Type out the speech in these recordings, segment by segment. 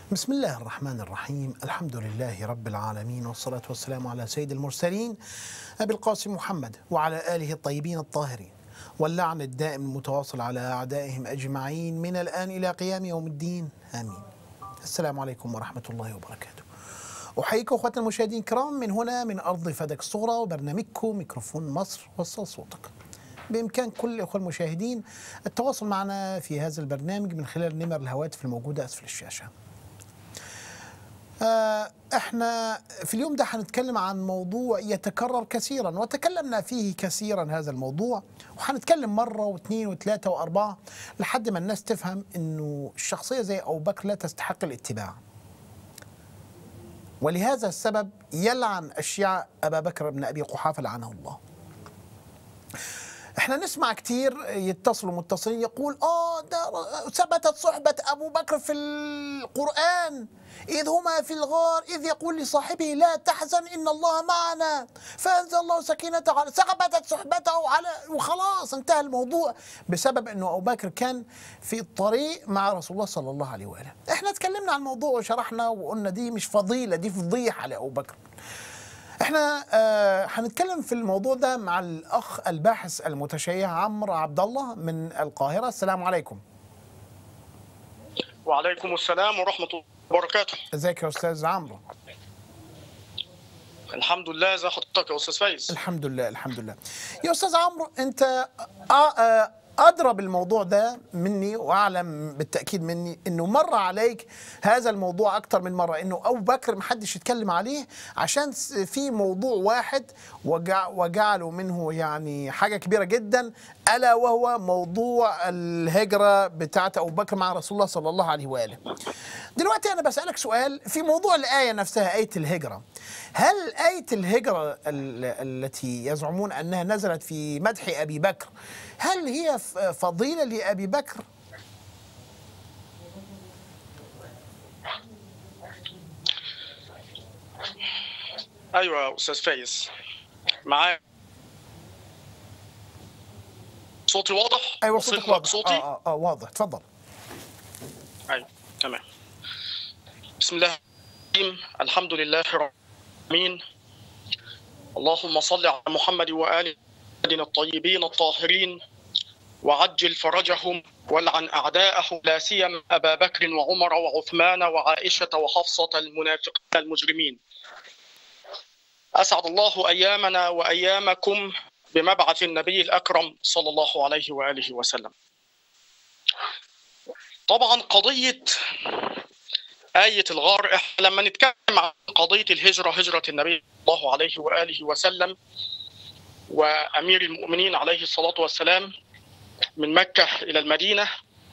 بسم الله الرحمن الرحيم الحمد لله رب العالمين والصلاة والسلام على سيد المرسلين أبي القاسم محمد وعلى آله الطيبين الطاهرين واللعن الدائم المتواصل على أعدائهم أجمعين من الآن إلى قيام يوم الدين آمين السلام عليكم ورحمة الله وبركاته أحييكم أخواتنا المشاهدين الكرام من هنا من أرض فدك الصغرى وبرنامجكم ميكروفون مصر وصل صوتك بإمكان كل الأخوة المشاهدين التواصل معنا في هذا البرنامج من خلال نمر الهواتف الموجودة أسفل الشاشة آه، احنا في اليوم ده هنتكلم عن موضوع يتكرر كثيرا وتكلمنا فيه كثيرا هذا الموضوع وهنتكلم مره واثنين وثلاثه واربعه لحد ما الناس تفهم انه الشخصيه زي ابو بكر لا تستحق الاتباع. ولهذا السبب يلعن الشيعة ابا بكر بن ابي قحافه لعنه الله. احنا نسمع كتير يتصلوا متصلين يقول اه ده ثبتت صحبة ابو بكر في القرآن إذ هما في الغار إذ يقول لصاحبه لا تحزن إن الله معنا فأنزل الله سكينته على ثبتت صحبته على وخلاص انتهى الموضوع بسبب أنه أبو بكر كان في الطريق مع رسول الله صلى الله عليه وآله احنا اتكلمنا عن الموضوع وشرحنا وقلنا دي مش فضيلة دي فضيحة لأبو بكر احنا آه هنتكلم في الموضوع ده مع الاخ الباحث المتشيع عمرو عبد الله من القاهره السلام عليكم وعليكم السلام ورحمة الله وبركاته ازيك يا استاذ عمرو الحمد لله ازي حضرتك يا استاذ فايز الحمد لله الحمد لله يا استاذ عمرو انت آه آه ادرى بالموضوع ده مني واعلم بالتاكيد مني انه مر عليك هذا الموضوع اكتر من مره انه ابو بكر ما حدش يتكلم عليه عشان في موضوع واحد وجع وجعلوا منه يعني حاجه كبيره جدا الا وهو موضوع الهجره بتاعت ابو بكر مع رسول الله صلى الله عليه واله. دلوقتي انا بسالك سؤال في موضوع الايه نفسها ايه الهجره. هل ايه الهجره التي يزعمون انها نزلت في مدح ابي بكر هل هي فضيله لابي بكر؟ ايوه يا استاذ فايز معايا صوتي واضح؟ ايوه وصلت صوتك لك واضح صوتي؟ اه اه, آه واضح اتفضل ايوه تمام بسم الله الرحمن الرحيم الحمد لله رب العالمين اللهم صل على محمد وآل محمد الطيبين الطاهرين وعجل فرجهم والعن أعداءهم لا سيما أبا بكر وعمر وعثمان وعائشة وحفصة المنافقين المجرمين أسعد الله أيامنا وأيامكم بمبعث النبي الأكرم صلى الله عليه وآله وسلم طبعا قضية آية الغار إحنا لما نتكلم عن قضية الهجرة هجرة النبي صلى الله عليه وآله وسلم وأمير المؤمنين عليه الصلاة والسلام من مكة إلى المدينة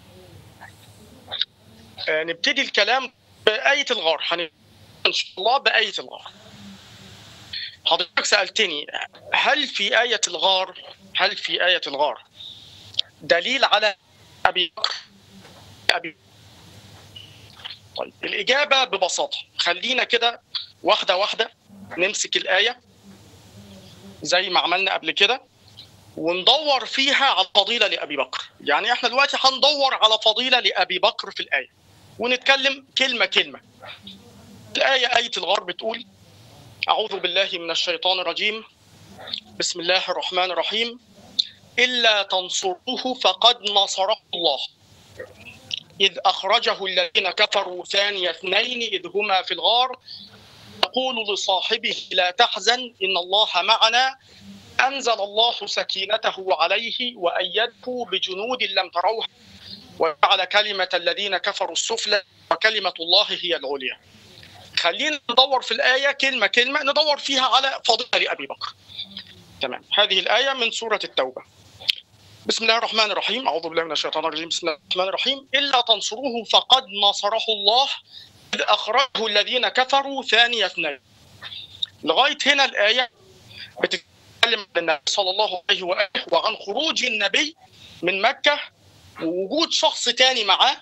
آه، نبتدي الكلام بآية الغار هنبتدي إن شاء الله بآية الغار حضرتك سألتني هل في آية الغار هل في آية الغار دليل على أبي بكر أبي طيب الإجابة ببساطة خلينا كده واحدة واحدة نمسك الآية زي ما عملنا قبل كده وندور فيها على فضيلة لأبي بكر يعني احنا دلوقتي هندور على فضيلة لأبي بكر في الآية ونتكلم كلمة كلمة الآية آية الغار بتقول أعوذ بالله من الشيطان الرجيم بسم الله الرحمن الرحيم إلا تنصروه فقد نصره الله إذ أخرجه الذين كفروا ثاني اثنين إذ هما في الغار يقول لصاحبه لا تحزن إن الله معنا أنزل الله سكينته عليه وأيده بجنود لم تروها وجعل كلمة الذين كفروا السفلى وكلمة الله هي العليا خلينا ندور في الآية كلمة كلمة ندور فيها على فضيلة لأبي بكر تمام هذه الآية من سورة التوبة بسم الله الرحمن الرحيم أعوذ بالله من الشيطان الرجيم بسم الله الرحمن الرحيم إلا تنصروه فقد نصره الله إذ أخرجه الذين كفروا ثاني اثنين لغاية هنا الآية بتتكلم عن النبي صلى الله عليه وآله وعن خروج النبي من مكة ووجود شخص تاني معاه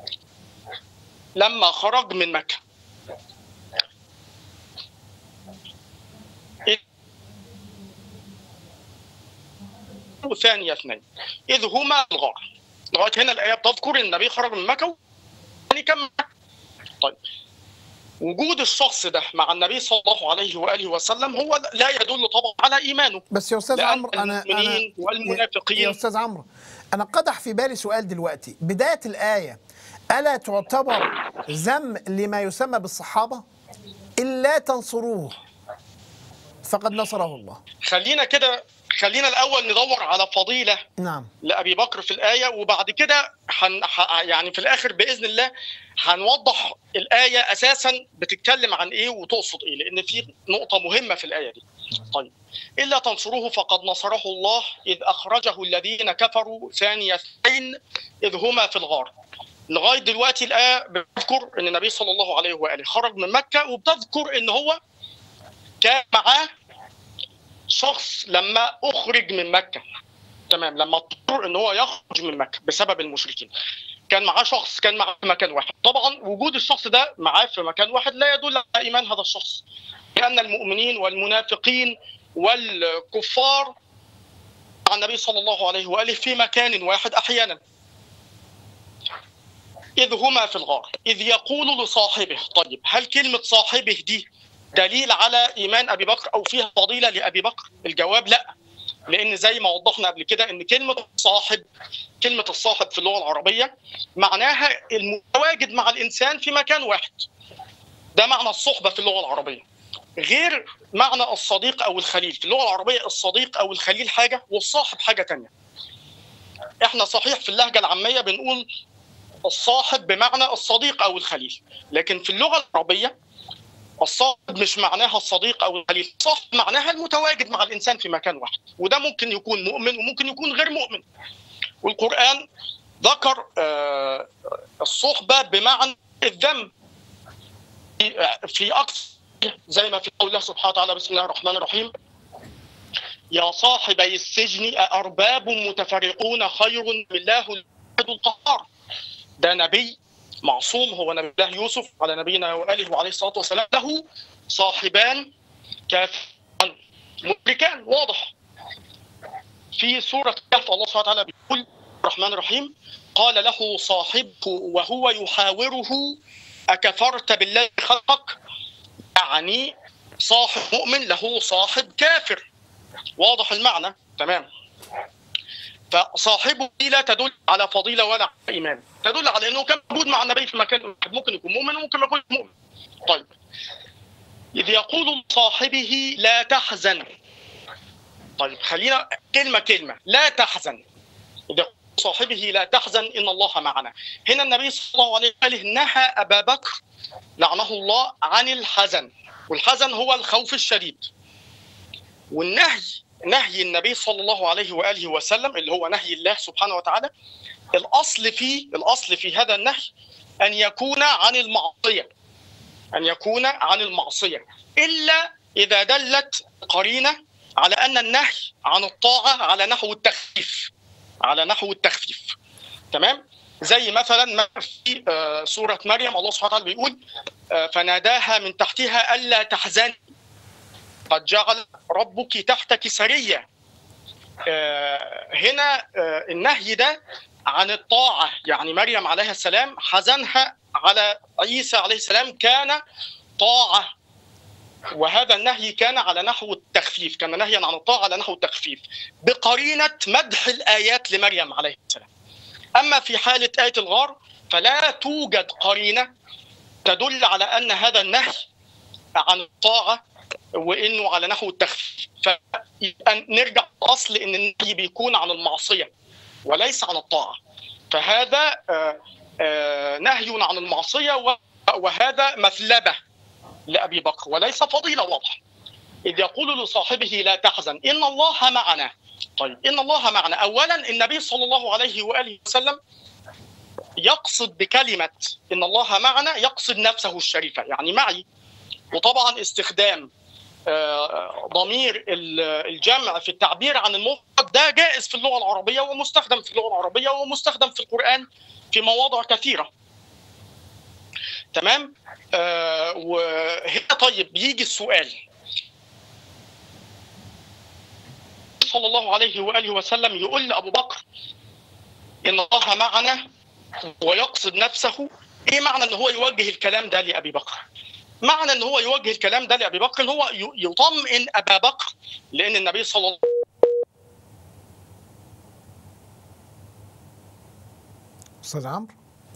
لما خرج من مكة ثاني اثنين إذ هما الغار لغاية هنا الآية بتذكر إن النبي خرج من مكة يعني كم طيب وجود الشخص ده مع النبي صلى الله عليه واله وسلم هو لا يدل طبعا على ايمانه بس يا استاذ لأن عمرو انا انا المؤمنين يا والمنافقين استاذ عمرو انا قدح في بالي سؤال دلوقتي بدايه الايه الا تعتبر ذم لما يسمى بالصحابه الا تنصروه فقد نصره الله خلينا كده خلينا الاول ندور على فضيله نعم لابي بكر في الايه وبعد كده حن ح- يعني في الاخر باذن الله هنوضح الايه اساسا بتتكلم عن ايه وتقصد ايه لان في نقطه مهمه في الايه دي طيب الا تنصروه فقد نصره الله اذ اخرجه الذين كفروا ثاني اثنين اذ هما في الغار لغايه دلوقتي الايه بتذكر ان النبي صلى الله عليه واله خرج من مكه وبتذكر ان هو كان معاه شخص لما اخرج من مكه تمام لما اضطر ان هو يخرج من مكه بسبب المشركين كان معاه شخص كان معاه في مكان واحد طبعا وجود الشخص ده معاه في مكان واحد لا يدل على ايمان هذا الشخص لان المؤمنين والمنافقين والكفار مع النبي صلى الله عليه واله في مكان واحد احيانا اذ هما في الغار اذ يقول لصاحبه طيب هل كلمه صاحبه دي دليل على ايمان ابي بكر او فيها فضيله لابي بكر الجواب لا لان زي ما وضحنا قبل كده ان كلمه صاحب كلمه الصاحب في اللغه العربيه معناها المتواجد مع الانسان في مكان واحد ده معنى الصحبه في اللغه العربيه غير معنى الصديق او الخليل في اللغه العربيه الصديق او الخليل حاجه والصاحب حاجه تانية احنا صحيح في اللهجه العاميه بنقول الصاحب بمعنى الصديق او الخليل لكن في اللغه العربيه الصاحب مش معناها الصديق او الخليل الصاحب معناها المتواجد مع الانسان في مكان واحد وده ممكن يكون مؤمن وممكن يكون غير مؤمن والقران ذكر آه، الصحبه بمعنى الذم في- في اكثر زي ما في قول الله سبحانه وتعالى بسم الله الرحمن الرحيم يا صاحبي السجن أأرباب متفرقون خير من الله الواحد القهار ده نبي معصوم هو نبي الله يوسف على نبينا وآله وعليه الصلاة والسلام له صاحبان كافران مشركان واضح في سورة الكهف الله سبحانه وتعالى بيقول الرحمن الرحيم قال له صاحبه وهو يحاوره أكفرت بالله خلقك يعني صاحب مؤمن له صاحب كافر واضح المعنى تمام فصاحبه دي لا تدل على فضيله ولا على ايمان تدل على انه كان موجود مع النبي في مكان واحد ممكن يكون مؤمن وممكن ما يكونش مؤمن طيب اذ يقول لصاحبه لا تحزن طيب خلينا كلمه كلمه لا تحزن اذ يقول صاحبه لا تحزن ان الله معنا هنا النبي صلى الله عليه وسلم نهى ابا بكر لعنه الله عن الحزن والحزن هو الخوف الشديد والنهي نهي النبي صلى الله عليه واله وسلم اللي هو نهي الله سبحانه وتعالى الاصل فيه الاصل في هذا النهي ان يكون عن المعصيه ان يكون عن المعصيه الا اذا دلت قرينه على ان النهي عن الطاعه على نحو التخفيف على نحو التخفيف تمام زي مثلا ما في آه، سوره مريم الله سبحانه وتعالى بيقول آه، فناداها من تحتها الا تحزني قد جعل ربك تحتك سريا آه، هنا آه، النهي ده عن الطاعة يعني مريم عليها السلام حزنها على عيسى عليه السلام كان طاعة وهذا النهي كان على نحو التخفيف كان نهيا عن الطاعة على نحو التخفيف بقرينة مدح الآيات لمريم عليه السلام أما في حالة آية الغار فلا توجد قرينة تدل على أن هذا النهي عن الطاعة وانه على نحو التخفيف فيبقى نرجع اصل ان النهي بيكون عن المعصيه وليس عن الطاعه فهذا آه، آه، نهي عن المعصيه و- وهذا مثلبه لابي بكر وليس فضيله واضحه اذ يقول لصاحبه لا تحزن ان الله معنا طيب ان الله معنا اولا النبي صلى الله عليه واله وسلم يقصد بكلمه ان الله معنا يقصد نفسه الشريفه يعني معي وطبعا استخدام آه، ضمير ال- الجمع في التعبير عن المفرد ده جائز في اللغه العربيه ومستخدم في اللغه العربيه ومستخدم في القران في مواضع كثيره. تمام؟ آه وهنا طيب يجي السؤال صلى الله عليه واله وسلم يقول لابو بكر ان الله معنا ويقصد نفسه ايه معنى ان هو يوجه الكلام ده لابي بكر معنى ان هو يوجه الكلام ده لابي بكر ان هو ي- يطمئن ابا بكر لان النبي صلى الله استاذ عمرو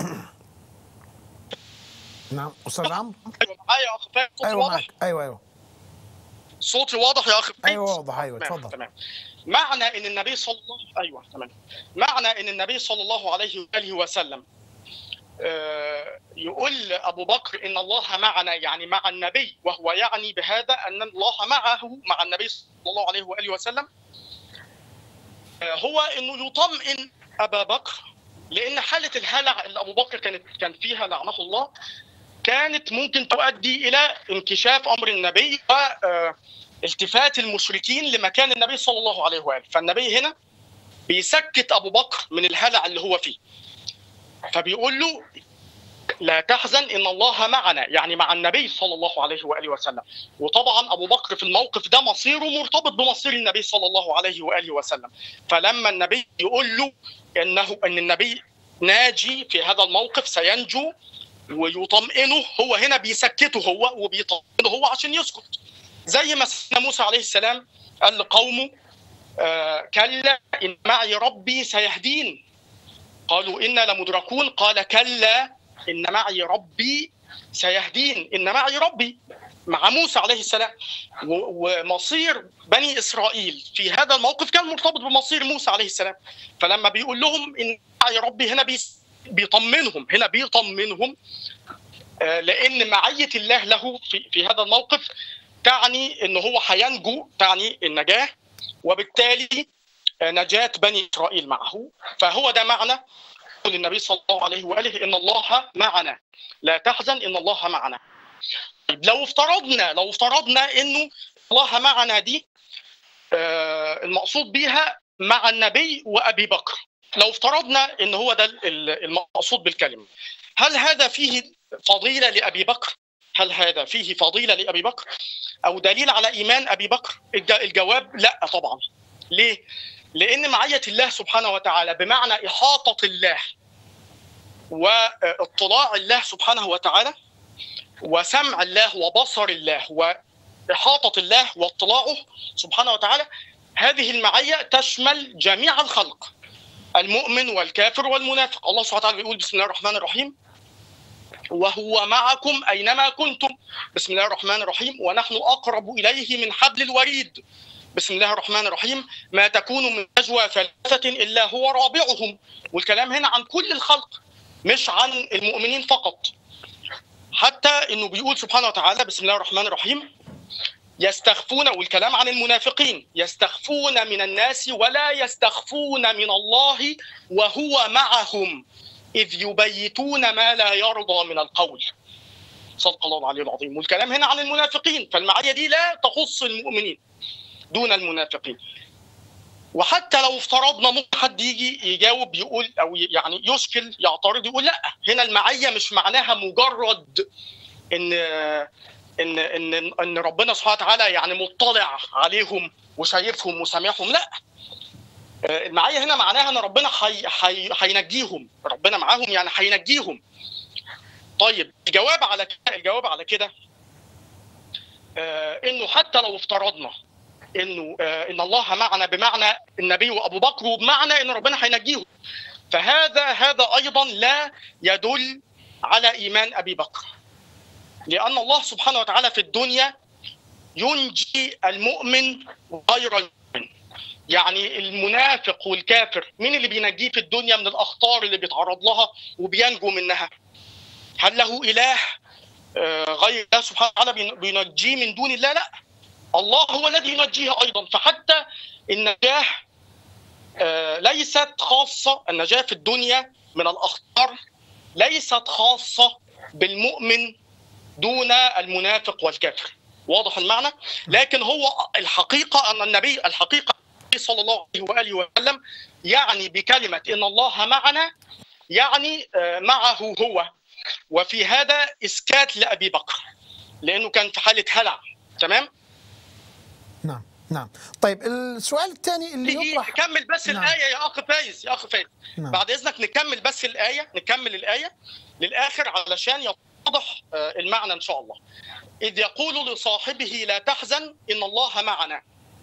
نعم استاذ عمرو ايوه معايا يا اخ فاهم صوتي ايوه واضح معك ايوه ايوه صوتي واضح يا اخ فاهم ايوه واضح ايوه تمام اتفضل تمام معنى ان النبي صلى الله ايوه تمام معنى ان النبي صلى الله عليه واله وسلم آه، يقول ابو بكر ان الله معنا يعني مع النبي وهو يعني بهذا ان الله معه مع النبي صلى الله عليه واله وسلم آه، هو انه يطمئن ابا بكر لان حاله الهلع اللي ابو بكر كانت كان فيها لعنه الله كانت ممكن تؤدي الى انكشاف امر النبي و آه، التفات المشركين لمكان النبي صلى الله عليه واله فالنبي هنا بيسكت ابو بكر من الهلع اللي هو فيه فبيقول له لا تحزن ان الله معنا يعني مع النبي صلى الله عليه واله وسلم وطبعا ابو بكر في الموقف ده مصيره مرتبط بمصير النبي صلى الله عليه واله وسلم فلما النبي يقول له انه ان النبي ناجي في هذا الموقف سينجو ويطمئنه هو هنا بيسكته هو وبيطمئنه هو عشان يسكت زي ما سيدنا موسى عليه السلام قال لقومه آه كلا ان معي ربي سيهدين قالوا انا لمدركون قال كلا ان معي ربي سيهدين ان معي ربي مع موسى عليه السلام و- ومصير بني اسرائيل في هذا الموقف كان مرتبط بمصير موسى عليه السلام فلما بيقول لهم ان معي ربي هنا بيس- بيطمنهم هنا بيطمنهم آه، لان معيه الله له في في هذا الموقف تعني ان هو هينجو تعني النجاه وبالتالي آه، نجاه بني اسرائيل معه فهو ده معنى قول النبي صلى الله عليه واله ان الله معنا لا تحزن ان الله معنا طيب لو افترضنا لو افترضنا انه الله معنا دي آه، المقصود بيها مع النبي وابي بكر لو افترضنا ان هو ده ال- ال- المقصود بالكلمه هل هذا فيه فضيله لابي بكر هل هذا فيه فضيله لابي بكر او دليل على ايمان ابي بكر الج- الجواب لا طبعا ليه لان معيه الله سبحانه وتعالى بمعنى احاطه الله واطلاع الله سبحانه وتعالى وسمع الله وبصر الله واحاطه الله واطلاعه سبحانه وتعالى هذه المعيه تشمل جميع الخلق المؤمن والكافر والمنافق الله سبحانه وتعالى بيقول بسم الله الرحمن الرحيم وهو معكم اينما كنتم بسم الله الرحمن الرحيم ونحن اقرب اليه من حبل الوريد بسم الله الرحمن الرحيم ما تكون من نجوى ثلاثة إلا هو رابعهم والكلام هنا عن كل الخلق مش عن المؤمنين فقط حتى انه بيقول سبحانه وتعالى بسم الله الرحمن الرحيم يستخفون والكلام عن المنافقين يستخفون من الناس ولا يستخفون من الله وهو معهم إذ يبيتون ما لا يرضى من القول صدق الله العلي العظيم والكلام هنا عن المنافقين فالمعية دي لا تخص المؤمنين دون المنافقين وحتى لو افترضنا ممكن حد يجي يجاوب يقول او يعني يشكل يعترض يقول لا هنا المعيه مش معناها مجرد ان ان ان ان ربنا سبحانه وتعالى يعني مطلع عليهم وشايفهم وسامعهم لا المعيه هنا معناها ان ربنا حي حي هينجيهم ربنا معاهم يعني هينجيهم طيب الجواب على كده الجواب على كده آه انه حتى لو افترضنا انه آه ان الله معنا بمعنى النبي وابو بكر وبمعنى ان ربنا هينجيهم فهذا هذا ايضا لا يدل على ايمان ابي بكر لان الله سبحانه وتعالى في الدنيا ينجي المؤمن غير المؤمن يعني المنافق والكافر مين اللي بينجيه في الدنيا من الاخطار اللي بيتعرض لها وبينجو منها هل له اله غير الله سبحانه وتعالى بينجيه من دون الله لا الله هو الذي ينجيه ايضا فحتى النجاه ليست خاصه النجاه في الدنيا من الاخطار ليست خاصه بالمؤمن دون المنافق والكافر واضح المعنى لكن هو الحقيقه ان النبي الحقيقه صلى الله عليه واله وسلم يعني بكلمه ان الله معنا يعني معه هو وفي هذا اسكات لابي بكر لانه كان في حاله هلع تمام نعم نعم طيب السؤال الثاني اللي يطرح كمل بس نعم. الايه يا اخ فايز يا اخ فايز نعم. بعد اذنك نكمل بس الايه نكمل الايه للاخر علشان يتضح آه، المعنى ان شاء الله اذ يقول لصاحبه لا تحزن ان الله معنا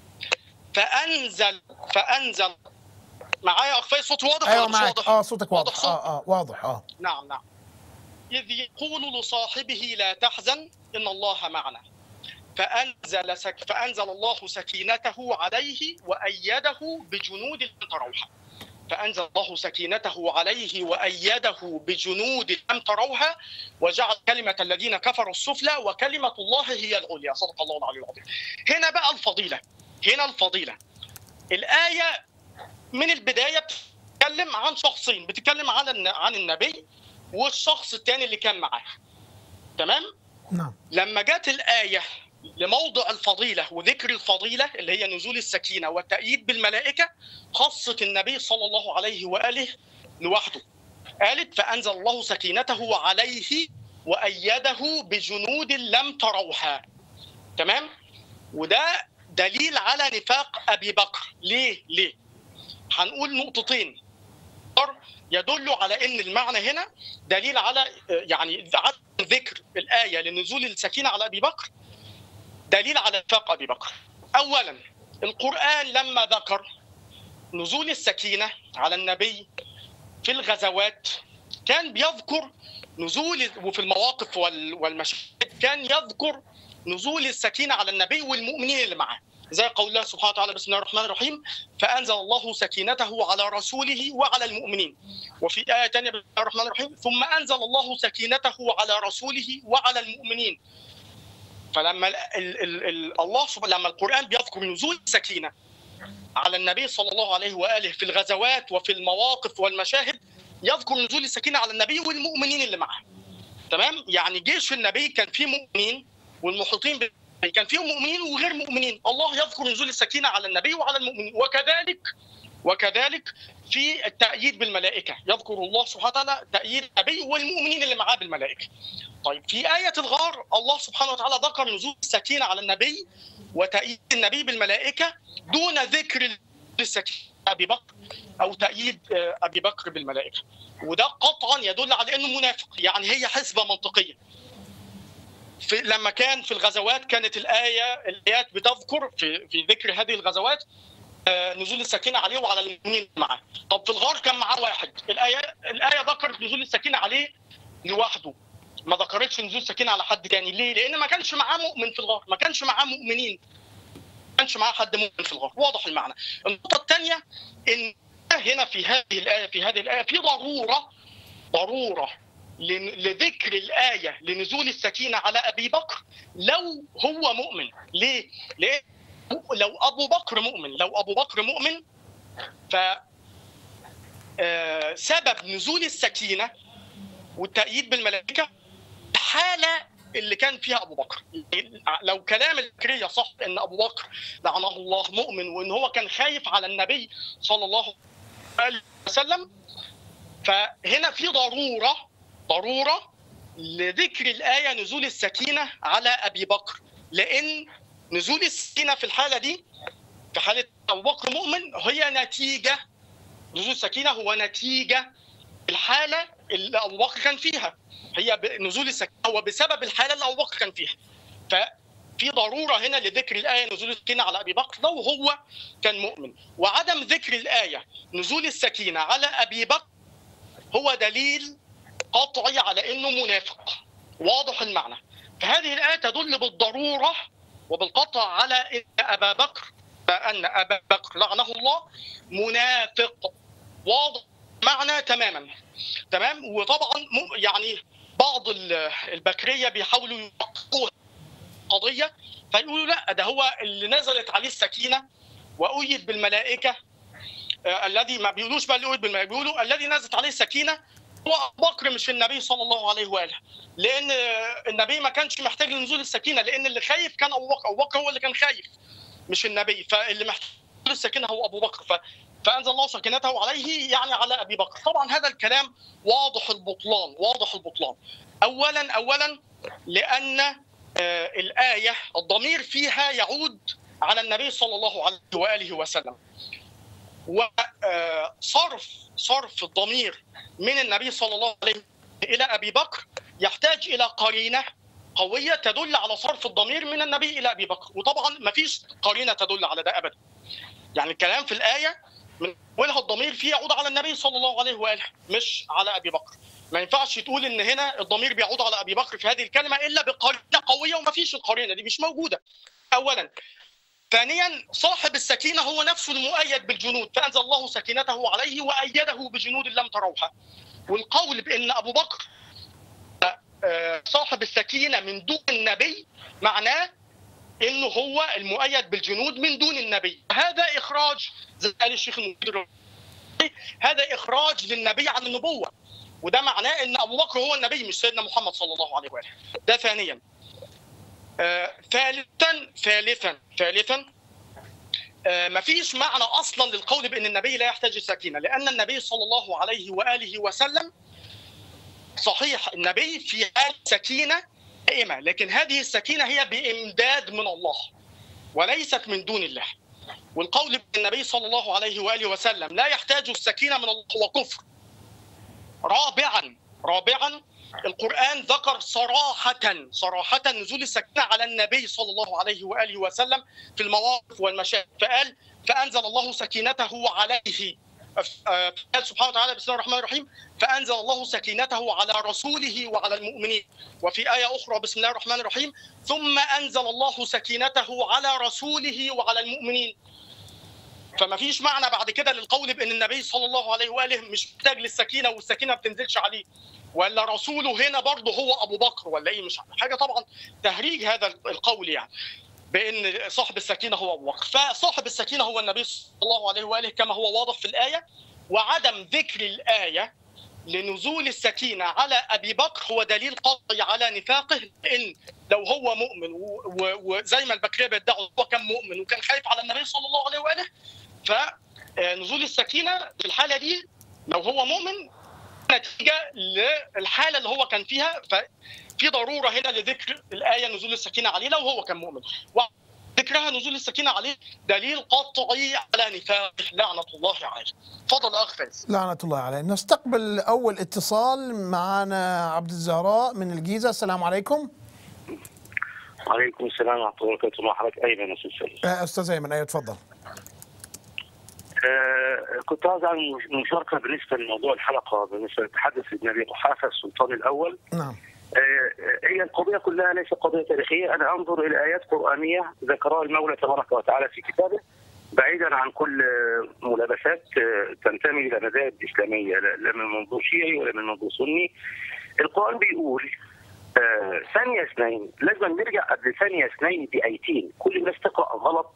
فانزل فانزل معايا اخفي صوت واضح ايوه ولا مش معك واضح؟ اه صوتك واضح واضح صوت؟ اه اه واضح اه نعم نعم إذ يقول لصاحبه لا تحزن إن الله معنا فأنزل سك فأنزل الله سكينته عليه وأيده بجنود لم تروها فأنزل الله سكينته عليه وأيده بجنود لم تروها وجعل كلمة الذين كفروا السفلى وكلمة الله هي العليا صدق الله العلي العظيم هنا بقى الفضيلة هنا الفضيلة الآية من البداية بتتكلم عن شخصين بتتكلم عن الن- عن النبي والشخص الثاني اللي كان معاه تمام نعم لما جت الآية لموضع الفضيلة وذكر الفضيلة اللي هي نزول السكينة والتأييد بالملائكة خصت النبي صلى الله عليه وآله لوحده قالت فأنزل الله سكينته عليه وأيده بجنود لم تروها تمام وده دليل على نفاق أبي بكر ليه ليه هنقول نقطتين يدل على ان المعنى هنا دليل على يعني عدم ذكر الايه لنزول السكينه على ابي بكر دليل على نفاق ابي بكر. اولا القران لما ذكر نزول السكينه على النبي في الغزوات كان بيذكر نزول وفي المواقف وال- والمشاهد كان يذكر نزول السكينه على النبي والمؤمنين اللي معاه زي قول الله سبحانه وتعالى بسم الله الرحمن الرحيم فانزل الله سكينته على رسوله وعلى المؤمنين وفي آية ثانية بسم الله الرحمن الرحيم ثم أنزل الله سكينته على رسوله وعلى المؤمنين فلما ال ال ال ال الله سبحانه لما القرآن بيذكر نزول السكينة على النبي صلى الله عليه وآله في الغزوات وفي المواقف والمشاهد يذكر نزول السكينة على النبي والمؤمنين اللي معه تمام يعني جيش النبي كان فيه مؤمنين والمحيطين بالنبي كان فيهم مؤمنين وغير مؤمنين الله يذكر نزول السكينة على النبي وعلى المؤمنين وكذلك وكذلك في التأييد بالملائكة يذكر الله سبحانه وتعالى تأييد النبي والمؤمنين اللي معاه بالملائكة طيب في آية الغار الله سبحانه وتعالى ذكر نزول السكينة على النبي وتأييد النبي بالملائكة دون ذكر السكينة أبي بكر أو تأييد آه، أبي بكر بالملائكة وده قطعا يدل على أنه منافق يعني هي حسبة منطقية في لما كان في الغزوات كانت الآية الآيات بتذكر في في ذكر هذه الغزوات آه، نزول السكينه عليه وعلى المؤمنين معاه طب في الغار كان معاه واحد الايه الايه ذكرت نزول السكينه عليه لوحده ما ذكرتش نزول السكينه على حد تاني ليه لان ما كانش معاه مؤمن في الغار ما كانش معاه مؤمنين ما كانش معاه حد مؤمن في الغار واضح المعنى النقطه الثانيه ان هنا في هذه الايه في هذه الايه في ضروره ضروره لن- لذكر الايه لنزول السكينه على ابي بكر لو هو مؤمن ليه ليه لو ابو بكر مؤمن لو ابو بكر مؤمن ف آه، سبب نزول السكينه والتأييد بالملائكه الحاله اللي كان فيها ابو بكر لو كلام الفكريه صح ان ابو بكر لعنه الله مؤمن وان هو كان خايف على النبي صلى الله عليه وسلم فهنا في ضروره ضروره لذكر الايه نزول السكينه على ابي بكر لان نزول السكينه في الحاله دي في حاله ابو بكر مؤمن هي نتيجه نزول السكينه هو نتيجه الحاله اللي ابو بكر كان فيها هي ب- نزول السكينه هو بسبب الحاله اللي ابو بكر كان فيها ففي ضروره هنا لذكر الايه نزول السكينه على ابي بكر لو هو كان مؤمن وعدم ذكر الايه نزول السكينه على ابي بكر هو دليل قطعي على انه منافق واضح المعنى فهذه الايه تدل بالضروره وبالقطع على ان ابا بكر ان ابا بكر لعنه الله منافق واضح معنى تماما تمام وطبعا م- يعني بعض ال- البكريه بيحاولوا يحققوا قضيه فيقولوا لا ده هو اللي نزلت عليه السكينه وايد بالملائكه آه، الذي ما بيقولوش بقى اللي أيد بالملائكه بيقولوا الذي نزلت عليه السكينه هو ابو بكر مش النبي صلى الله عليه واله لان آه، النبي ما كانش محتاج لنزول السكينه لان اللي خايف كان ابو بكر ابو بكر هو اللي كان خايف مش النبي فاللي محتاج السكينه هو ابو بكر ف فانزل الله سكينته عليه يعني على ابي بكر طبعا هذا الكلام واضح البطلان واضح البطلان اولا اولا لان آه، الايه الضمير فيها يعود على النبي صلى الله عليه واله وسلم وصرف صرف الضمير من النبي صلى الله عليه وسلم الى ابي بكر يحتاج الى قرينه قويه تدل على صرف الضمير من النبي الى ابي بكر وطبعا ما فيش قرينه تدل على ده ابدا يعني الكلام في الايه من اولها الضمير فيه يعود على النبي صلى الله عليه واله مش على ابي بكر ما ينفعش تقول ان هنا الضمير بيعود على ابي بكر في هذه الكلمه الا بقرينه قويه وما فيش القرينه دي مش موجوده اولا ثانيا صاحب السكينه هو نفسه المؤيد بالجنود فانزل الله سكينته عليه وايده بجنود لم تروها والقول بان ابو بكر صاحب السكينه من دون النبي معناه انه هو المؤيد بالجنود من دون النبي هذا اخراج زي قال الشيخ المدير هذا اخراج للنبي عن النبوه وده معناه ان ابو بكر هو النبي مش سيدنا محمد صلى الله عليه واله ده ثانيا آه، ثالثا ثالثا ثالثا آه، مفيش معنى اصلا للقول بان النبي لا يحتاج السكينه لان النبي صلى الله عليه واله وسلم صحيح النبي في حال سكينه دائمه لكن هذه السكينه هي بامداد من الله وليست من دون الله والقول بان النبي صلى الله عليه واله وسلم لا يحتاج السكينه من الله هو كفر رابعا رابعا القرآن ذكر صراحة صراحة نزول السكينة على النبي صلى الله عليه وآله وسلم في المواقف والمشاهد فقال فأنزل الله سكينته عليه قال سبحانه وتعالى بسم الله الرحمن الرحيم فأنزل الله سكينته على رسوله وعلى المؤمنين وفي آية أخرى بسم الله الرحمن الرحيم ثم أنزل الله سكينته على رسوله وعلى المؤمنين فما فيش معنى بعد كده للقول بان النبي صلى الله عليه واله مش محتاج للسكينه والسكينه ما بتنزلش عليه ولا رسوله هنا برضه هو ابو بكر ولا ايه مش حاجه طبعا تهريج هذا القول يعني بان صاحب السكينه هو ابو بكر فصاحب السكينه هو النبي صلى الله عليه واله كما هو واضح في الايه وعدم ذكر الايه لنزول السكينه على ابي بكر هو دليل قطعي على نفاقه لان لو هو مؤمن وزي ما البكريه بيدعوا هو كان مؤمن وكان خايف على النبي صلى الله عليه واله فنزول السكينه في الحاله دي لو هو مؤمن نتيجه للحاله اللي هو كان فيها ففي ضروره هنا لذكر الايه نزول السكينه عليه لو هو كان مؤمن ذكرها نزول السكينه عليه دليل قطعي على نفاقه لعنه الله عليه. تفضل اخ فارس. لعنه الله عليه. نستقبل اول اتصال معنا عبد الزهراء من الجيزه، السلام عليكم. وعليكم السلام ورحمه الله وبركاته مع حضرتك ايمن استاذ سليم. استاذ ايمن ايوه اتفضل. آه كنت عاوز اعمل مشاركه بالنسبه لموضوع الحلقه بالنسبه للتحدث ابن ابي قحافه السلطان الاول. نعم. آه هي القضيه كلها ليست قضيه تاريخيه، انا انظر الى ايات قرانيه ذكرها المولى تبارك وتعالى في كتابه بعيدا عن كل ملابسات تنتمي الى مذاهب اسلاميه لا من منظور شيعي ولا من منظور سني. القران بيقول آه ثانيه اثنين لازم نرجع قبل ثانيه اثنين بايتين كل الناس تقرا غلط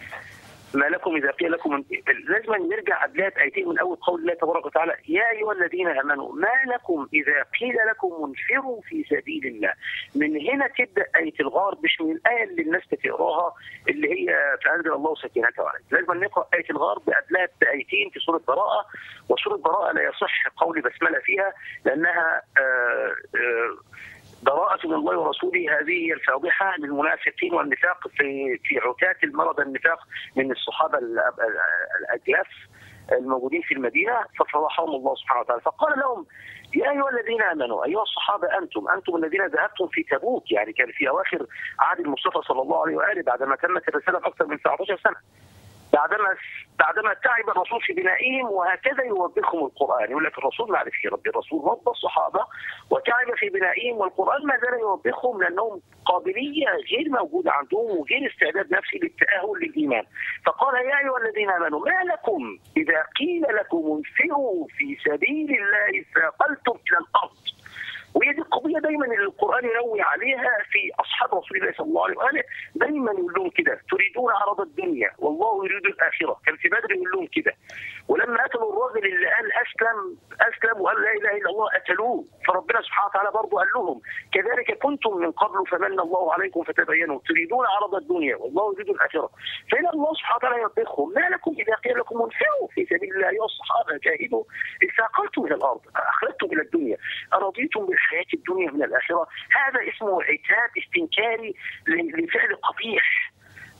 ما لكم اذا قيل لكم لازم نرجع قبلها بايتين من اول قول الله تبارك وتعالى يا ايها الذين امنوا ما لكم اذا قيل لكم انفروا في سبيل الله من هنا تبدا ايه الغار مش من الايه اللي الناس بتقراها اللي هي فانزل الله سكينته عليه لازم نقرا ايه الغار قبلها بايتين في سوره براءه وسوره براءه لا يصح قول بسمله فيها لانها آآ آآ براءة من الله ورسوله هذه هي الفاضحة للمنافقين والنفاق في في عتاة المرض النفاق من الصحابة الأجلاف الموجودين في المدينة ففضحهم الله سبحانه وتعالى فقال لهم يا أيها الذين آمنوا أيها الصحابة أنتم أنتم الذين ذهبتم في تبوك يعني كان في أواخر عهد المصطفى صلى الله عليه وآله بعدما تمت الرسالة بأكثر من 19 سنة بعدما بعدما تعب الرسول في بنائهم وهكذا يوبخهم القران يقول لك الرسول ما عرفش يربي الرسول ربى الصحابه وتعب في بنائهم والقران ما زال يوبخهم لانهم قابليه غير موجوده عندهم وغير استعداد نفسي للتاهل للايمان فقال يا ايها الذين امنوا ما لكم اذا قيل لكم انفروا في سبيل الله ثاقلتم الى الارض وهي دي القضيه دايما اللي القران ينوي عليها في اصحاب رسول الله صلى الله عليه واله دايما يقول لهم كده تريدون عرض الدنيا والله يريد الاخره كان في بدر يقول لهم كده ولما قتلوا الراجل اللي قال اسلم اسلم وقال لا اله الا الله قتلوه فربنا سبحانه وتعالى برضه قال لهم كذلك كنتم من قبل فمن الله عليكم فتبينوا تريدون عرض الدنيا والله يريد الاخره فهنا الله سبحانه وتعالى يوبخهم ما لكم اذا قيل لكم انفروا في سبيل الله ايها الصحابه جاهدوا اثاقلتم الى الارض اخلدتم الى الدنيا ارضيتم بالحياه الدنيا من الاخره هذا اسمه عتاب استنكاري لفعل قبيح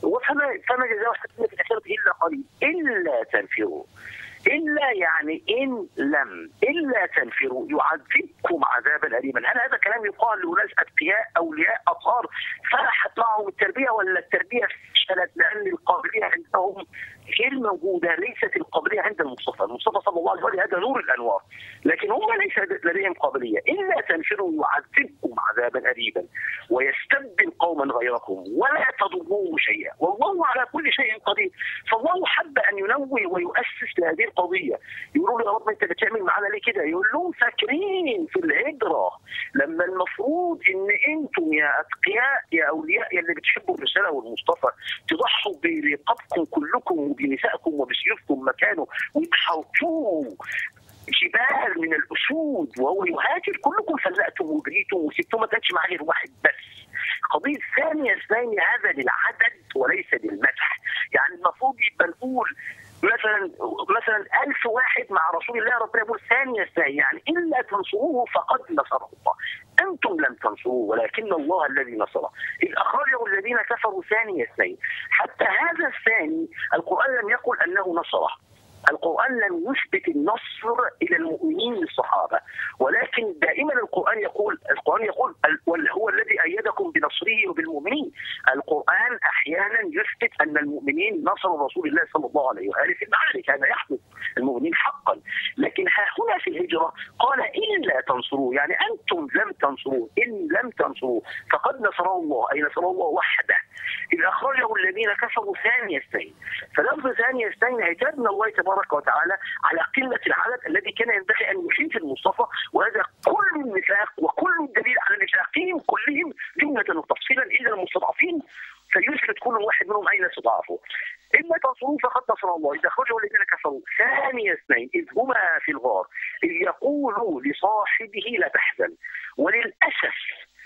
وفما فما جزاء حسنة في الآخرة إلا قليل إلا تنفروا إلا يعني إن لم إلا تنفروا يعذبكم عذابا أليما هل هذا كلام يقال لناس أتقياء أولياء أطهار فرحت معهم التربية ولا التربية فشلت لأن القابلية عندهم غير موجودة ليست القابلية عند المصطفى المصطفى صلى الله عليه وسلم هذا نور الأنوار لكن هم ليس لديهم قابلية إلا تنفروا يعذبكم عذابا أليما ويستبدل قوما غيركم ولا تضروه شيئا والله على كل شيء قدير فالله حب أن ينوي ويؤسس لهذه القضية يقولوا له يا رب أنت بتعمل معانا ليه كده يقول لهم فاكرين في الهجرة لما المفروض إن أنتم يا أتقياء يا أولياء يا اللي بتحبوا الرسالة والمصطفى تضحوا برقابكم كلكم وبنسائكم وبسيوفكم مكانه وتحوطوه جبال من الاسود وهو يهاجر كلكم فلقتم وجريتم وسبتم ما كانش معاه غير واحد بس قضيه ثانيه اثنين هذا للعدد وليس للمدح يعني المفروض يبقى نقول مثلا مثلا ألف واحد مع رسول الله ربنا يقول ثانية اثنين يعني إلا تنصروه فقد نصره الله أنتم لم تنصروه ولكن الله الذي نصره إذ أخرجه الذين كفروا ثاني اثنين حتى هذا الثاني القرآن لم يقل أنه نصره القرآن لم يثبت النصر إلى المؤمنين الصحابة ولكن دائما القرآن يقول القرآن يقول هو الذي أيدكم بنصره وبالمؤمنين القرآن أحيانا يثبت أن المؤمنين نصروا رسول الله صلى الله عليه وآله في المعارك هذا يحدث المؤمنين حقا لكن ها هنا في الهجرة قال إلا تنصروه يعني أنتم لم تنصروه إن لم تنصروه فقد نصره الله أي نصره الله وحده إذ أخرجه الذين كفروا ثاني اثنين فلفظ ثاني اثنين عتاب من الله تبارك وتعالى على قلة العدد الذي كان ينبغي أن يحيط المصطفى وهذا كل النفاق وكل الدليل على نفاقهم كلهم جملة وتفصيلا إلا المستضعفين فيثبت كل واحد منهم أين استضعفوا إما تنصروه فقد نصر الله إذا أخرجه الذين كفروا ثاني اثنين إذ هما في الغار إذ يقول لصاحبه لا تحزن وللأسف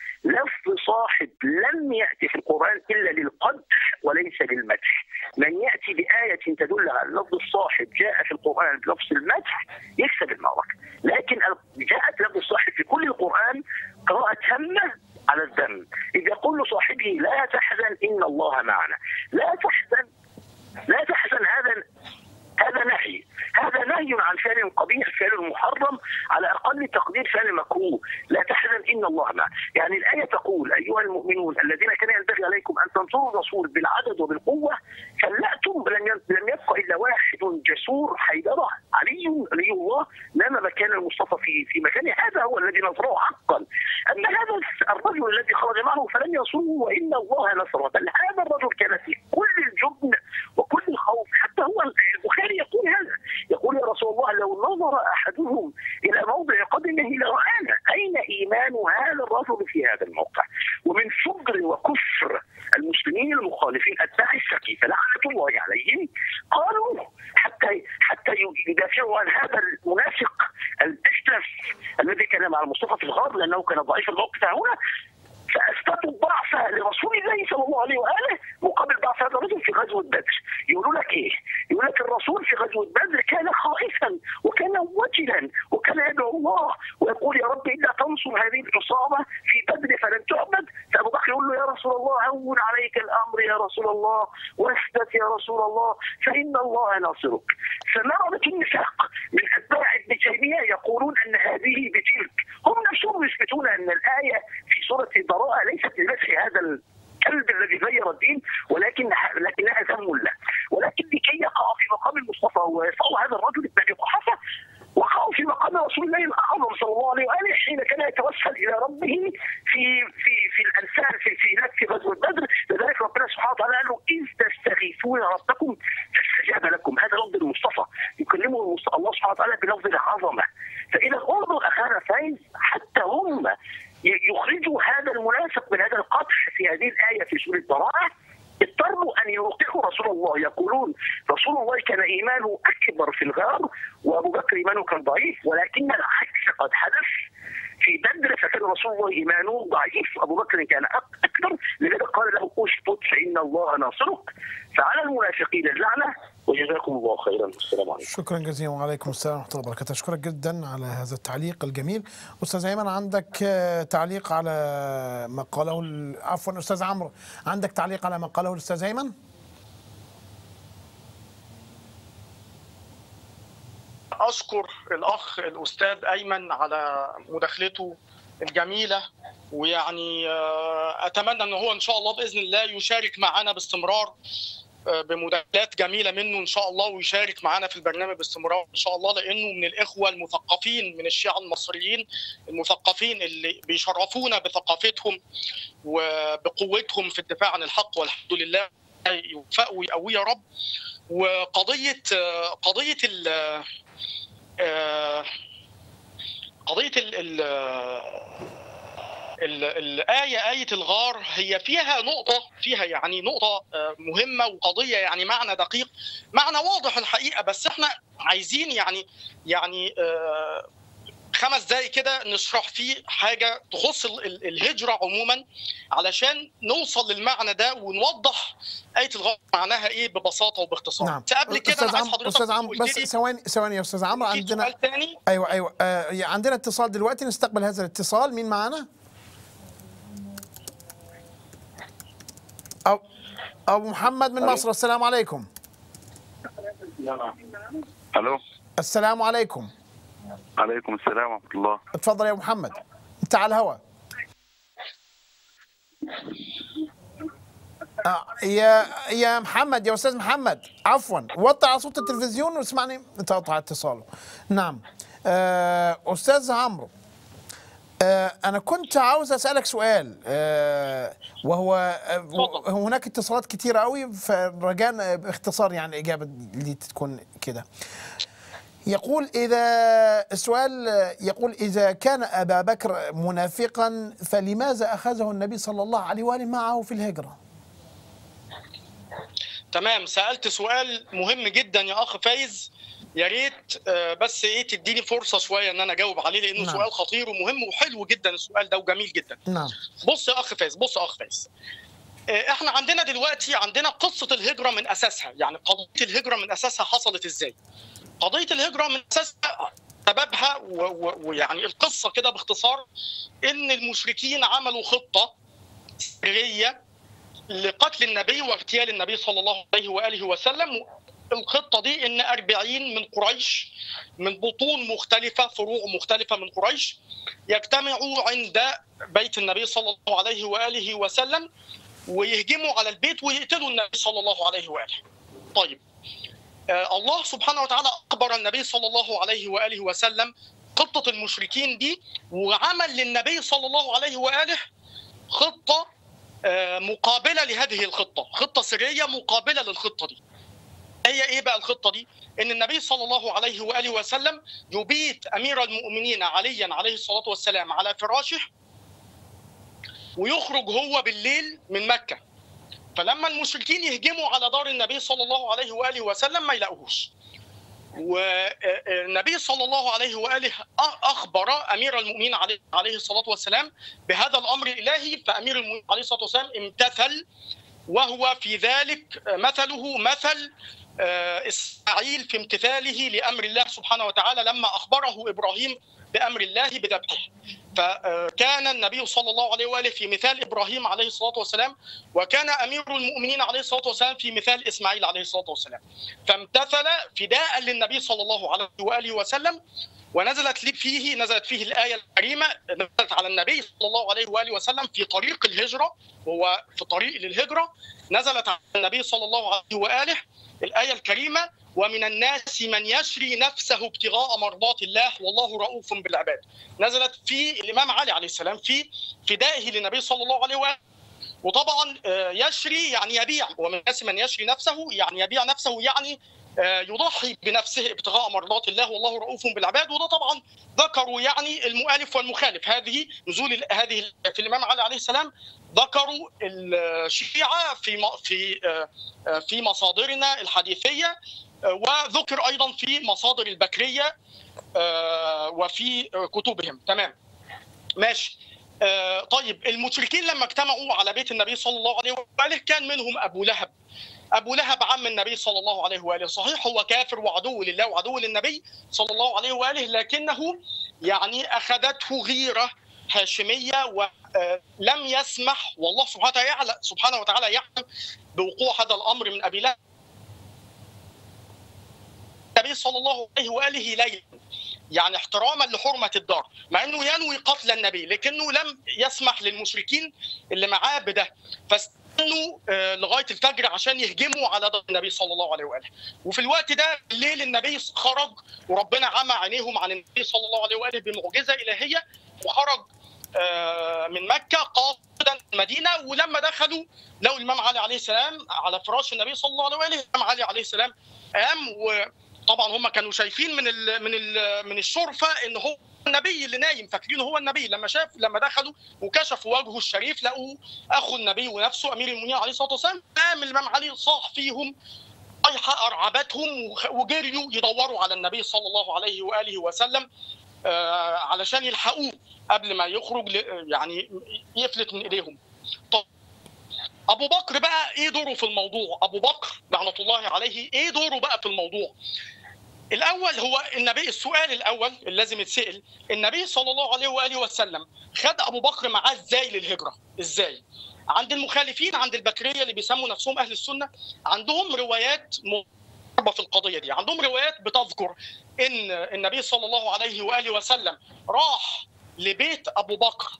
لفظ صاحب لم يأتي في القرآن إلا للقدح وليس للمدح من يأتي بآية تدل على لفظ الصاحب جاء في القرآن بلفظ المدح يكسب المعركة لكن جاءت لفظ الصاحب في كل القرآن قراءة همة على الذم إذ يقول لصاحبه لا تحزن إن الله معنا لا تحزن لا تحزن هذا هذا نهي هذا نهي عن فعل قبيح فعل محرم على اقل تقدير فعل مكروه لا تحزن ان الله معه يعني الايه تقول ايها المؤمنون الذين كان ينبغي عليكم ان تنصروا الرسول بالعدد وبالقوه فلأتم لم لم يبق الا واحد جسور حيدره علي علي الله نام مكان المصطفى في في مكانه هذا هو الذي نصره حقا اما هذا الرجل الذي خرج معه فلم يصره وان الله نصره بل هذا الرجل كان في كل الجبن وكل الخوف حتى هو البخاري يقول هذا يقول يا رسول الله لو نظر احدهم الى موضع قدمه لرانا اين ايمان هذا الرجل في هذا الموقع ومن فجر وكفر المسلمين المخالفين اتباع السقيفه لعنه الله عليهم قالوا حتى حتى يدافعوا عن هذا المنافق الاشرف الذي كان مع المصطفى في الغار لانه كان ضعيف الموقف هنا فاثبتوا الضعف لرسول الله صلى الله عليه واله مقابل ضعف هذا الرجل في غزوه بدر يقولوا لك ايه؟ يقول لك الرسول في غزوه بدر كان خائفا وكان وجلا وكان يدعو الله ويقول يا رب الا تنصر هذه العصابه في بدر فلن تعبد فابو بكر يقول له يا رسول الله هون عليك الامر يا رسول الله واثبت يا رسول الله فان الله ناصرك فمرضت النفاق من اتباع ابن تيميه يقولون ان هذه بتلك هم نفسهم يثبتون ان الايه في سوره البراءه ليست لمسح هذا الكلب الذي غير الدين ولكن لكنها ذم له ولكن لكي يقع في مقام المصطفى ويصل هذا الرجل ابن ابي قحافه وقعوا في مقام رسول الله الاعظم صلى الله عليه واله حين كان يتوسل الى ربه في في في الانفال في في هناك في غزوه بدر لذلك ربنا سبحانه وتعالى قال له اذ تستغيثون ربكم فاستجاب لكم هذا لفظ المصطفى يكلمه الله سبحانه وتعالى بلفظ العظمه فاذا انظر اخانا فايز حتى هم يخرجوا هذا المنافق من هذا القدح في هذه الايه في سوره براءه اضطروا ان يوقفوا رسول الله يقولون رسول الله كان ايمانه اكبر في الغار وابو بكر ايمانه كان ضعيف ولكن العكس قد حدث في بدر فكان رسول الله ايمانه ضعيف ابو بكر كان اكبر لذلك قال له اشطط فان الله ناصرك فعلى المنافقين اللعنه وجزاكم الله خيرا والسلام عليكم شكرا جزيلا وعليكم السلام ورحمه الله وبركاته اشكرك جدا على هذا التعليق الجميل استاذ ايمن عندك تعليق على ما قاله عفوا استاذ عمرو عندك تعليق على ما قاله الاستاذ ايمن اشكر الاخ الاستاذ ايمن على مداخلته الجميله ويعني آه، اتمنى ان هو ان شاء الله باذن الله يشارك معنا باستمرار آه، بمداخلات جميله منه ان شاء الله ويشارك معنا في البرنامج باستمرار ان شاء الله لانه من الاخوه المثقفين من الشيعه المصريين المثقفين اللي بيشرفونا بثقافتهم وبقوتهم في الدفاع عن الحق والحمد لله يوفقوا ويقويه يا رب وقضيه آه، قضيه ال آه، قضيه ال ال ال- الآية آية الغار هي فيها نقطة فيها يعني نقطة آه، مهمة وقضية يعني معنى دقيق معنى واضح الحقيقة بس احنا عايزين يعني يعني آه، خمس دقايق كده نشرح فيه حاجة تخص ال- ال- الهجرة عموما علشان نوصل للمعنى ده ونوضح آية الغار معناها ايه ببساطة وباختصار نعم بس قبل كده استاذ أنا عايز عمرو حضرتك استاذ عمرو قلت بس لي ثواني ثواني يا استاذ عمرو في عندنا سؤال تاني ايوه ايوه آه عندنا اتصال دلوقتي نستقبل هذا الاتصال مين معانا؟ أو ابو محمد من مصر السلام عليكم الو السلام عليكم عليكم السلام ورحمه الله اتفضل يا أبو محمد انت على الهواء آه يا يا محمد يا استاذ محمد عفوا وطي على صوت التلفزيون واسمعني انت قطع اتصاله نعم آه استاذ عمرو آه أنا كنت عاوز أسألك سؤال آه وهو آه اتفضل. هناك اتصالات كتيرة قوي فرجاء باختصار يعني الإجابة دي تكون كده يقول إذا السؤال يقول إذا كان أبا بكر منافقا فلماذا أخذه النبي صلى الله عليه وآله معه في الهجرة تمام سألت سؤال مهم جدا يا أخ فايز يا ريت آه، بس ايه تديني فرصة شوية ان انا اجاوب عليه لانه نعم. سؤال خطير ومهم وحلو جدا السؤال ده وجميل جدا نعم بص يا اخ فايز بص يا اخ فايز آه، احنا عندنا دلوقتي عندنا قصة الهجرة من اساسها يعني قضية الهجرة من اساسها حصلت ازاي قضية الهجرة من اساسها سببها و- و- ويعني القصة كده باختصار ان المشركين عملوا خطة سرية لقتل النبي واغتيال النبي صلى الله عليه واله وسلم الخطه دي ان 40 من قريش من بطون مختلفه فروع مختلفه من قريش يجتمعوا عند بيت النبي صلى الله عليه واله وسلم ويهجموا على البيت ويقتلوا النبي صلى الله عليه واله. طيب آه الله سبحانه وتعالى اخبر النبي صلى الله عليه واله وسلم خطه المشركين دي وعمل للنبي صلى الله عليه واله خطه آه، مقابله لهذه الخطه، خطه سريه مقابله للخطه دي. هي ايه بقى الخطه دي؟ ان النبي صلى الله عليه واله وسلم يبيت امير المؤمنين عليا عليه الصلاه والسلام على فراشه ويخرج هو بالليل من مكه. فلما المشركين يهجموا على دار النبي صلى الله عليه واله وسلم ما يلاقوهوش. والنبي صلى الله عليه واله اخبر امير المؤمنين عليه عليه الصلاه والسلام بهذا الامر الالهي فامير المؤمنين عليه الصلاه والسلام امتثل وهو في ذلك مثله مثل آه، اسماعيل في امتثاله لامر الله سبحانه وتعالى لما اخبره ابراهيم بامر الله بذبحه فكان النبي صلى الله عليه واله في مثال ابراهيم عليه الصلاه والسلام وكان امير المؤمنين عليه الصلاه والسلام في مثال اسماعيل عليه الصلاه والسلام فامتثل فداء للنبي صلى الله عليه واله وسلم ونزلت لي فيه نزلت فيه الايه الكريمه نزلت على النبي صلى الله عليه واله وسلم في طريق الهجره وهو في طريق للهجره نزلت على النبي صلى الله عليه واله الايه الكريمه ومن الناس من يشري نفسه ابتغاء مرضات الله والله رؤوف بالعباد نزلت في الامام علي عليه السلام في فدائه للنبي صلى الله عليه واله وطبعا آه، يشري يعني يبيع ومن الناس من يشري نفسه يعني يبيع نفسه يعني آه، يضحي بنفسه ابتغاء مرضات الله والله رؤوف بالعباد وده طبعا ذكروا يعني المؤلف والمخالف هذه نزول ال- هذه ال- في الامام علي عليه السلام ذكروا الشيعه في م- في آه، آه، في مصادرنا الحديثيه آه، وذكر ايضا في مصادر البكريه آه، وفي آه، كتبهم تمام ماشي آه، طيب المشركين لما اجتمعوا على بيت النبي صلى الله عليه واله كان منهم ابو لهب ابو لهب عم النبي صلى الله عليه واله صحيح هو كافر وعدو لله وعدو للنبي صلى الله عليه واله لكنه يعني اخذته غيره هاشميه ولم يسمح والله سبحانه وتعالى يعلم سبحانه وتعالى يعلم بوقوع هذا الامر من ابي لهب النبي صلى الله عليه واله ليلا يعني احتراما لحرمه الدار مع انه ينوي قتل النبي لكنه لم يسمح للمشركين اللي معاه بده فاستنوا آه، لغايه الفجر عشان يهجموا على دار النبي صلى الله عليه واله وفي الوقت ده الليل النبي خرج وربنا عمى عينيهم عن النبي صلى الله عليه واله بمعجزه الهيه وخرج آه، من مكه قاصدا المدينه ولما دخلوا لقوا الامام علي عليه السلام على فراش النبي صلى الله عليه واله الامام علي عليه السلام قام وطبعا هم كانوا شايفين من ال من ال من الشرفه ان هو النبي اللي نايم فاكرينه هو النبي لما شاف لما دخلوا وكشفوا وجهه الشريف لقوا اخو النبي ونفسه امير المؤمنين عليه الصلاه والسلام قام الامام علي صاح فيهم صيحه ارعبتهم وخ- وجريوا يدوروا على النبي صلى الله عليه واله وسلم آه، علشان يلحقوه قبل ما يخرج ل- يعني يفلت من ايديهم طب ابو بكر بقى ايه دوره في الموضوع ابو بكر لعنه الله عليه ايه دوره بقى في الموضوع الاول هو النبي السؤال الاول اللي لازم يتسال النبي صلى الله عليه واله وسلم خد ابو بكر معاه ازاي للهجره ازاي عند المخالفين عند البكريه اللي بيسموا نفسهم اهل السنه عندهم روايات مضاربه في القضيه دي عندهم روايات بتذكر ان النبي صلى الله عليه واله وسلم راح لبيت ابو بكر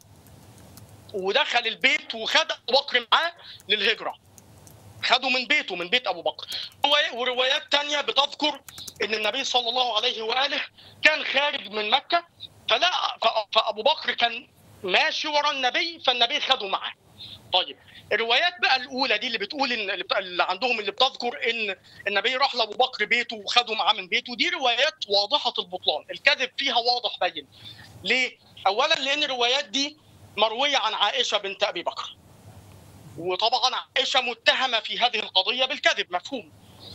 ودخل البيت وخد ابو بكر معاه للهجره خدوا من بيته من بيت ابو بكر رواية- وروايات تانية بتذكر ان النبي صلى الله عليه واله كان خارج من مكه فلا ف- فابو بكر كان ماشي ورا النبي فالنبي خده معاه طيب الروايات بقى الاولى دي اللي بتقول ان اللي بت- اللي عندهم اللي بتذكر ان النبي راح لابو بكر بيته وخده معاه من بيته دي روايات واضحه البطلان الكذب فيها واضح بين ليه اولا لان الروايات دي مرويه عن عائشه بنت ابي بكر وطبعا عائشه متهمه في هذه القضيه بالكذب مفهوم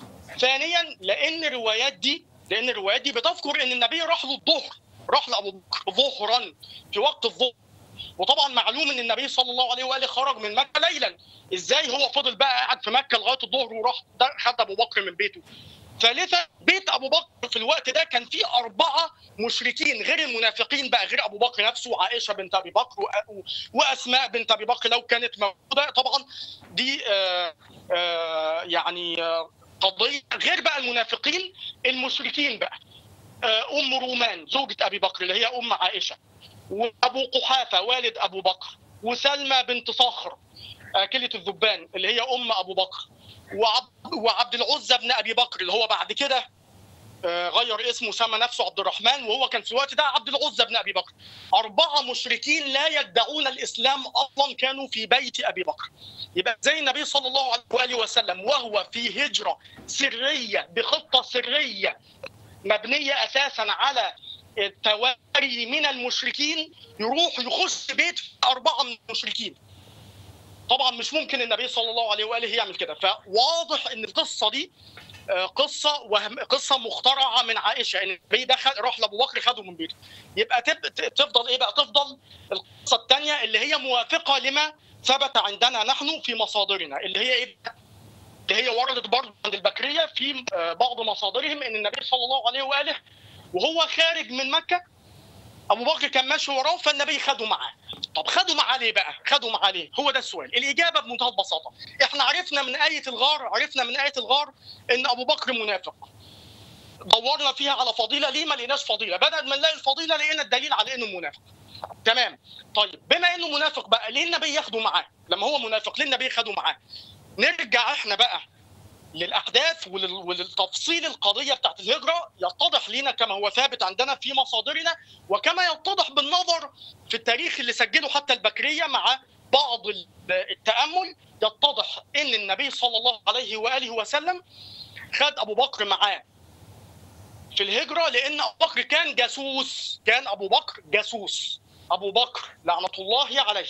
ثانيا لان الروايات دي لان الروايات دي بتذكر ان النبي راح له الظهر راح لابو بكر ظهرا في وقت الظهر وطبعا معلوم ان النبي صلى الله عليه واله خرج من مكه ليلا ازاي هو فضل بقى قاعد في مكه لغايه الظهر وراح ده- خد ابو بكر من بيته ثالثا بيت ابو بكر في الوقت ده كان فيه اربعه مشركين غير المنافقين بقى غير ابو بكر نفسه وعائشه بنت ابي بكر وأ- و- واسماء بنت ابي بكر لو كانت موجوده طبعا دي آه آه يعني آه قضيه غير بقى المنافقين المشركين بقى آه ام رومان زوجة ابي بكر اللي هي ام عائشه وابو قحافه والد ابو بكر وسلمى بنت صخر آكلة الذبان اللي هي ام ابو بكر وعبد, وعبد العزى بن ابي بكر اللي هو بعد كده آه، غير اسمه سمى نفسه عبد الرحمن وهو كان في الوقت ده عبد العزى بن ابي بكر اربعه مشركين لا يدعون الاسلام اصلا كانوا في بيت ابي بكر يبقى زي النبي صلى الله عليه واله وسلم وهو في هجره سريه بخطه سريه مبنيه اساسا على التواري من المشركين يروح يخش بيت اربعه من المشركين طبعا مش ممكن النبي صلى الله عليه واله يعمل كده فواضح ان القصه دي آه، قصه وهم قصه مخترعه من عائشه ان النبي دخل راح لابو بكر خده من بيته يبقى تب... ت- تفضل ايه بقى تفضل القصه الثانيه اللي هي موافقه لما ثبت عندنا نحن في مصادرنا اللي هي ايه بقى؟ اللي هي وردت برضه عند البكريه في آه، بعض مصادرهم ان النبي صلى الله عليه واله وهو خارج من مكه ابو بكر كان ماشي وراه فالنبي خده معاه طب خدوا معاه ليه بقى خدوا معاه ليه هو ده السؤال الاجابه بمنتهى البساطه احنا عرفنا من ايه الغار عرفنا من ايه الغار ان ابو بكر منافق دورنا فيها على فضيله ليه ما لقيناش فضيله بدل ما نلاقي الفضيله لقينا الدليل على انه منافق تمام طيب بما انه منافق بقى ليه النبي ياخده معاه لما هو منافق ليه النبي خده معاه نرجع احنا بقى للاحداث ولل- وللتفصيل القضيه بتاعت الهجره يتضح لنا كما هو ثابت عندنا في مصادرنا وكما يتضح بالنظر في التاريخ اللي سجله حتى البكريه مع بعض ال- التامل يتضح ان النبي صلى الله عليه واله وسلم خد ابو بكر معاه في الهجره لان ابو بكر كان جاسوس كان ابو بكر جاسوس ابو بكر لعنه الله عليه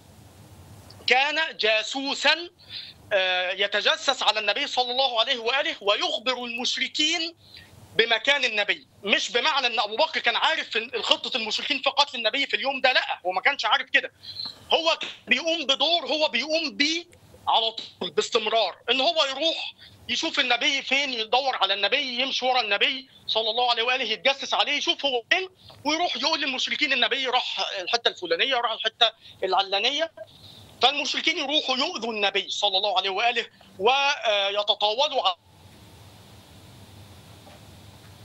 كان جاسوسا آه، يتجسس على النبي صلى الله عليه واله ويخبر المشركين بمكان النبي مش بمعنى ان ابو بكر كان عارف إن خطه المشركين في قتل النبي في اليوم ده لا هو ما كانش عارف كده هو بيقوم بدور هو بيقوم بيه على طول باستمرار ان هو يروح يشوف النبي فين يدور على النبي يمشي ورا النبي صلى الله عليه واله يتجسس عليه يشوف هو فين ويروح يقول للمشركين النبي راح الحته الفلانيه راح الحته العلانيه فالمشركين يروحوا يؤذوا النبي صلى الله عليه واله ويتطاولوا على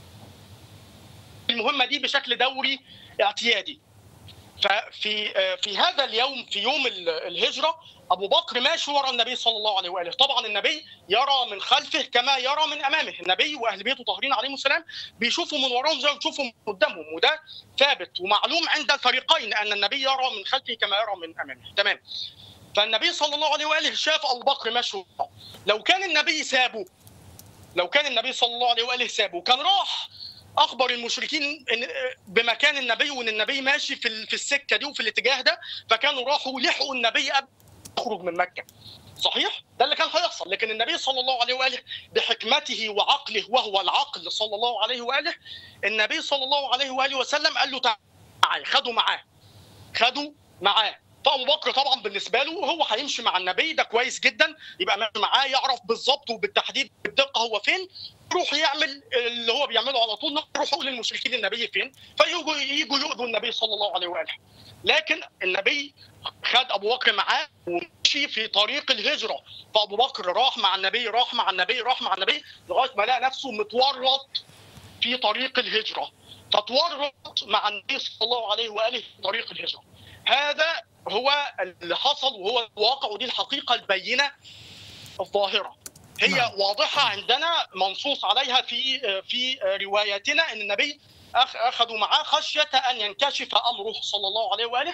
المهمه دي بشكل دوري اعتيادي ففي في هذا اليوم في يوم ال- الهجره ابو بكر ماشي ورا النبي صلى الله عليه واله طبعا النبي يرى من خلفه كما يرى من امامه النبي واهل بيته طاهرين عليهم السلام بيشوفوا من وراهم زي ما بيشوفوا من قدامهم وده ثابت ومعلوم عند الفريقين ان النبي يرى من خلفه كما يرى من امامه تمام فالنبي صلى الله عليه واله شاف ابو بكر ماشي وراه. لو كان النبي سابه لو كان النبي صلى الله عليه واله سابه كان راح اخبر المشركين إن بمكان النبي وان النبي ماشي في ال- في السكه دي وفي الاتجاه ده فكانوا راحوا لحقوا النبي قبل ما يخرج من مكه صحيح ده اللي كان هيحصل لكن النبي صلى الله عليه واله بحكمته وعقله وهو العقل صلى الله عليه واله النبي صلى الله عليه واله وسلم قال له تعالى خدوا معاه خدوا معاه فابو بكر طبعا بالنسبه له هو هيمشي مع النبي ده كويس جدا يبقى ماشي معاه يعرف بالظبط وبالتحديد بالدقه هو فين يروح يعمل اللي هو بيعمله على طول يروح يقول للمشركين النبي فين فيجوا يجوا يؤذوا النبي صلى الله عليه واله لكن النبي خد ابو بكر معاه ومشي في طريق الهجره فابو بكر راح مع النبي راح مع النبي راح مع النبي لغايه ما لقى نفسه متورط في طريق الهجره فتورط مع النبي صلى الله عليه واله في طريق الهجره هذا هو اللي حصل وهو الواقع ودي الحقيقه البينه الظاهره هي نعم. واضحه عندنا منصوص عليها في في رواياتنا ان النبي أخ- اخذوا معاه خشيه ان ينكشف امره صلى الله عليه واله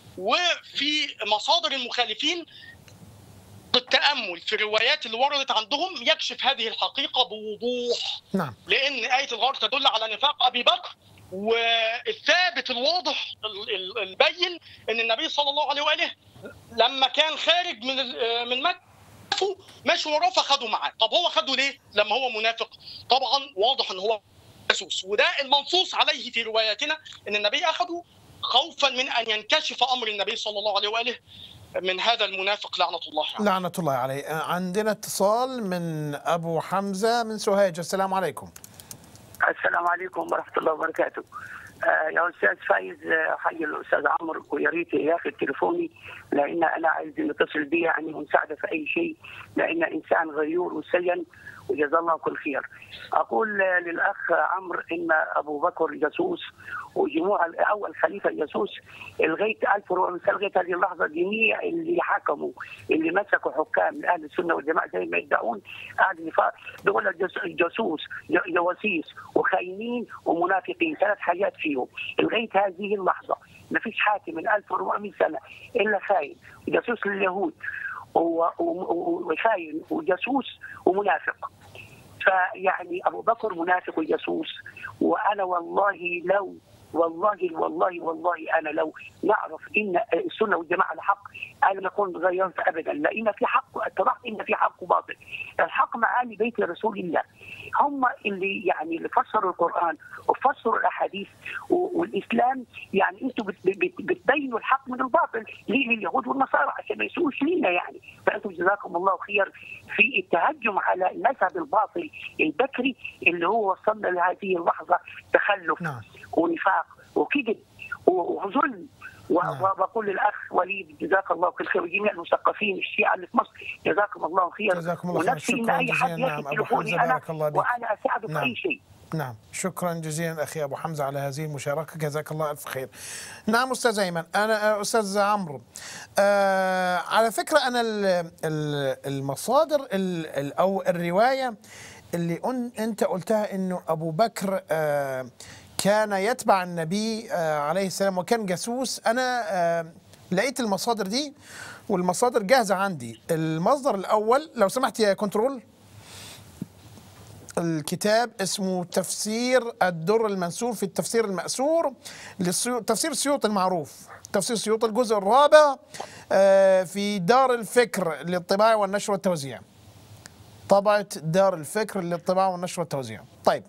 وفي مصادر المخالفين التامل في الروايات اللي وردت عندهم يكشف هذه الحقيقه بوضوح نعم لان ايه الغار تدل على نفاق ابي بكر والثابت الواضح ال- ال- البين ان النبي صلى الله عليه واله لما كان خارج من ال- من مكه ماشي وراه فخدوا معاه طب هو خده ليه لما هو منافق طبعا واضح ان هو جاسوس وده المنصوص عليه في رواياتنا ان النبي اخذه خوفا من ان ينكشف امر النبي صلى الله عليه واله من هذا المنافق لعنه الله عليه لعنة الله عليه آه، عندنا اتصال من أبو حمزة من سوهاج السلام عليكم السلام عليكم ورحمه الله وبركاته. آه يا استاذ فايز آه، حي الاستاذ عمرو ويا ريت ياخذ تليفوني لان انا عايز نتصل بيه يعني ونساعده في اي شيء لان انسان غيور وسجن وجزاه الله كل خير. اقول آه، للاخ عمرو ان ابو بكر جاسوس وجموع اول خليفه جاسوس لغايه 1400 لغايه هذه اللحظه جميع اللي حكموا اللي مسكوا حكام من اهل السنه والجماعه زي ما يدعون اهل النفاق دول الجس- الجاسوس ج- جواسيس وخاينين ومنافقين ثلاث حاجات فيهم لغايه هذه اللحظه ما فيش حاكم من 1400 سنه الا خاين وجاسوس لليهود و- و- و- وخاين وجاسوس ومنافق فيعني ابو بكر منافق وجاسوس وانا والله لو والله والله والله انا لو نعرف ان السنه والجماعه الحق انا ما اكون غيرت ابدا لان في حق اتضحت ان في حق وباطل الحق معاني بيت رسول الله هم اللي يعني اللي فسروا القران وفسروا الاحاديث و- والاسلام يعني انتم بت- بت- بتبينوا الحق من الباطل ليه لليهود والنصارى عشان ما يسووش لينا يعني فانتم جزاكم الله خير في التهجم على المذهب الباطل البكري اللي هو وصلنا لهذه اللحظه تخلف نعم. ونفاق وكذب وظلم و- نعم. وبقول للاخ وليد جزاك الله كل خير وجميع المثقفين الشيعه اللي في مصر جزاكم الله خير جزاكم الله خير. ونفسي ان شكراً اي حد جزيلاً. نعم. ياخذ أبو تليفوني حمزة انا بارك الله بك. وانا اساعده في نعم. اي شيء نعم شكرا جزيلا اخي ابو حمزه على هذه المشاركه جزاك الله الف خير. نعم استاذ ايمن انا آه، استاذ عمرو آه على فكره انا ال- ال- المصادر ال- ال- او الروايه اللي أن انت قلتها انه ابو بكر آه كان يتبع النبي آه عليه السلام وكان جاسوس انا آه لقيت المصادر دي والمصادر جاهزه عندي المصدر الاول لو سمحت يا كنترول الكتاب اسمه تفسير الدر المنثور في التفسير المأسور للسيو... تفسير السيوط المعروف تفسير السيوط الجزء الرابع آه، في دار الفكر للطباعة والنشر والتوزيع طبعة دار الفكر للطباعة والنشر والتوزيع طيب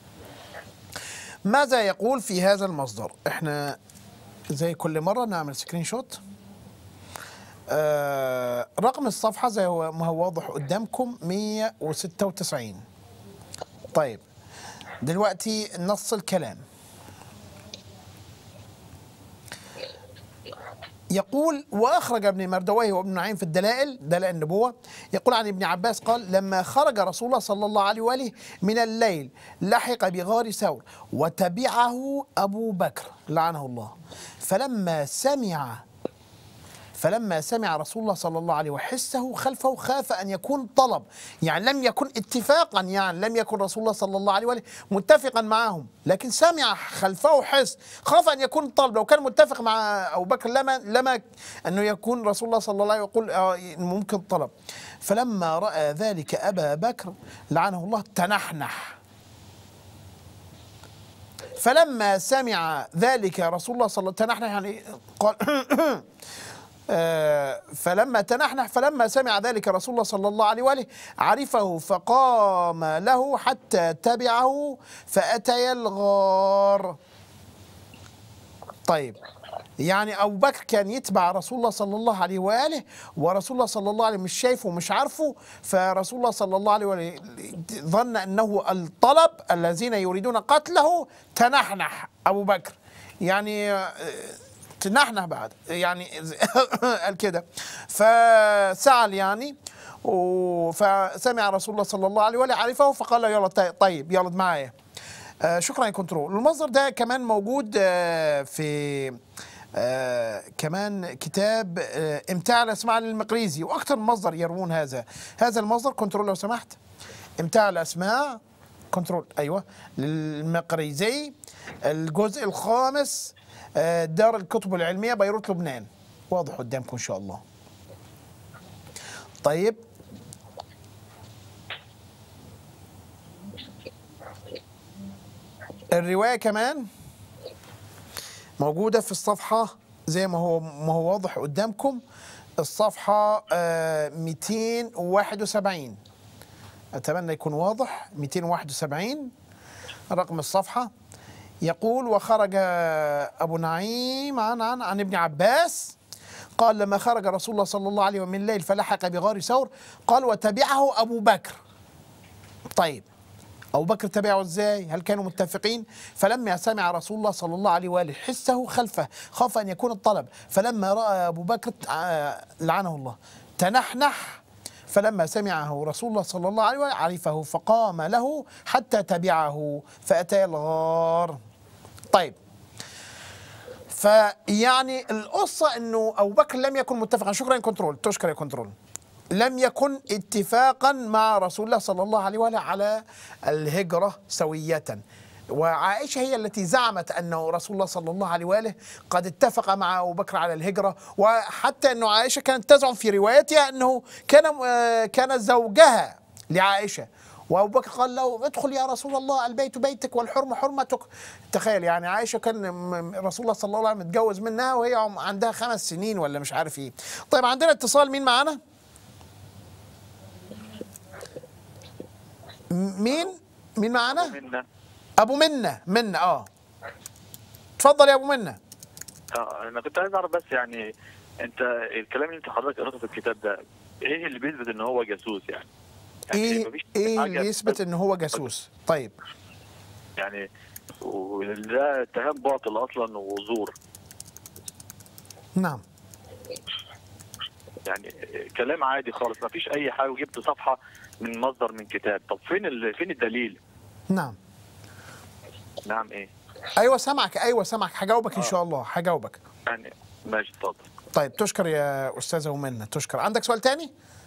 ماذا يقول في هذا المصدر احنا زي كل مرة نعمل سكرين شوت آه رقم الصفحة زي هو- ما هو واضح قدامكم 196 طيب دلوقتي نص الكلام يقول واخرج ابن مردويه وابن نعيم في الدلائل دلائل النبوه يقول عن ابن عباس قال لما خرج رسول الله صلى الله عليه واله من الليل لحق بغار ثور وتبعه ابو بكر لعنه الله فلما سمع فلما سمع رسول الله صلى الله عليه وحسه خلفه خاف ان يكون طلب يعني لم يكن اتفاقا يعني لم يكن رسول الله صلى الله عليه واله متفقا معهم لكن سمع خلفه حس خاف ان يكون طلب لو كان متفق مع ابو بكر لما لما انه يكون رسول الله صلى الله عليه وسلم يقول آه ممكن طلب فلما راى ذلك ابا بكر لعنه الله تنحنح فلما سمع ذلك رسول الله صلى الله عليه وسلم تنحنح يعني قال آه، فلما تنحنح فلما سمع ذلك رسول الله صلى الله عليه واله عرفه فقام له حتى تبعه فأتي الغار طيب يعني أبو بكر كان يتبع رسول الله صلى الله عليه وآله ورسول الله صلى الله عليه مش شايفه ومش عارفه فرسول الله صلى الله عليه وآله ظن أنه الطلب الذين يريدون قتله تنحنح أبو بكر يعني آه، تنحنح بعد يعني قال كده فسأل يعني و- فسمع رسول الله صلى الله عليه وآله عرفه فقال له يلا طي- طيب يلا معايا آه، شكرا يا كنترول المصدر ده كمان موجود آه، في آه كمان كتاب آه امتاع الاسماع للمقريزي واكثر من مصدر يروون هذا هذا المصدر كنترول لو سمحت امتاع الاسماع كنترول ايوه للمقريزي الجزء الخامس آه، دار الكتب العلميه بيروت لبنان واضح قدامكم ان شاء الله طيب الروايه كمان موجوده في الصفحه زي ما هو ما هو واضح قدامكم الصفحه آه، 271 اتمنى يكون واضح 271 رقم الصفحه يقول وخرج ابو نعيم عن عن عن ابن عباس قال لما خرج رسول الله صلى الله عليه وسلم من الليل فلحق بغار ثور قال وتبعه ابو بكر طيب أبو بكر تبعه ازاي؟ هل كانوا متفقين؟ فلما سمع رسول الله صلى الله عليه وآله حسه خلفه خاف أن يكون الطلب فلما رأى أبو بكر آه، لعنه الله تنحنح فلما سمعه رسول الله صلى الله عليه وآله عرفه فقام له حتى تبعه فأتى الغار طيب فيعني القصة أنه أبو بكر لم يكن متفقا شكرا يا كنترول تشكر يا كنترول لم يكن اتفاقا مع رسول الله صلى الله عليه وآله على الهجرة سوية وعائشة هي التي زعمت أنه رسول الله صلى الله عليه وآله قد اتفق مع أبو بكر على الهجرة وحتى أنه عائشة كانت تزعم في روايتها أنه كان آه، كان زوجها لعائشة وابو بكر قال له ادخل يا رسول الله البيت بيتك والحرمه حرمتك تخيل يعني عائشه كان م- رسول الله صلى الله عليه وسلم متجوز منها وهي عم- عندها خمس سنين ولا مش عارف ايه طيب عندنا اتصال مين معانا م- مين مين معانا منا ابو منه منه اه اتفضل يا ابو منه آه انا كنت عايز اعرف بس يعني انت الكلام اللي انت حضرتك قريته في الكتاب ده ايه اللي بيثبت ان هو جاسوس يعني؟ يعني ايه مفيش ايه حاجة اللي يثبت ان هو جاسوس طيب يعني وده اتهام باطل اصلا وزور نعم يعني كلام عادي خالص ما فيش اي حاجه وجبت صفحه من مصدر من كتاب طب فين ال... فين الدليل؟ نعم نعم ايه؟ ايوه سامعك ايوه سامعك هجاوبك ان شاء الله هجاوبك يعني ماشي اتفضل طيب تشكر يا استاذه ومنة تشكر عندك سؤال تاني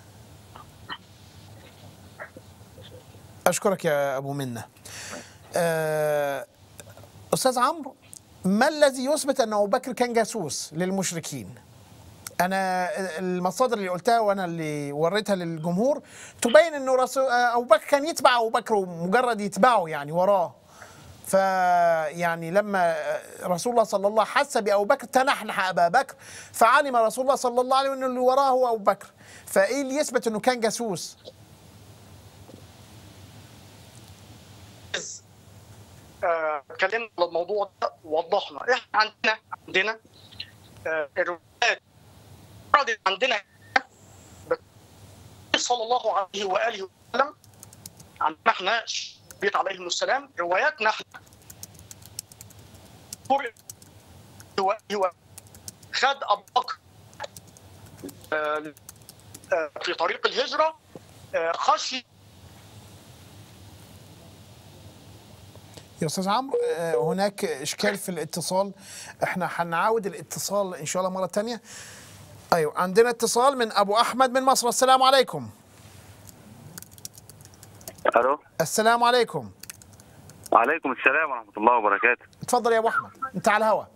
اشكرك يا ابو منة آه، استاذ عمرو ما الذي يثبت ان ابو بكر كان جاسوس للمشركين انا المصادر اللي قلتها وانا اللي وريتها للجمهور تبين انه رسول ابو بكر كان يتبع ابو بكر ومجرد يتبعه يعني وراه فيعني لما رسول الله صلى الله عليه وسلم حس بابو بكر تنحنح ابا بكر فعلم رسول الله صلى الله عليه وسلم ان اللي وراه هو ابو بكر فايه اللي يثبت انه كان جاسوس آه، اتكلمنا على الموضوع ده ووضحنا احنا عندنا عندنا آه، الروايات وردت عندنا صلى الله عليه واله وسلم عندنا احنا بيت عليهم السلام رواياتنا احنا هو هو خد ابو بكر آه، آه، في طريق الهجره آه، خشي يا استاذ عمرو آه، هناك اشكال في الاتصال احنا هنعاود الاتصال ان شاء الله مره تانية ايوه عندنا اتصال من ابو احمد من مصر السلام عليكم الو السلام عليكم وعليكم السلام ورحمه الله وبركاته اتفضل يا ابو احمد انت على الهوا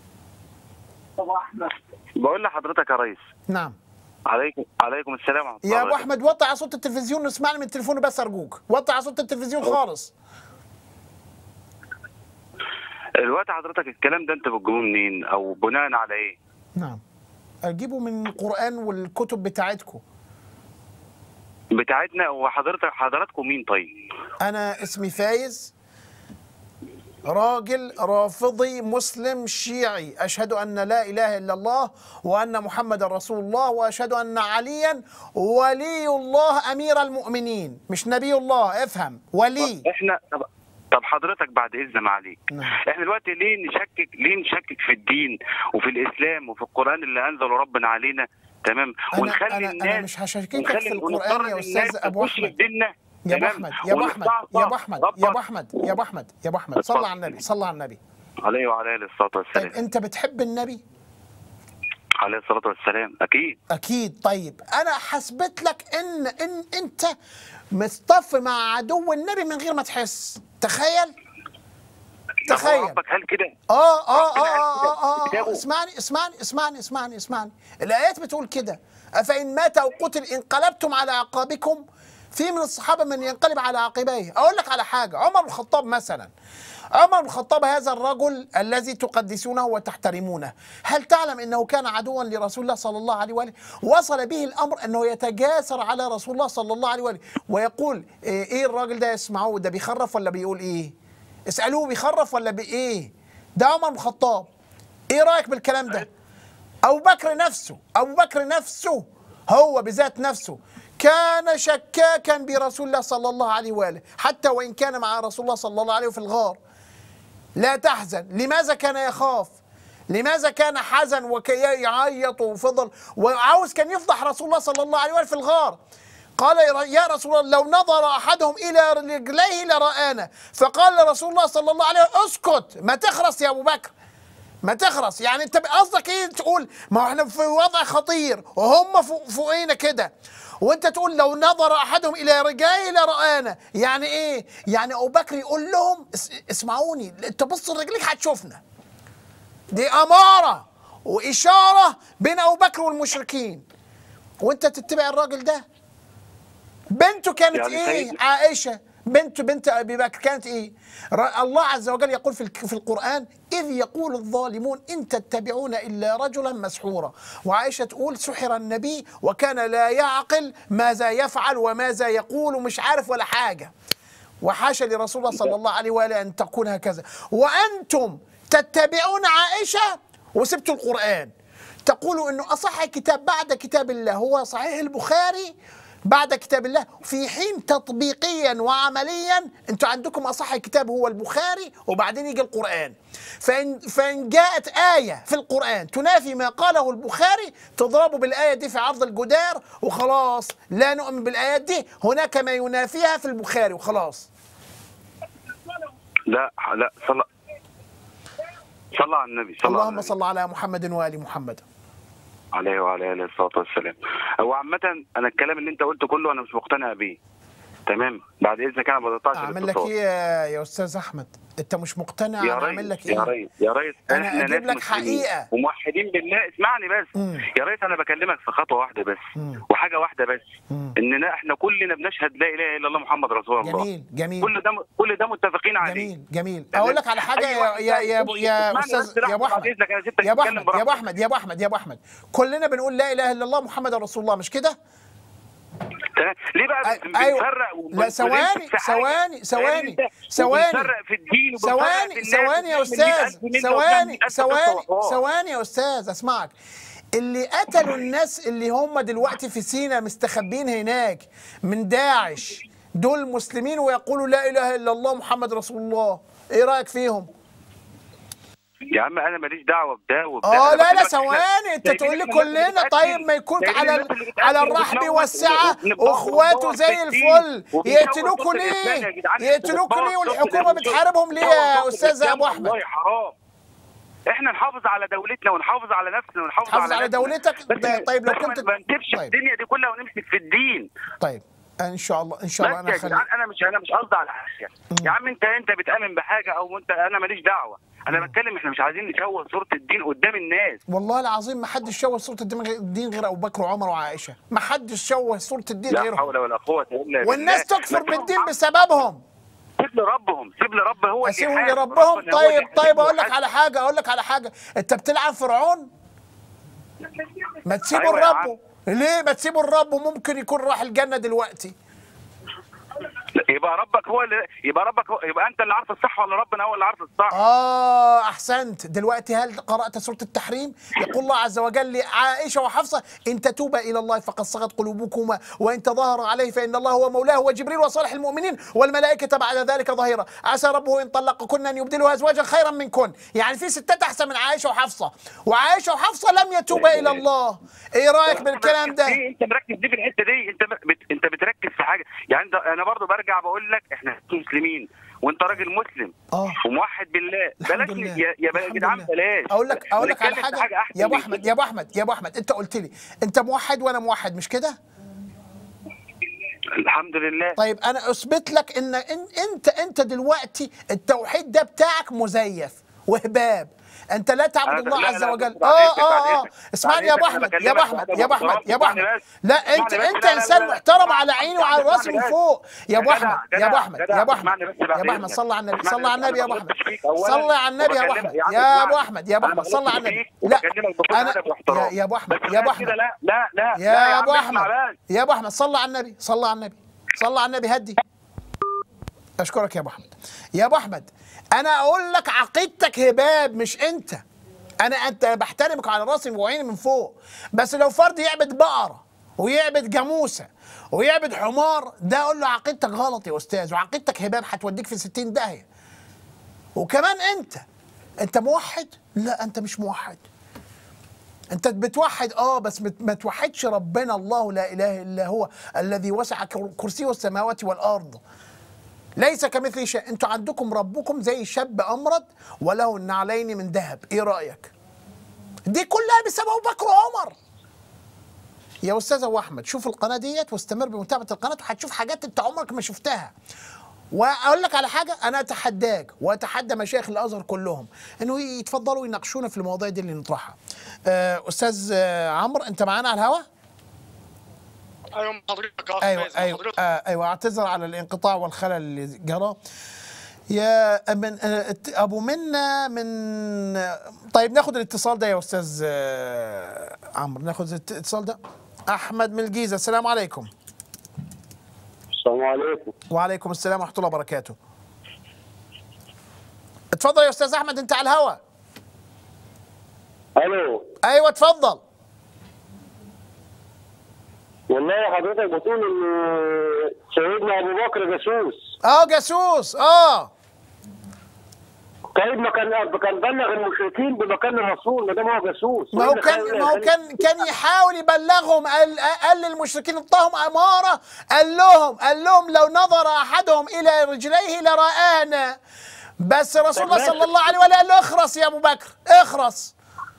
بقول لحضرتك يا ريس نعم عليكم عليكم السلام ورحمه الله يا ابو وبركاته. احمد وطي على صوت التلفزيون واسمعني من التليفون بس ارجوك وطي على صوت التلفزيون خالص الوقت حضرتك الكلام ده انت بتجيبوه منين او بناء على ايه نعم اجيبه من القران والكتب بتاعتكم بتاعتنا وحضرتك حضراتكم مين طيب انا اسمي فايز راجل رافضي مسلم شيعي اشهد ان لا اله الا الله وان محمد رسول الله واشهد ان عليا ولي الله امير المؤمنين مش نبي الله افهم ولي احنا طب, طب حضرتك بعد اذن ما عليك نعم. احنا دلوقتي ليه نشكك ليه نشكك في الدين وفي الاسلام وفي القران اللي انزله ربنا علينا تمام انا ونخلي انا الناس انا مش هشككك ونخلي- في ونضطر القران يا الناس استاذ ابو تخش احمد ديننا يا ابو تمام؟ احمد يا ابو احمد ونستعصى يا ابو احمد يا ابو ربنا احمد يا ابو احمد يا ابو احمد صلى على النبي صلى على النبي عليه وعلى اله الصلاه طيب والسلام انت بتحب النبي عليه الصلاه والسلام اكيد اكيد طيب انا حسبت لك ان ان انت مصطف مع عدو النبي من غير ما تحس تخيل طب هو تخيل ربك قال كده اه اه ربنا قال اه كده اه, آه, في آه كتابه. اسمعني اسمعني اسمعني اسمعني اسمعني الايات بتقول كده افان مات او قتل انقلبتم على اعقابكم في من الصحابه من ينقلب على عقبيه اقول لك على حاجه عمر بن الخطاب مثلا عمر بن الخطاب هذا الرجل الذي تقدسونه وتحترمونه هل تعلم انه كان عدوا لرسول الله صلى الله عليه واله وصل به الامر انه يتجاسر على رسول الله صلى الله عليه واله ويقول ايه إيه الراجل ده يسمعوه ده بيخرف ولا بيقول ايه اسالوه بيخرف ولا بايه ده عمر بن الخطاب ايه رايك بالكلام ده ابو بكر نفسه ابو بكر نفسه هو بذات نفسه كان شكاكا برسول الله صلى الله عليه واله حتى وان كان مع رسول الله صلى الله عليه في الغار لا تحزن لماذا كان يخاف لماذا كان حزن ويعيط وفضل وعاوز كان يفضح رسول الله صلى الله عليه وسلم في الغار قال يا رسول الله لو نظر احدهم الى رجليه لرانا فقال رسول الله صلى الله عليه وسلم اسكت ما تخرس يا ابو بكر ما تخرس يعني انت قصدك ايه تقول ما هو احنا في وضع خطير وهم فوق فوقينا كده وانت تقول لو نظر احدهم الى رجليه لرانا يعني ايه يعني ابو بكر يقول لهم اس- اسمعوني انت بص لرجليك هتشوفنا دي اماره واشاره بين ابو بكر والمشركين وانت تتبع الراجل ده بنته كانت يعني ايه سيد- عائشه بنت بنت ابي بكر كانت ايه ر- الله عز وجل يقول في الك- في القران اذ يقول الظالمون ان تتبعون الا رجلا مسحورا وعائشه تقول سحر النبي وكان لا يعقل ماذا يفعل وماذا يقول ومش عارف ولا حاجه وحاشا لرسول الله صلى الله عليه واله ان تكون هكذا وانتم تتبعون عائشه وسبتوا القران تقولوا انه اصح كتاب بعد كتاب الله هو صحيح البخاري بعد كتاب الله في حين تطبيقيا وعمليا انتوا عندكم اصح كتاب هو البخاري وبعدين يجي القران فان فان جاءت ايه في القران تنافي ما قاله البخاري تضربوا بالايه دي في عرض الجدار وخلاص لا نؤمن بالايات دي هناك ما ينافيها في البخاري وخلاص لا لا صلى صلى على النبي صلى على اللهم النبي. صل على محمد وال محمد عليه وعلى اله الصلاه والسلام هو عامه انا الكلام اللي انت قلته كله انا مش مقتنع بيه تمام بعد اذنك انا ما بقطعش اعمل لك الاتصال. ايه يا- يا استاذ احمد انت مش مقتنع يا انا اعمل لك ريس يا ايه ريس يا ريس أنا احنا أجيب ناس لك مسلمين حقيقة. وموحدين بالله اسمعني بس مم. يا ريس انا بكلمك في خطوه واحده بس مم. وحاجه واحده بس مم. اننا احنا كلنا بنشهد لا اله الا الله محمد رسول الله جميل جميل كل ده كل ده متفقين عليه جميل جميل تمام. اقول لك على حاجه أي يا واحد يا يا, يخش- يا اسمعني استاذ بس لحظة يا ابو بعد احمد إذنك، أنا سبتك يا ابو تتكلم احمد يا ابو براحتك. احمد يا ابو احمد يا ابو احمد كلنا بنقول لا اله الا الله محمد رسول الله مش كده تمام؟ ليه بقى أي- بن- أيوة. بنفرق وبن- لا ثواني بنمسك في حاجة؟ ثواني ثواني فاهم أنت؟ ثواني وبنفرق في الدين وبنفرق في ثواني الناس ثواني يا وبنعمل استاذ 100,000 منه ثواني وبنعمل 100,000 ثواني قصة وحوار. ثواني يا استاذ اسمعك اللي قتلوا الناس اللي هم دلوقتي في سينا مستخبين هناك من داعش دول مسلمين ويقولوا لا اله الا الله محمد رسول الله ايه رايك فيهم يا عم انا ماليش دعوه بده وبده اه أنا لا لا بكلمك إحنا- ثواني انت سايبين تقول لي إحنا الناس اللي كلنا بتقتل. طيب ما يكون سايبين على الناس اللي على بتقتل الرحب وبتنور- والسعه وبنبوظ- واخواته وبنبوظ زي في الدين. الفل وبنبوظ يقتلوكوا صوت الإسلام ليه؟ يا جدعان. يقتلوكوا بنبوظ ليه صوت والحكومه الإسلام. بتحاربهم ليه بنبوظ يا صوت استاذ الإسلام. ابو احمد؟ والله حرام احنا نحافظ على دولتنا ونحافظ على نفسنا ونحافظ تحافظ على نفسنا. دولتك؟ بس ده- طيب لو بس كنت- ما ما نسيبش طيب. الدنيا دي كلها ونمسك في الدين طيب ان شاء الله ان شاء الله بس انا يا خلي جدعان انا مش انا مش قصدي على حاجه يا عم انت انت بتامن بحاجه او انت انا ماليش دعوه انا بتكلم احنا مش عايزين نشوه صوره الدين قدام الناس والله العظيم ما حدش شوه صوره الدين غير- الدين غير ابو بكر وعمر وعائشه ما حدش شوه صوره الدين لا غيرهم حول ولا قوه الا بالله والناس تكفر ما بالدين تسيبهم- بسببهم سيب لربهم سيب لرب هو اللي اسيبهم يحاسب. لربهم ربنا هو اللي طيب يحاسب طيب اقول لك ويحاسب. على حاجه اقول لك على حاجه انت بتلعب فرعون ما تسيبه أيوة يا لربه ليه ما تسيبه لربه ممكن يكون راح الجنه دلوقتي لا، يبقى ربك هو اللي يبقى ربك هو يبقى انت اللي عارف الصح ولا ربنا هو اللي عارف الصح اه احسنت دلوقتي هل قرات سوره التحريم يقول الله عز وجل لعائشه وحفصه ان تتوبا الى الله فقد صغت قلوبكما وان تظاهر عليه فان الله هو مولاه وجبريل وصالح المؤمنين والملائكه بعد ذلك ظهيرا عسى ربه ان طلقكن ان يبدله ازواجا خيرا منكن يعني في ستات احسن من عائشه وحفصه وعائشه وحفصه لم يتوبا الى الله ايه رايك بالكلام ده دي انت مركز دي في الحته دي انت بت... انت بتركز في حاجه يعني انت انا برضو برجع بقول لك احنا مسلمين وانت راجل مسلم آه. وموحد بالله الحمد بلاش لله يا يا الحمد جدعان لله. بلاش اقول لك اقول لك على نتكلم في حاجه, أحسن يا ابو من احمد كده. يا ابو احمد يا ابو احمد انت قلت لي انت موحد وانا موحد مش كده الحمد لله طيب انا اثبت لك ان إن انت انت دلوقتي التوحيد ده بتاعك مزيف وهباب انت لا تعبد أنا- الله لا- عز لا، وجل بعد اه إذنك- بعد اه اه إذنك. اسمعني يا بعد ابو إذنك احمد يا ابو بكلمك احمد بأدب يا ابو احمد يا ابو واحترام. احمد اسمعني لا بس. انت اسمعني بس. انت لا- لا- انسان لا- محترم لا. على عيني وعلى اسمعني راسي من بس. فوق يا ابو جدع- احمد يا جدع- ابو احمد جدع. يا ابو احمد اسمعني بس بعد يا ابو احمد إذنك. صلى على النبي اسمعني صلى على بس. النبي يا أنا ابو ما احمد غلطتش فيك أولاً صلى على النبي يا ابو وبكلمك- احمد يا عم يا ابو اسمعني. احمد يا ابو أنا ما احمد صلى على غلطتش النبي فيك وبكلمك بكل انا أدب واحترام. يا يا ابو احمد بس يا ابو غير كده احمد لا لا لا لا يا عم ابو اسمع احمد بس. يا ابو احمد صلى على النبي صلى على النبي صلى على النبي هدي اشكرك يا ابو احمد يا ابو احمد انا اقول لك عقيدتك هباب مش انت انا انت بحترمك على راسي وعيني من فوق بس لو فرد يعبد بقره ويعبد جاموسه ويعبد حمار ده اقول له عقيدتك غلط يا استاذ وعقيدتك هباب هتوديك في 60 داهيه وكمان انت انت موحد لا انت مش موحد انت بتوحد اه بس مت- ما توحدش ربنا الله لا اله الا هو الذي وسع كر- كرسيه السماوات والارض ليس كمثله شيء انتوا عندكم ربكم زي شاب امرد وله النعلين من ذهب ايه رايك دي كلها بسبب ابو بكر وعمر يا استاذ ابو احمد شوف القناه ديت واستمر بمتابعه القناه وهتشوف حاجات انت عمرك ما شفتها واقول لك على حاجه انا اتحداك واتحدى مشايخ الازهر كلهم انه يتفضلوا يناقشونا في المواضيع دي اللي نطرحها آه، استاذ آه، عمرو انت معانا على الهواء ايوه من حضرتك يا أخ ايوه فايز، من ايوه حضرتك. آه ايوه اعتذر على الانقطاع والخلل اللي جرى يا من آه، الت- ابو منا من آه، طيب ناخد الاتصال ده يا استاذ آه، عمرو ناخد الاتصال ده احمد من الجيزه السلام عليكم السلام عليكم وعليكم السلام ورحمه الله وبركاته اتفضل يا استاذ احمد انت على الهوا الو ايوه اتفضل والله حضرتك بتقول ان سيدنا ابو بكر جاسوس اه جاسوس اه طيب ما كان كان بلغ المشركين بمكان الرسول ما دام هو جاسوس ما هو كان ما هو كان كان يحاول يبلغهم قال قال للمشركين انطهم اماره قال لهم قال لهم لو نظر احدهم الى رجليه لرآنا بس رسول الله طب صلى الله عليه وسلم قال له اخرس يا ابو بكر اخرس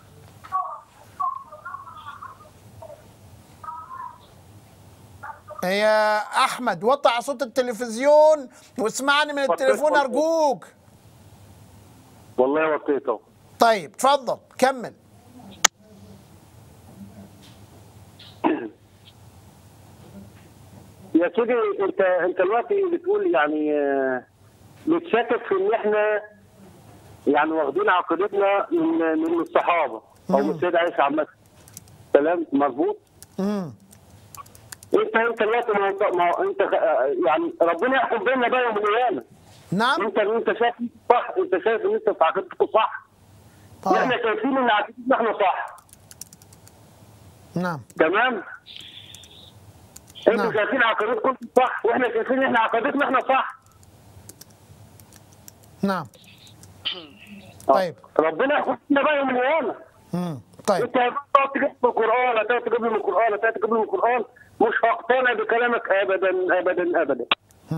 يا احمد وطع صوت التلفزيون واسمعني من التليفون ارجوك والله وطيته طيب اتفضل كمل يا سيدي انت انت دلوقتي بتقول يعني آه، بتشكك في ان احنا يعني واخدين عقيدتنا من من الصحابه او من السيد عائشه عامه كلام مظبوط امم انت انت دلوقتي ما هو- ما هو انت آه، يعني ربنا يحكم بيننا بقى يوم القيامه نعم انت انت شايف صح انت شايف ان انت في عقيدتك صح آه. احنا شايفين ان عقيدتنا احنا صح نعم تمام نعم. انتوا شايفين عقيدتكم صح واحنا شايفين احنا عقيدتنا احنا صح نعم طيب ربنا ياخدنا بقى يوم القيامه مم. طيب انت هتقعد تجيب من القران هتقعد تجيب من القران هتقعد تجيب من القران مش هقتنع بكلامك ابدا ابدا ابدا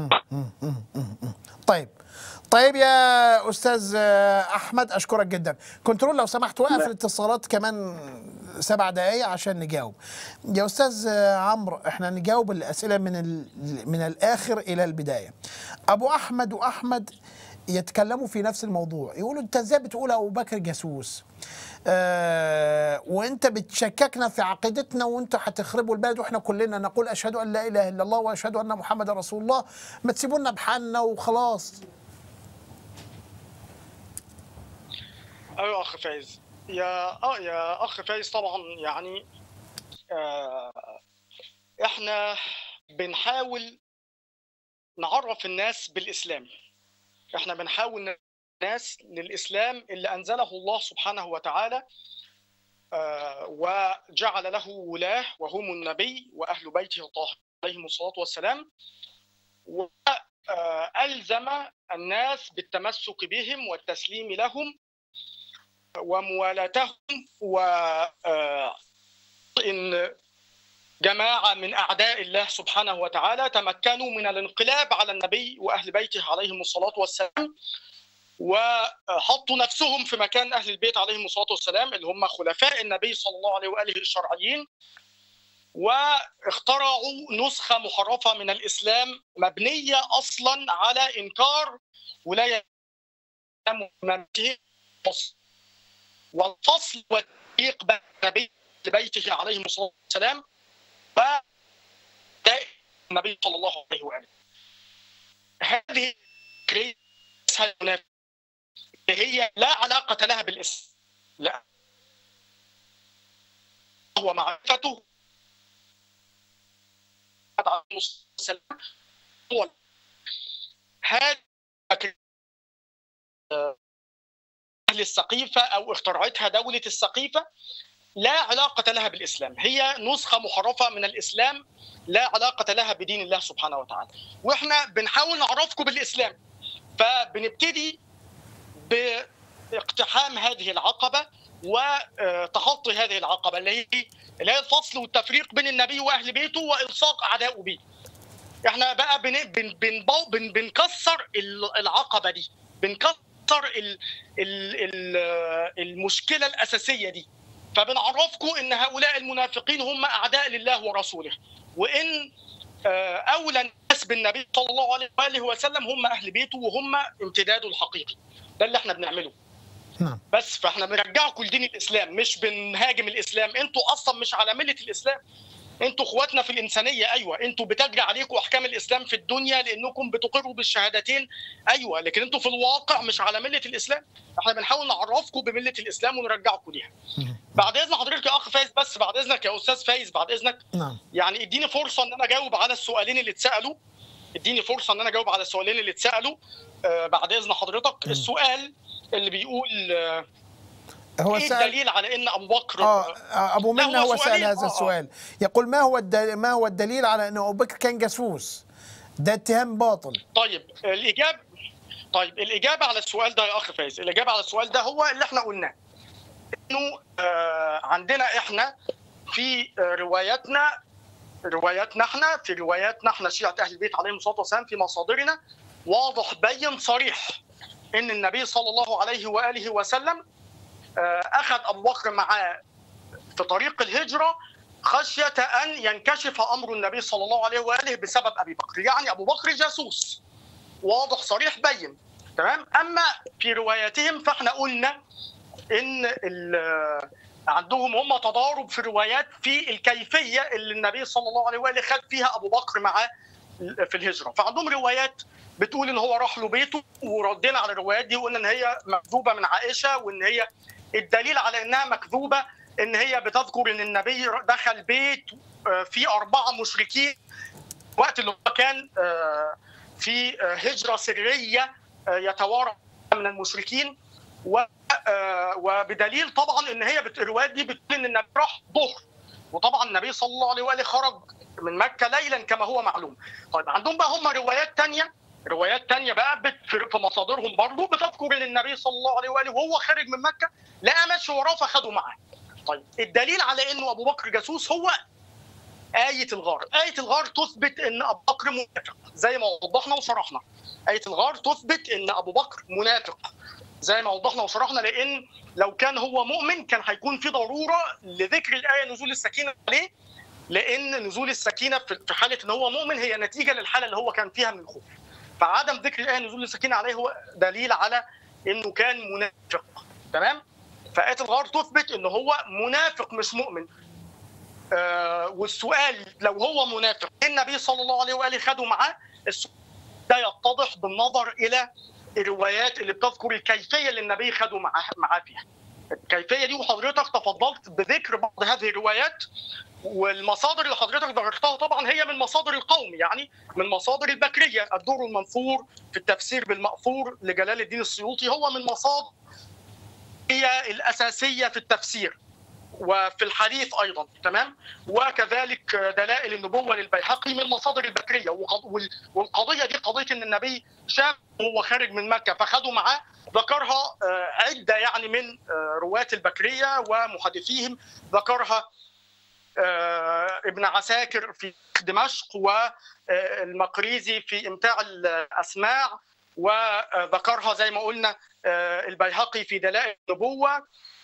طيب طيب يا استاذ آه، احمد اشكرك جدا كنترول لو سمحت وقف الاتصالات كمان سبع دقايق عشان نجاوب يا استاذ آه، عمرو احنا نجاوب الاسئله من ال... من الاخر الى البدايه ابو احمد واحمد يتكلموا في نفس الموضوع يقولوا انت ازاي بتقول ابو بكر جاسوس آه وانت بتشككنا في عقيدتنا وانت هتخربوا البلد واحنا كلنا نقول اشهد ان لا اله الا الله واشهد ان محمد رسول الله ما تسيبونا بحالنا وخلاص ايوه اخ فايز يا اه يا اخ فايز طبعا يعني آه احنا بنحاول نعرف الناس بالاسلام احنا بنحاول الناس للاسلام اللي انزله الله سبحانه وتعالى آه وجعل له ولاه وهم النبي واهل بيته الطاهرين عليهم الصلاه والسلام والزم الناس بالتمسك بهم والتسليم لهم وموالاتهم و آه، ان جماعه من اعداء الله سبحانه وتعالى تمكنوا من الانقلاب على النبي واهل بيته عليهم الصلاه والسلام وحطوا نفسهم في مكان اهل البيت عليهم الصلاه والسلام اللي هم خلفاء النبي صلى الله عليه واله الشرعيين واخترعوا نسخه محرفه من الاسلام مبنيه اصلا على انكار ولايه امامته والفصل والتفريق بين النبي بيته عليه الصلاه والسلام و النبي صلى الله عليه واله. هذه الفكرة هي لا علاقة لها بالاسم لا هو معرفته عليه الصلاة والسلام هو هذه اهل السقيفه او اخترعتها دوله السقيفه لا علاقه لها بالاسلام هي نسخه محرفه من الاسلام لا علاقه لها بدين الله سبحانه وتعالى واحنا بنحاول نعرفكم بالاسلام فبنبتدي باقتحام هذه العقبه وتخطي هذه العقبه اللي هي اللي هي الفصل والتفريق بين النبي واهل بيته والصاق اعدائه به احنا بقى بن بن بن بن بنكسر العقبه دي بنكسر ال ال ال المشكله الاساسيه دي فبنعرفكم ان هؤلاء المنافقين هم اعداء لله ورسوله وان اولى الناس بالنبي صلى الله عليه واله وسلم هم اهل بيته وهم امتداده الحقيقي ده اللي احنا بنعمله نعم بس فاحنا بنرجعكم لدين الاسلام مش بنهاجم الاسلام انتوا اصلا مش على مله الاسلام انتوا اخواتنا في الانسانيه ايوه انتوا بتجري عليكم احكام الاسلام في الدنيا لانكم بتقروا بالشهادتين ايوه لكن انتوا في الواقع مش على مله الاسلام احنا بنحاول نعرفكم بمله الاسلام ونرجعكم ليها بعد اذن حضرتك يا اخ فايز بس بعد اذنك يا استاذ فايز بعد اذنك نعم يعني اديني فرصه ان انا اجاوب على السؤالين اللي اتسالوا اديني فرصه ان انا اجاوب على السؤالين اللي اتسالوا آه بعد اذن حضرتك السؤال اللي بيقول آه هو ايه سأل الدليل على ان ابو بكر اه ابو لا، منى هو هو سال سؤالين. هذا آه، آه. السؤال يقول ما هو الدليل ما هو الدليل على ان ابو بكر كان جاسوس ده اتهام باطل طيب الاجابه طيب الاجابه على السؤال ده يا اخ فايز الاجابه على السؤال ده هو اللي احنا قلناه انه آه عندنا احنا في آه، رواياتنا رواياتنا احنا في رواياتنا احنا شيعه اهل البيت عليهم الصلاه والسلام في مصادرنا واضح بين صريح ان النبي صلى الله عليه واله وسلم آه، اخذ ابو بكر معاه في طريق الهجره خشيه ان ينكشف امر النبي صلى الله عليه واله بسبب ابي بكر، يعني ابو بكر جاسوس واضح صريح بين تمام؟ اما في رواياتهم فاحنا قلنا ان ال- عندهم هم تضارب في الروايات في الكيفيه اللي النبي صلى الله عليه واله خد فيها ابو بكر معاه في الهجره، فعندهم روايات بتقول ان هو راح له بيته وردينا على الروايات دي وقلنا ان هي مكذوبه من عائشه وان هي الدليل على انها مكذوبه ان هي بتذكر ان النبي دخل بيت آه، فيه اربعه مشركين وقت اللي هو كان آه، في آه، هجره سريه آه، يتوارى من المشركين و- آه، وبدليل طبعا ان هي بت- الروايات دي بتقول ان النبي راح ظهر وطبعا النبي صلى الله عليه واله خرج من مكه ليلا كما هو معلوم. طيب عندهم بقى هم روايات تانية روايات تانية بقى بت- في في مصادرهم برضه بتذكر ان النبي صلى الله عليه واله وهو خارج من مكه لقى ماشي وراه فخده معاه. طيب الدليل على انه ابو بكر جاسوس هو آية الغار، آية الغار تثبت ان ابو بكر منافق زي ما وضحنا وشرحنا. آية الغار تثبت ان ابو بكر منافق زي ما وضحنا وشرحنا لان لو كان هو مؤمن كان هيكون في ضروره لذكر الايه نزول السكينه عليه لان نزول السكينه في في حاله ان هو مؤمن هي نتيجه للحاله اللي هو كان فيها من الخوف. فعدم ذكر الايه نزول السكينه عليه هو دليل على انه كان منافق تمام؟ فآية الغار تثبت ان هو منافق مش مؤمن. آه والسؤال لو هو منافق النبي صلى الله عليه واله خده معاه السؤال ده يتضح بالنظر الى الروايات اللي بتذكر الكيفيه اللي النبي خده معاه معاه فيها. الكيفيه دي وحضرتك تفضلت بذكر بعض هذه الروايات والمصادر اللي حضرتك ذكرتها طبعا هي من مصادر القوم يعني من مصادر البكريه الدور المنثور في التفسير بالمأثور لجلال الدين السيوطي هو من مصادر هي الاساسيه في التفسير وفي الحديث ايضا تمام وكذلك دلائل النبوه للبيهقي من مصادر البكريه وقض- وال- والقضيه دي قضيه ان النبي شاف وهو خارج من مكه فخدوا معاه ذكرها آه، عده يعني من آه، رواه البكريه ومحدثيهم ذكرها آه، ابن عساكر في دمشق والمقريزي في امتاع الاسماع وذكرها زي ما قلنا آه، البيهقي في دلائل النبوه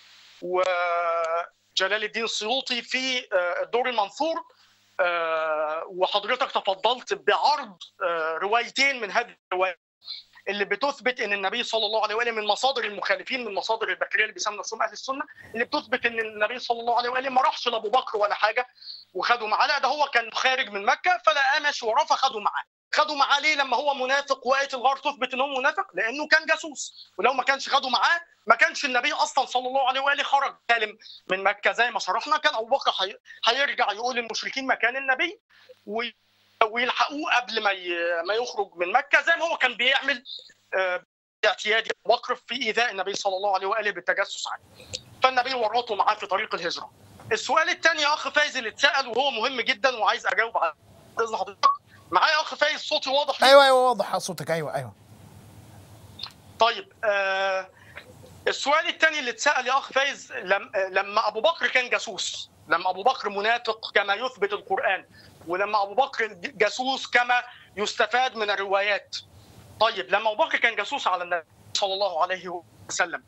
وجلال الدين السيوطي في آه، الدور المنثور آه، وحضرتك تفضلت بعرض آه، روايتين من هذه الروايات اللي بتثبت ان النبي صلى الله عليه واله من مصادر المخالفين من مصادر البكريه اللي بيسموا نفسهم اهل السنه اللي بتثبت ان النبي صلى الله عليه واله ما راحش لابو بكر ولا حاجه وخدوا معاه لا ده هو كان خارج من مكه فلقاه ماشي وراه فخدوا معاه خدوا معاه ليه لما هو منافق وايه الغار تثبت ان هو منافق لانه كان جاسوس ولو ما كانش خدوا معاه ما كانش النبي اصلا صلى الله عليه واله خرج سالم من مكه زي ما شرحنا كان ابو بكر هي- هيرجع يقول للمشركين مكان النبي وي- ويلحقوه قبل ما ي- ما يخرج من مكه زي ما هو كان بيعمل آه، باعتياد ابو بكر في ايذاء النبي صلى الله عليه واله بالتجسس عليه. فالنبي ورطه معاه في طريق الهجره. السؤال الثاني يا اخ فايز اللي اتسال وهو مهم جدا وعايز اجاوب على باذن حضرتك. معايا يا اخ فايز صوتي واضح ليك؟ ايوه ايوه واضح صوتك ايوه ايوه طيب آه السؤال الثاني اللي اتسال يا اخ فايز لم لما ابو بكر كان جاسوس لما ابو بكر منافق كما يثبت القران ولما ابو بكر جاسوس كما يستفاد من الروايات طيب لما ابو بكر كان جاسوس على النبي صلى الله عليه وسلم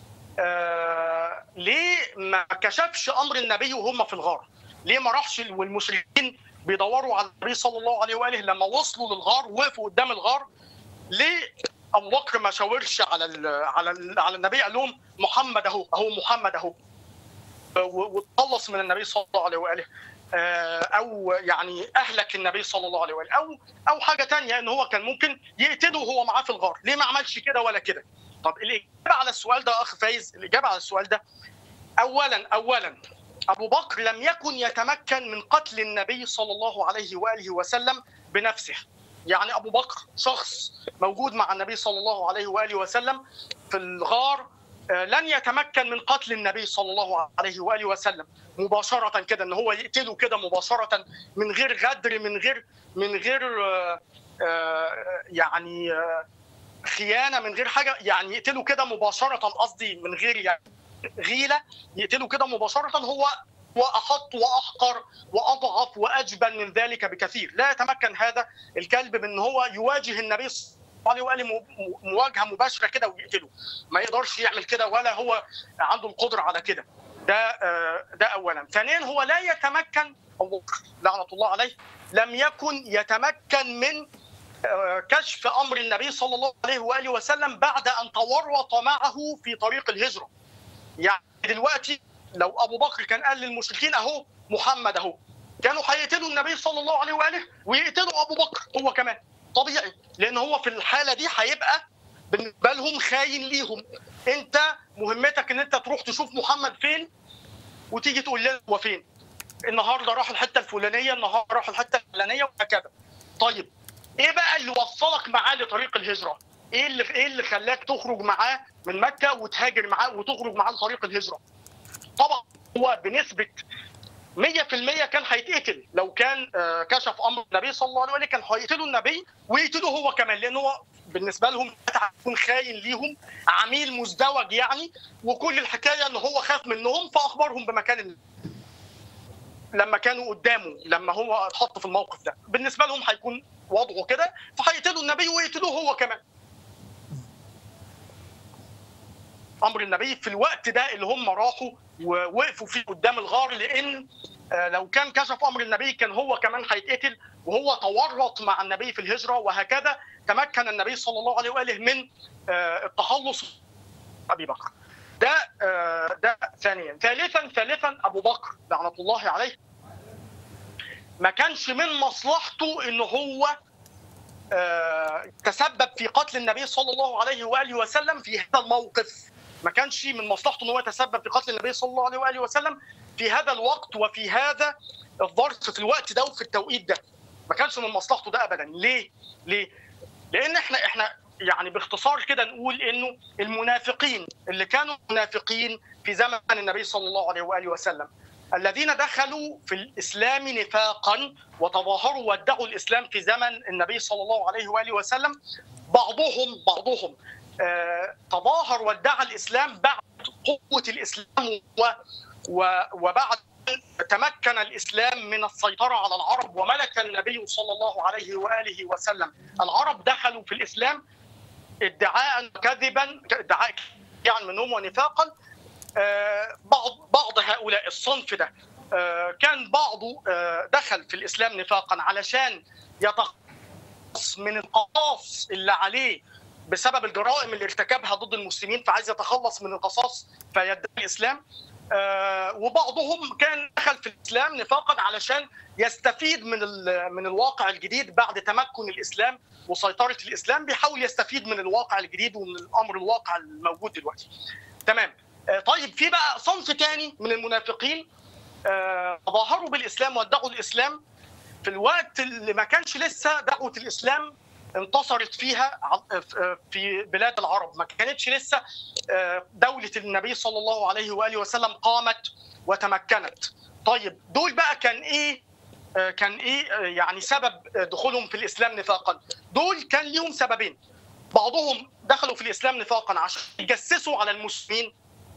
آه ليه ما كشفش امر النبي وهم في الغار ليه ما راحش والمشركين بيدوروا على النبي صلى الله عليه واله لما وصلوا للغار وقفوا قدام الغار ليه ابو بكر ما شاورش على ال على ال على النبي قال لهم محمد اهو اهو محمد اهو و- واتخلص من النبي صلى الله عليه واله آه، او يعني اهلك النبي صلى الله عليه واله او او حاجه تانية ان هو كان ممكن يقتله وهو معاه في الغار ليه ما عملش كده ولا كده طب الاجابه على السؤال ده يا اخ فايز الاجابه على السؤال ده اولا اولا ابو بكر لم يكن يتمكن من قتل النبي صلى الله عليه واله وسلم بنفسه يعني ابو بكر شخص موجود مع النبي صلى الله عليه واله وسلم في الغار آه، لن يتمكن من قتل النبي صلى الله عليه واله وسلم مباشره كده ان هو يقتله كده مباشره من غير غدر من غير من غير آه، آه، يعني آه، خيانه من غير حاجه يعني يقتله كده مباشره قصدي من غير يعني غيله يقتله كده مباشره هو واحط واحقر واضعف واجبن من ذلك بكثير لا يتمكن هذا الكلب من ان هو يواجه النبي صلى الله عليه واله م- م- مواجهه مباشره كده ويقتله ما يقدرش يعمل كده ولا هو عنده القدره على كده ده آه، ده اولا ثانيا هو لا يتمكن أبو بكر لعنه الله عليه لم يكن يتمكن من آه، كشف امر النبي صلى الله عليه واله وسلم بعد ان تورط معه في طريق الهجره يعني دلوقتي لو ابو بكر كان قال للمشركين اهو محمد اهو كانوا هيقتلوا النبي صلى الله عليه واله ويقتلوا ابو بكر هو كمان طبيعي لان هو في الحاله دي هيبقى بالنسبه لهم خاين ليهم انت مهمتك ان انت تروح تشوف محمد فين وتيجي تقول لنا هو فين النهارده راح الحته الفلانيه النهارده راح الحته الفلانيه وهكذا طيب ايه بقى اللي وصلك معاه لطريق الهجره ايه اللي ايه اللي خلاك تخرج معاه من مكه وتهاجر معاه وتخرج معاه لطريق الهجره طبعا هو بنسبه 100% كان هيتقتل لو كان آه، كشف امر النبي صلى الله عليه وسلم كان هيقتلوا النبي ويقتلوه هو كمان لان هو بالنسبه لهم هيكون خاين ليهم عميل مزدوج يعني وكل الحكايه ان هو خاف منهم فاخبرهم بمكان النبي. لما كانوا قدامه لما هو اتحط في الموقف ده بالنسبه لهم هيكون وضعه كده فهيقتلوا النبي ويقتلوه هو كمان امر النبي في الوقت ده اللي هم راحوا ووقفوا فيه قدام الغار لان آه، لو كان كشف امر النبي كان هو كمان هيتقتل وهو تورط مع النبي في الهجره وهكذا تمكن النبي صلى الله عليه واله من آه، التخلص من ابي بكر. ده آه، ده ثانيا، ثالثا ثالثا ابو بكر لعنه الله عليه ما كانش من مصلحته ان هو آه، تسبب في قتل النبي صلى الله عليه واله وسلم في هذا الموقف ما كانش من مصلحته ان هو يتسبب في قتل النبي صلى الله عليه واله وسلم في هذا الوقت وفي هذا الظرف في الوقت ده وفي التوقيت ده ما كانش من مصلحته ده ابدا ليه ليه لان احنا احنا يعني باختصار كده نقول انه المنافقين اللي كانوا منافقين في زمن النبي صلى الله عليه واله وسلم الذين دخلوا في الاسلام نفاقا وتظاهروا وادعوا الاسلام في زمن النبي صلى الله عليه واله وسلم بعضهم بعضهم آه، تظاهر وادعى الاسلام بعد قوه الاسلام و و وبعد تمكن الاسلام من السيطره على العرب وملك النبي صلى الله عليه واله وسلم العرب دخلوا في الاسلام ادعاء كذبا ادعاء يعني منهم ونفاقا آه، بعض بعض هؤلاء الصنف ده آه، كان بعضه آه، دخل في الاسلام نفاقا علشان يتخلص من القصاص اللي عليه بسبب الجرائم اللي ارتكبها ضد المسلمين فعايز يتخلص من القصاص فيدعي الاسلام آه، وبعضهم كان دخل في الاسلام نفاقا علشان يستفيد من ال- من الواقع الجديد بعد تمكن الاسلام وسيطره الاسلام بيحاول يستفيد من الواقع الجديد ومن الامر الواقع الموجود دلوقتي. تمام آه، طيب في بقى صنف تاني من المنافقين آه، ظاهروا بالاسلام وادعوا الاسلام في الوقت اللي ما كانش لسه دعوه الاسلام انتصرت فيها ع- في بلاد العرب ما كانتش لسه آه، دولة النبي صلى الله عليه وآله وسلم قامت وتمكنت طيب دول بقى كان إيه آه، كان إيه آه، يعني سبب آه، دخولهم في الإسلام نفاقا دول كان ليهم سببين بعضهم دخلوا في الإسلام نفاقا عشان يجسسوا على المسلمين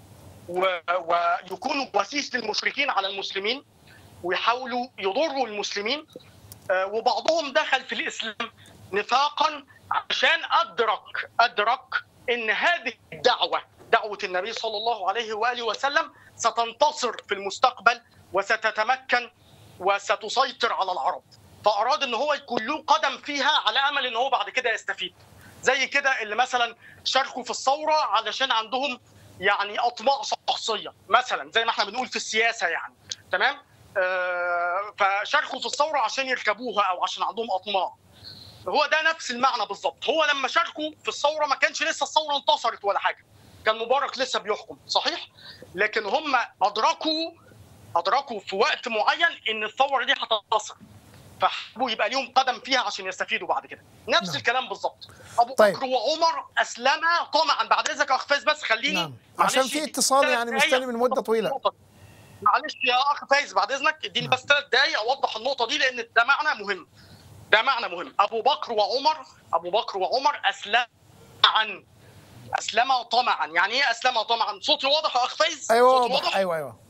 و- ويكونوا وسيس للمشركين على المسلمين ويحاولوا يضروا المسلمين آه، وبعضهم دخل في الإسلام نفاقا عشان أدرك أدرك ان هذه الدعوه دعوه النبي صلى الله عليه واله وسلم ستنتصر في المستقبل وستتمكن وستسيطر على العرب فاراد ان هو يكون له قدم فيها على امل ان هو بعد كده يستفيد زي كده اللي مثلا شاركوا في الثوره علشان عندهم يعني اطماع شخصيه مثلا زي ما احنا بنقول في السياسه يعني تمام آه فشاركوا في الثوره عشان يركبوها او عشان عندهم اطماع هو ده نفس المعنى بالظبط هو لما شاركوا في الثوره ما كانش لسه الثوره انتصرت ولا حاجه كان مبارك لسه بيحكم صحيح لكن هم ادركوا ادركوا في وقت معين ان الثوره دي هتنتصر فحبوا يبقى ليهم قدم فيها عشان يستفيدوا بعد كده نفس نعم. الكلام بالظبط ابو طيب. بكر وعمر اسلما طمعا بعد اذنك يا اخ فايز بس خليني نعم. عشان معلش في اتصال ثلاث يعني دقايق مستني من مدة طويلة. النقطة دي. معلش يا اخ فايز بعد اذنك اديني بس ثلاث دقايق اوضح النقطه دي لان ده معنى مهم ده معنى مهم ابو بكر وعمر ابو بكر وعمر اسلم عن اسلم طمعا يعني ايه اسلم طمعا صوتي واضح يا اخ فايز ايوه صوتي واضح ايوه ايوه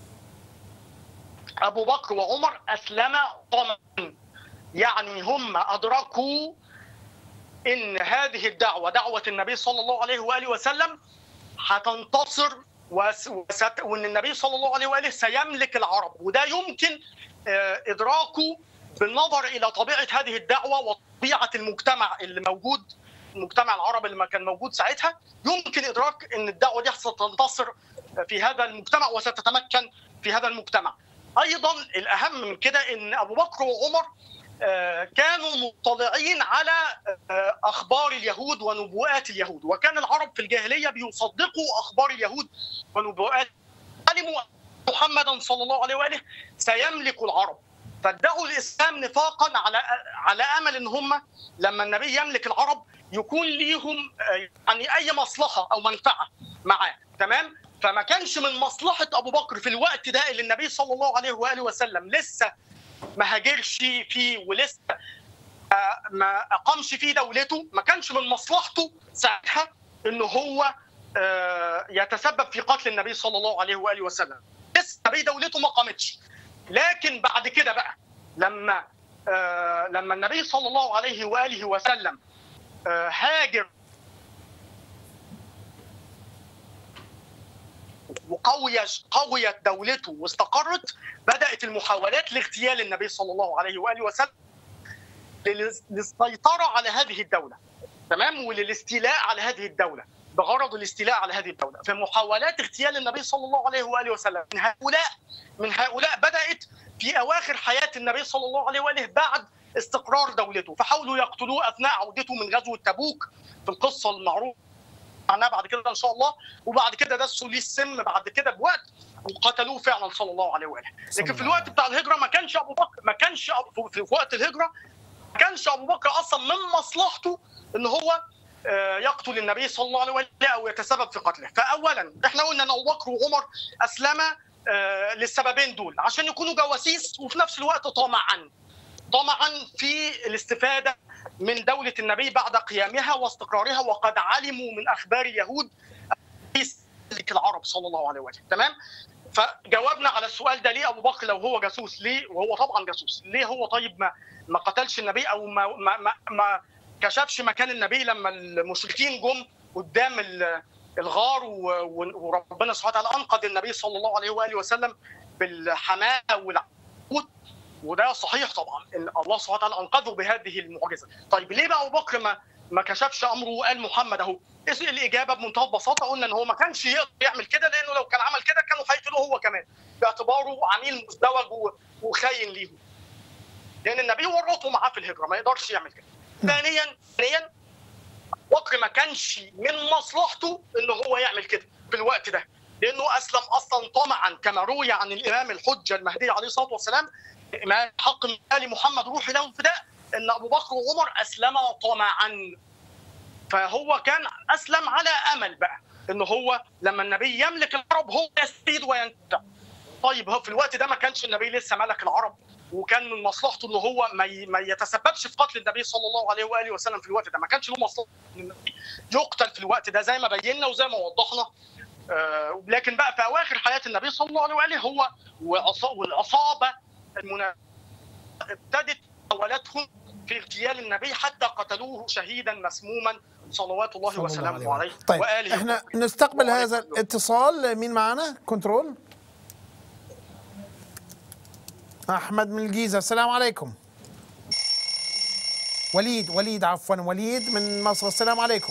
ابو بكر وعمر اسلم طمعا يعني هم ادركوا ان هذه الدعوه دعوه النبي صلى الله عليه واله وسلم هتنتصر وس- وست- وان النبي صلى الله عليه واله سيملك العرب وده يمكن آه، ادراكه بالنظر الى طبيعه هذه الدعوه وطبيعه المجتمع اللي موجود المجتمع العربي اللي ما كان موجود ساعتها يمكن ادراك ان الدعوه دي ستنتصر في هذا المجتمع وستتمكن في هذا المجتمع. ايضا الاهم من كده ان ابو بكر وعمر آه، كانوا مطلعين على آه، اخبار اليهود ونبوءات اليهود وكان العرب في الجاهليه بيصدقوا اخبار اليهود ونبوءات علموا أن محمدا صلى الله عليه واله سيملك العرب فادعوا الاسلام نفاقا على على امل ان هم لما النبي يملك العرب يكون ليهم آه، يعني اي مصلحه او منفعه معاه تمام فما كانش من مصلحه ابو بكر في الوقت ده اللي النبي صلى الله عليه واله وسلم لسه ما هاجرش فيه ولسه آه، ما اقامش فيه دولته ما كانش من مصلحته ساعتها ان هو آه، يتسبب في قتل النبي صلى الله عليه واله وسلم لسه النبي دولته ما قامتش لكن بعد كده بقى لما آه، لما النبي صلى الله عليه واله وسلم آه، هاجر وقوي قويت دولته واستقرت بدات المحاولات لاغتيال النبي صلى الله عليه واله وسلم لل- للسيطره على هذه الدوله تمام وللاستيلاء على هذه الدوله بغرض الاستيلاء على هذه الدوله فمحاولات اغتيال النبي صلى الله عليه واله وسلم من هؤلاء من هؤلاء بدات في اواخر حياه النبي صلى الله عليه واله بعد استقرار دولته فحاولوا يقتلوه اثناء عودته من غزوه تبوك في القصه المعروفه عنها بعد كده ان شاء الله وبعد كده دسوا ليه السم بعد كده بوقت وقتلوه فعلا صلى الله عليه واله لكن في الوقت بتاع الهجره ما كانش ابو بكر ما كانش أبو في وقت الهجره ما كانش ابو بكر اصلا من مصلحته ان هو آه، يقتل النبي صلى الله عليه وسلم او يتسبب في قتله فاولا احنا قلنا ان ابو بكر وعمر اسلما آه، للسببين دول عشان يكونوا جواسيس وفي نفس الوقت طمعا طمعا في الاستفاده من دوله النبي بعد قيامها واستقرارها وقد علموا من اخبار اليهود ملك العرب صلى الله عليه وسلم تمام فجاوبنا على السؤال ده ليه ابو بكر لو هو جاسوس ليه وهو طبعا جاسوس ليه هو طيب ما ما قتلش النبي او ما ما ما, ما كشفش مكان النبي لما المشركين جم قدام ال- الغار و- و- وربنا سبحانه وتعالى انقذ النبي صلى الله عليه واله وسلم بالحماه والعنقود وده صحيح طبعا ان الله سبحانه وتعالى انقذه بهذه المعجزه طيب ليه بقى ابو بكر ما ما كشفش امره وقال محمد اهو إيش الاجابه بمنتهى البساطه قلنا ان هو ما كانش يقدر يعمل كده لانه لو كان عمل كده كانوا هيقتلوه هو كمان باعتباره عميل مزدوج و- وخاين ليهم لان النبي ورطه معاه في الهجره ما يقدرش يعمل كده ثانيا ثانيا بكر ما كانش من مصلحته ان هو يعمل كده في الوقت ده لانه اسلم اصلا طمعا كما روي عن الامام الحجه المهدي عليه الصلاه والسلام امام حق من ال محمد روحي له فداء ان ابو بكر وعمر اسلما طمعا فهو كان اسلم على امل بقى ان هو لما النبي يملك العرب هو يستفيد وينتفع طيب هو في الوقت ده ما كانش النبي لسه ملك العرب وكان من مصلحته ان هو ما ي- ما يتسببش في قتل النبي صلى الله عليه واله وسلم في الوقت ده ما كانش له مصلحه ان النبي يقتل في الوقت ده زي ما بينا وزي ما وضحنا آه، لكن بقى في اواخر حياه النبي صلى الله عليه واله هو وعصا- والعصابه المنا ابتدت محاولاتهم في اغتيال النبي حتى قتلوه شهيدا مسموما صلوات الله صلى الله وسلامه عليه عليه طيب وآله احنا نستقبل هذا الاتصال مين معنا كنترول احمد من الجيزه السلام عليكم وليد وليد عفوا وليد من مصر السلام عليكم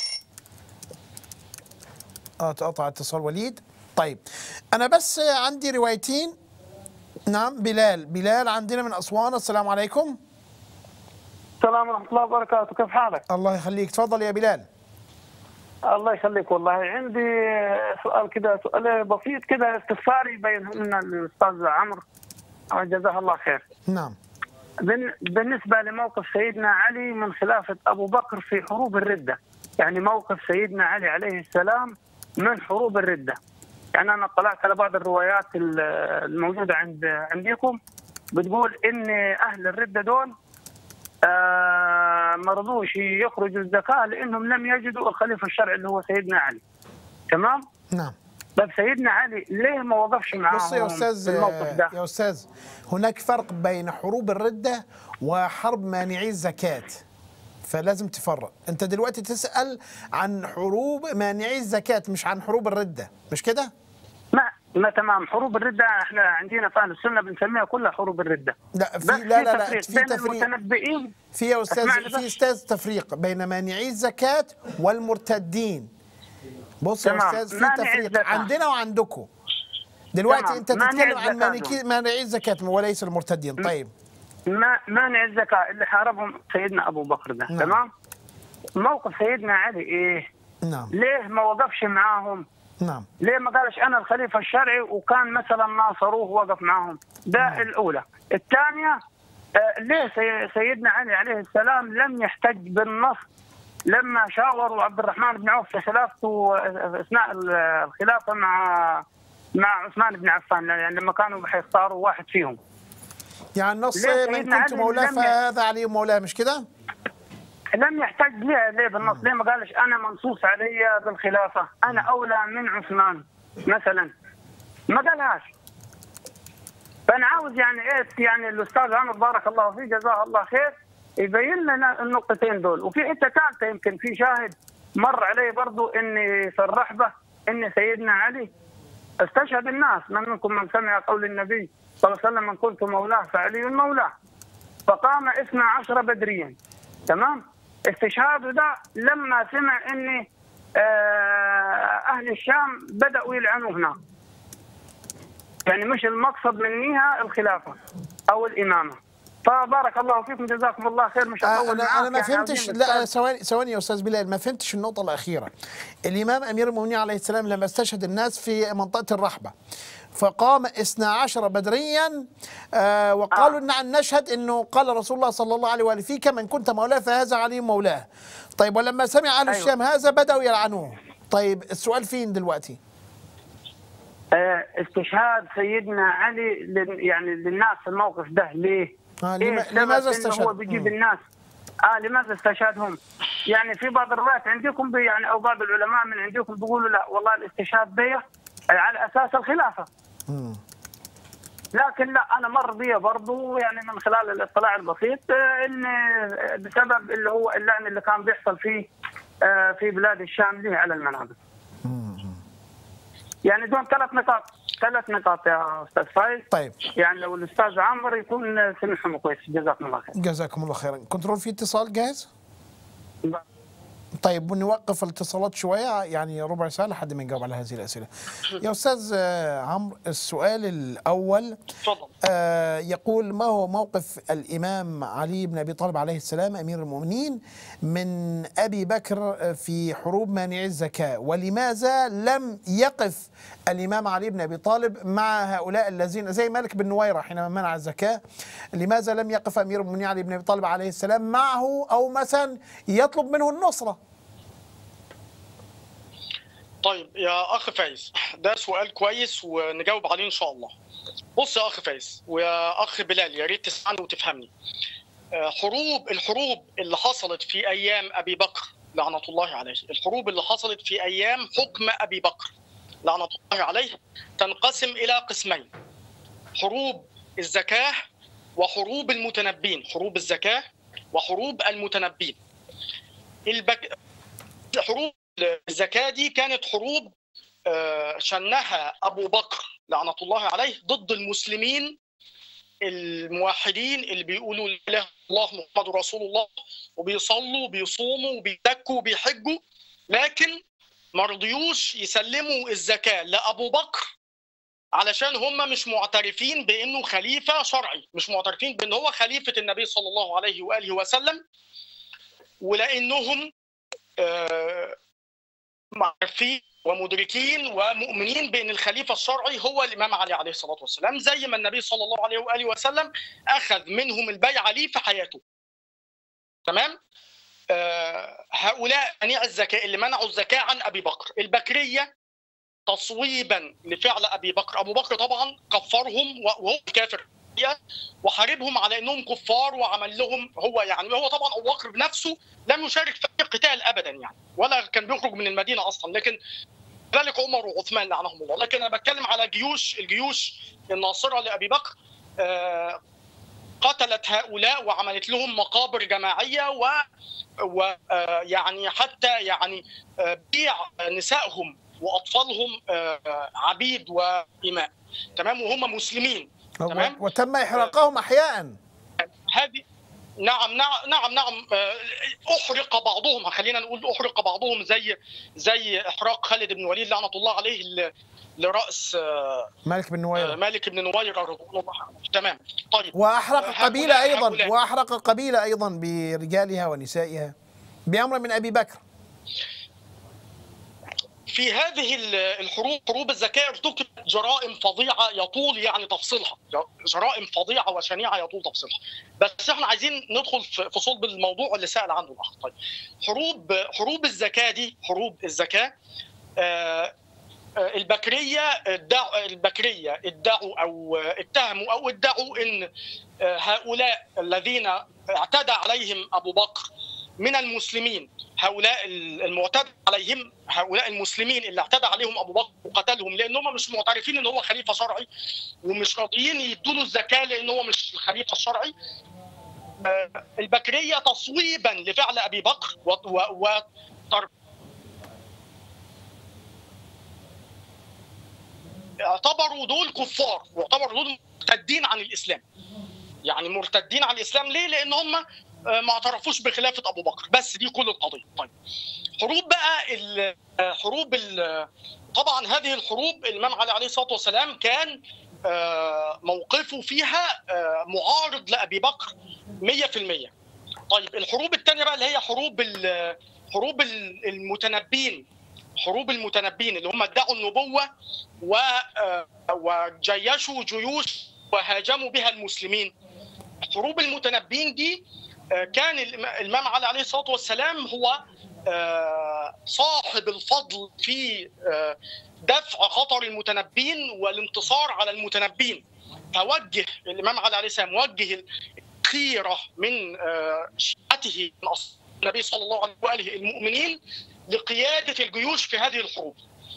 اه تقطع اتصال وليد طيب انا بس عندي روايتين نعم بلال بلال عندنا من اسوان السلام عليكم السلام ورحمه الله وبركاته كيف حالك؟ الله يخليك تفضل يا بلال الله يخليك والله عندي سؤال كده سؤال بسيط كده استفساري بين لنا الاستاذ عمرو جزاه الله خير نعم بن- بالنسبه لموقف سيدنا علي من خلافه ابو بكر في حروب الرده يعني موقف سيدنا علي عليه السلام من حروب الرده يعني انا اطلعت على بعض الروايات ال- الموجوده عند عندكم بتقول ان اهل الرده دول آه ما رضوش يخرجوا الزكاه لانهم لم يجدوا الخليفه الشرعي اللي هو سيدنا علي تمام نعم طيب سيدنا علي ليه ما وقفش معاهم بص يا استاذ في الموقف ده يا استاذ هناك فرق بين حروب الرده وحرب مانعي الزكاه فلازم تفرق انت دلوقتي تسال عن حروب مانعي الزكاه مش عن حروب الرده مش كده ما ما تمام حروب الردة احنا عندنا في اهل السنة بنسميها كلها حروب الردة لا بس في لا لا لا تفريق في بين تفريق المتنبئين في يا استاذ اسمعني في بس. استاذ تفريق بين مانعي الزكاه والمرتدين بص يا تمام. استاذ في مانعي تفريق الزكاة. عندنا وعندكم دلوقتي تمام. انت مانعي تتكلم عن الزكاة مانعي مانعي الزكاه وليس المرتدين طيب ما مانع الزكاة اللي حاربهم سيدنا ابو بكر ده نعم. تمام موقف سيدنا علي ايه نعم ليه ما وقفش معاهم نعم ليه ما قالش انا الخليفه الشرعي وكان مثلا ناصروه وقف معاهم ده الاولى الثانيه آه، ليه سي- سيدنا علي عليه السلام لم يحتج بالنص لما شاوروا عبد الرحمن بن عوف في خلافته اثناء الخلافه مع مع عثمان بن عفان يعني لما كانوا حيختاروا واحد فيهم يعني النص ليه من سيدنا كنت علي مولاه لم ي- فهذا علي مولاه مش كده؟ لم يحتاج ليه ليه بالنص ليه ما قالش انا منصوص علي بالخلافه انا اولى من عثمان مثلا ما قالهاش فانا عاوز يعني ايه يعني الاستاذ عمر بارك الله فيه جزاه الله خير يبين لنا النقطتين دول وفي حته ثالثه يمكن في شاهد مر علي برضو اني في الرحبه ان سيدنا علي استشهد الناس من منكم من سمع قول النبي صلى الله عليه وسلم من كنت مولاه فعلي مولاه فقام اثنا عشر بدريا تمام استشهاده ده لما سمع ان آه، اهل الشام بداوا يلعنوه هناك يعني مش المقصد منيها الخلافه او الامامه فبارك الله فيكم جزاكم الله خير مش آه، هطول انا معاك انا ما يعني فهمتش عاوزين لا نستاذ- ثواني ثواني يا استاذ بلال ما فهمتش النقطه الاخيره الامام امير المؤمنين عليه السلام لما استشهد الناس في منطقه الرحبه فقام 12 بدريا آه وقالوا آه. نعم نشهد انه قال رسول الله صلى الله عليه واله فيك من كنت مولاه فهذا علي مولاه طيب ولما سمع اهل أيوة. الشام هذا بداوا يلعنوه طيب السؤال فين دلوقتي آه، استشهاد سيدنا علي لل- يعني للناس في الموقف ده ليه؟ آه، إيه لما- السبب لماذا إنه استشهد؟ هو بيجيب مم. الناس اه لماذا استشهدهم؟ يعني في بعض الروايات عندكم بي يعني او بعض العلماء من عندكم بيقولوا لا والله الاستشهاد بي على اساس الخلافه مم. لكن لا انا مر بي برضو يعني من خلال الاطلاع البسيط آه، ان آه، بسبب اللي هو اللعن اللي كان بيحصل فيه آه، في بلاد الشام ليه على المنابر. يعني دول ثلاث نقاط ثلاث نقاط يا استاذ فايز طيب يعني لو الاستاذ عمرو يكون سمعهم كويس جزاكم الله خير. جزاكم الله خيرا كنترول في اتصال جاهز طيب نوقف الاتصالات شويه يعني ربع ساعه لحد ما نجاوب على هذه الاسئله. يا استاذ آه، عمرو السؤال الاول اتفضل آه، يقول ما هو موقف الامام علي بن ابي طالب عليه السلام امير المؤمنين من ابي بكر في حروب مانعي الزكاه ولماذا لم يقف الامام علي بن ابي طالب مع هؤلاء الذين زي مالك بن نويره حينما منع الزكاه لماذا لم يقف امير المؤمنين علي بن ابي طالب عليه السلام معه او مثلا يطلب منه النصره طيب يا اخ فايز ده سؤال كويس ونجاوب عليه ان شاء الله بص يا اخ فايز ويا اخ بلال يا ريت تسمعني وتفهمني آه، حروب الحروب اللي حصلت في ايام ابي بكر لعنه الله عليه الحروب اللي حصلت في ايام حكم ابي بكر لعنه الله عليه تنقسم الى قسمين حروب الزكاه وحروب المتنبين حروب الزكاه وحروب المتنبين البك... حروب الزكاه دي كانت حروب آه، شنها ابو بكر لعنه الله عليه ضد المسلمين الموحدين اللي بيقولوا لا اله الا الله محمد رسول الله وبيصلوا وبيصوموا وبيزكوا وبيحجوا لكن ما رضيوش يسلموا الزكاه لابو بكر علشان هم مش معترفين بانه خليفه شرعي مش معترفين بان هو خليفه النبي صلى الله عليه واله وسلم ولانهم آه، معرفين ومدركين ومؤمنين بان الخليفه الشرعي هو الامام علي عليه الصلاه والسلام زي ما النبي صلى الله عليه واله وسلم اخذ منهم البيعه ليه في حياته. تمام؟ آه هؤلاء منيع الزكاه اللي منعوا الزكاه عن ابي بكر، البكريه تصويبا لفعل ابي بكر، ابو بكر طبعا كفرهم وهو كافر وحاربهم على انهم كفار وعمل لهم هو يعني هو طبعا ابو بكر بنفسه لم يشارك في اي قتال ابدا يعني ولا كان بيخرج من المدينه اصلا لكن ذلك عمر وعثمان لعنهم الله لكن انا بتكلم على جيوش الجيوش الناصره لابي بكر آه، قتلت هؤلاء وعملت لهم مقابر جماعيه و ويعني حتى يعني آه، بيع نسائهم واطفالهم آه، عبيد واماء تمام وهم مسلمين تمام. وتم احراقهم احياء هذه نعم نعم نعم نعم آه، احرق بعضهم خلينا نقول احرق بعضهم زي زي احراق خالد بن الوليد لعنه الله عليه ل- لراس آه، مالك بن آه، نويره مالك بن نوير رضي الله عنه تمام طيب واحرق هؤلاء- القبيله ايضا هؤلاء. واحرق القبيله ايضا برجالها ونسائها بامر من ابي بكر في هذه ال- الحروب حروب الذكاء ارتكبت جرائم فظيعه يطول يعني تفصيلها جرائم فظيعه وشنيعه يطول تفصيلها بس احنا عايزين ندخل في في صلب الموضوع اللي سال عنه الاخ طيب حروب حروب الزكاه دي حروب الزكاه آه، آه، البكريه ادعوا البكريه ادعوا او آه، اتهموا او ادعوا ان آه، هؤلاء الذين اعتدى عليهم ابو بكر من المسلمين هؤلاء المعتدى عليهم هؤلاء المسلمين اللي اعتدى عليهم ابو بكر وقتلهم لان هم مش معترفين ان هو خليفه شرعي ومش راضيين يدوا له الزكاه لان هو مش الخليفه الشرعي آه، البكريه تصويبا لفعل ابي بكر و- و- وتر- اعتبروا دول كفار واعتبروا دول مرتدين عن الاسلام يعني مرتدين عن الاسلام ليه؟ لان هم آه، ما اعترفوش بخلافه ابو بكر بس دي كل القضيه طيب حروب بقى ال- آه، حروب ال- طبعا هذه الحروب الامام علي عليه الصلاه والسلام كان آه، موقفه فيها آه، معارض لابي بكر 100% طيب الحروب الثانيه بقى اللي هي حروب ال- حروب ال- المتنبين حروب المتنبين اللي هم ادعوا النبوه و آه، وجيشوا جيوش وهاجموا بها المسلمين حروب المتنبين دي آه، كان الإم- الامام علي عليه الصلاه والسلام هو آه، صاحب الفضل في آه، دفع خطر المتنبين والانتصار على المتنبين فوجه الامام علي عليه السلام وجه الخيره من آه، شيعته من أصحاب النبي صلى الله عليه واله المؤمنين لقياده الجيوش في هذه الحروب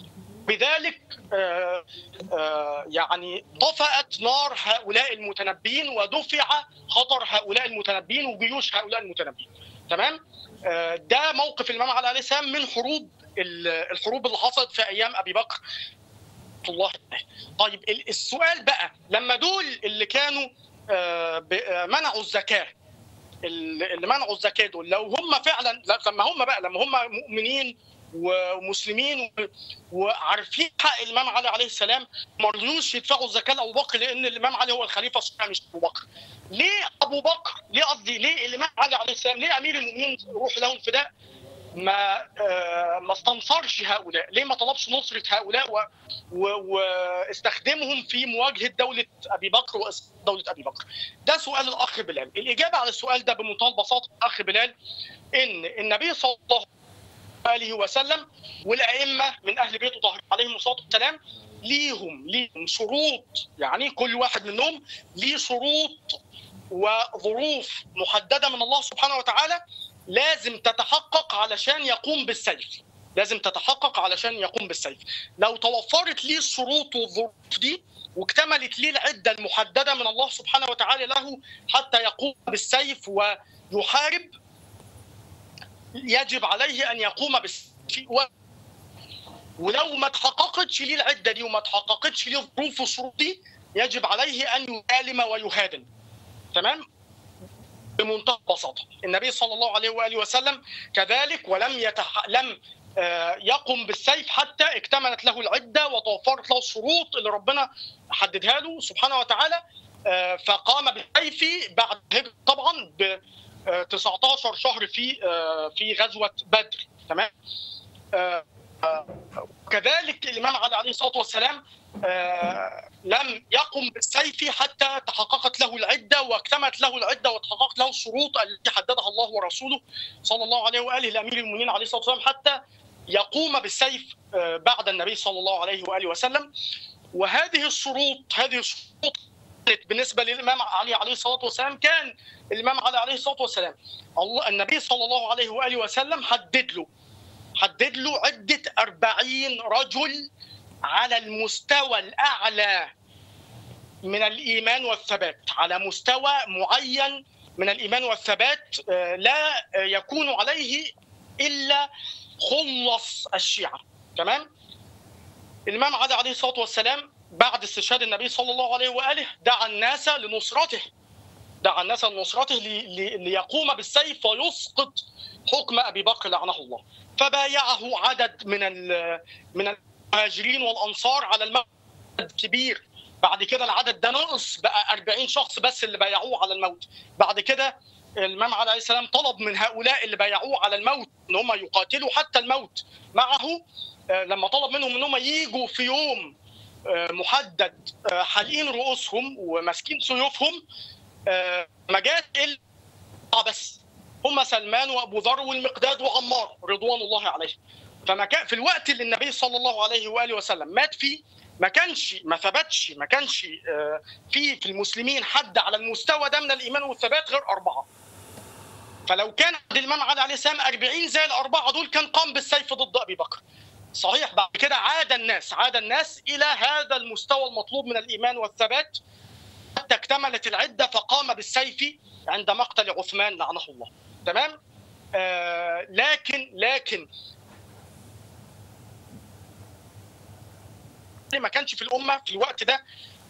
بذلك آه، آه، يعني طفأت نار هؤلاء المتنبين ودفع خطر هؤلاء المتنبين وجيوش هؤلاء المتنبين تمام آه، ده موقف الامام علي عليه السلام من حروب ال- الحروب اللي حصلت في ايام ابي بكر رحمة الله عليه. طيب ال- السؤال بقى لما دول اللي كانوا آه، ب- آه، منعوا الزكاه اللي اللي منعوا الزكاه دول لو هم فعلا لا، لما هم بقى لما هم مؤمنين ومسلمين و- وعارفين حق الامام علي عليه السلام ما رضيوش يدفعوا الزكاه لابو بكر لان الامام علي هو الخليفه الصالح مش ابو بكر. ليه ابو بكر؟ ليه قصدي ليه الامام علي عليه السلام؟ ليه امير المؤمنين روح له الفداء؟ ما آه، ما استنصرش هؤلاء، ليه ما طلبش نصره هؤلاء و- و- واستخدمهم في مواجهه دوله ابي بكر واسقاط دوله ابي بكر؟ ده سؤال الاخ بلال، الاجابه على السؤال ده بمنتهى البساطه الاخ بلال ان النبي صلى الله عليه وسلم والائمه من اهل بيته طاهر عليهم الصلاه والسلام ليهم ليهم شروط يعني كل واحد منهم ليه شروط وظروف محدده من الله سبحانه وتعالى لازم تتحقق علشان يقوم بالسيف لازم تتحقق علشان يقوم بالسيف لو توفرت ليه الشروط والظروف دي واكتملت ليه العده المحدده من الله سبحانه وتعالى له حتى يقوم بالسيف ويحارب يجب عليه ان يقوم بالسيف و- ولو ما تحققتش ليه العده دي وما تحققتش ليه الظروف والشروط دي يجب عليه ان يكالم ويهادن تمام بمنتهى البساطه النبي صلى الله عليه واله وسلم كذلك ولم يتح... لم آه، يقم بالسيف حتى اكتملت له العده وتوفرت له الشروط اللي ربنا حددها له سبحانه وتعالى آه، فقام بالسيف بعد هجرة طبعا ب آه، 19 شهر في آه، في غزوه بدر تمام آه، آه، كذلك الامام علي عليه الصلاه والسلام آه، لم يقم بالسيف حتى تحققت له العده واكتملت له العده وتحققت له الشروط التي حددها الله ورسوله صلى الله عليه واله لامير المؤمنين عليه الصلاه والسلام حتى يقوم بالسيف آه، بعد النبي صلى الله عليه واله وسلم وهذه الشروط هذه الشروط كانت بالنسبه للامام علي عليه الصلاه والسلام كان الامام علي عليه الصلاه والسلام الله النبي صلى الله عليه واله وسلم حدد له حدد له عده 40 رجل على المستوى الاعلى من الايمان والثبات على مستوى معين من الايمان والثبات آه، لا آه، يكون عليه الا خلص الشيعه تمام الامام علي عليه الصلاه والسلام بعد استشهاد النبي صلى الله عليه واله دعا الناس لنصرته دعا الناس لنصرته لي- لي- ليقوم بالسيف ويسقط حكم ابي بكر لعنه الله فبايعه عدد من ال- من المهاجرين والانصار على الموت كبير بعد كده العدد ده نقص بقى 40 شخص بس اللي بايعوه على الموت بعد كده الامام علي عليه السلام طلب من هؤلاء اللي بايعوه على الموت ان هم يقاتلوا حتى الموت معه آه، لما طلب منهم ان هم يجوا في يوم آه، محدد آه، حالقين رؤوسهم وماسكين سيوفهم آه، ما جاش الا بس هم سلمان وابو ذر والمقداد وعمار رضوان الله عليهم فما كان في الوقت اللي النبي صلى الله عليه واله وسلم مات فيه ما كانش ما ثبتش ما كانش آه، في في المسلمين حد على المستوى ده من الايمان والثبات غير اربعه فلو كان عند الامام علي عليه السلام 40 زي الاربعه دول كان قام بالسيف ضد ابي بكر صحيح بعد كده عاد الناس عاد الناس الى هذا المستوى المطلوب من الايمان والثبات حتى اكتملت العده فقام بالسيف عند مقتل عثمان لعنه الله تمام آه لكن لكن ما كانش في الامه في الوقت ده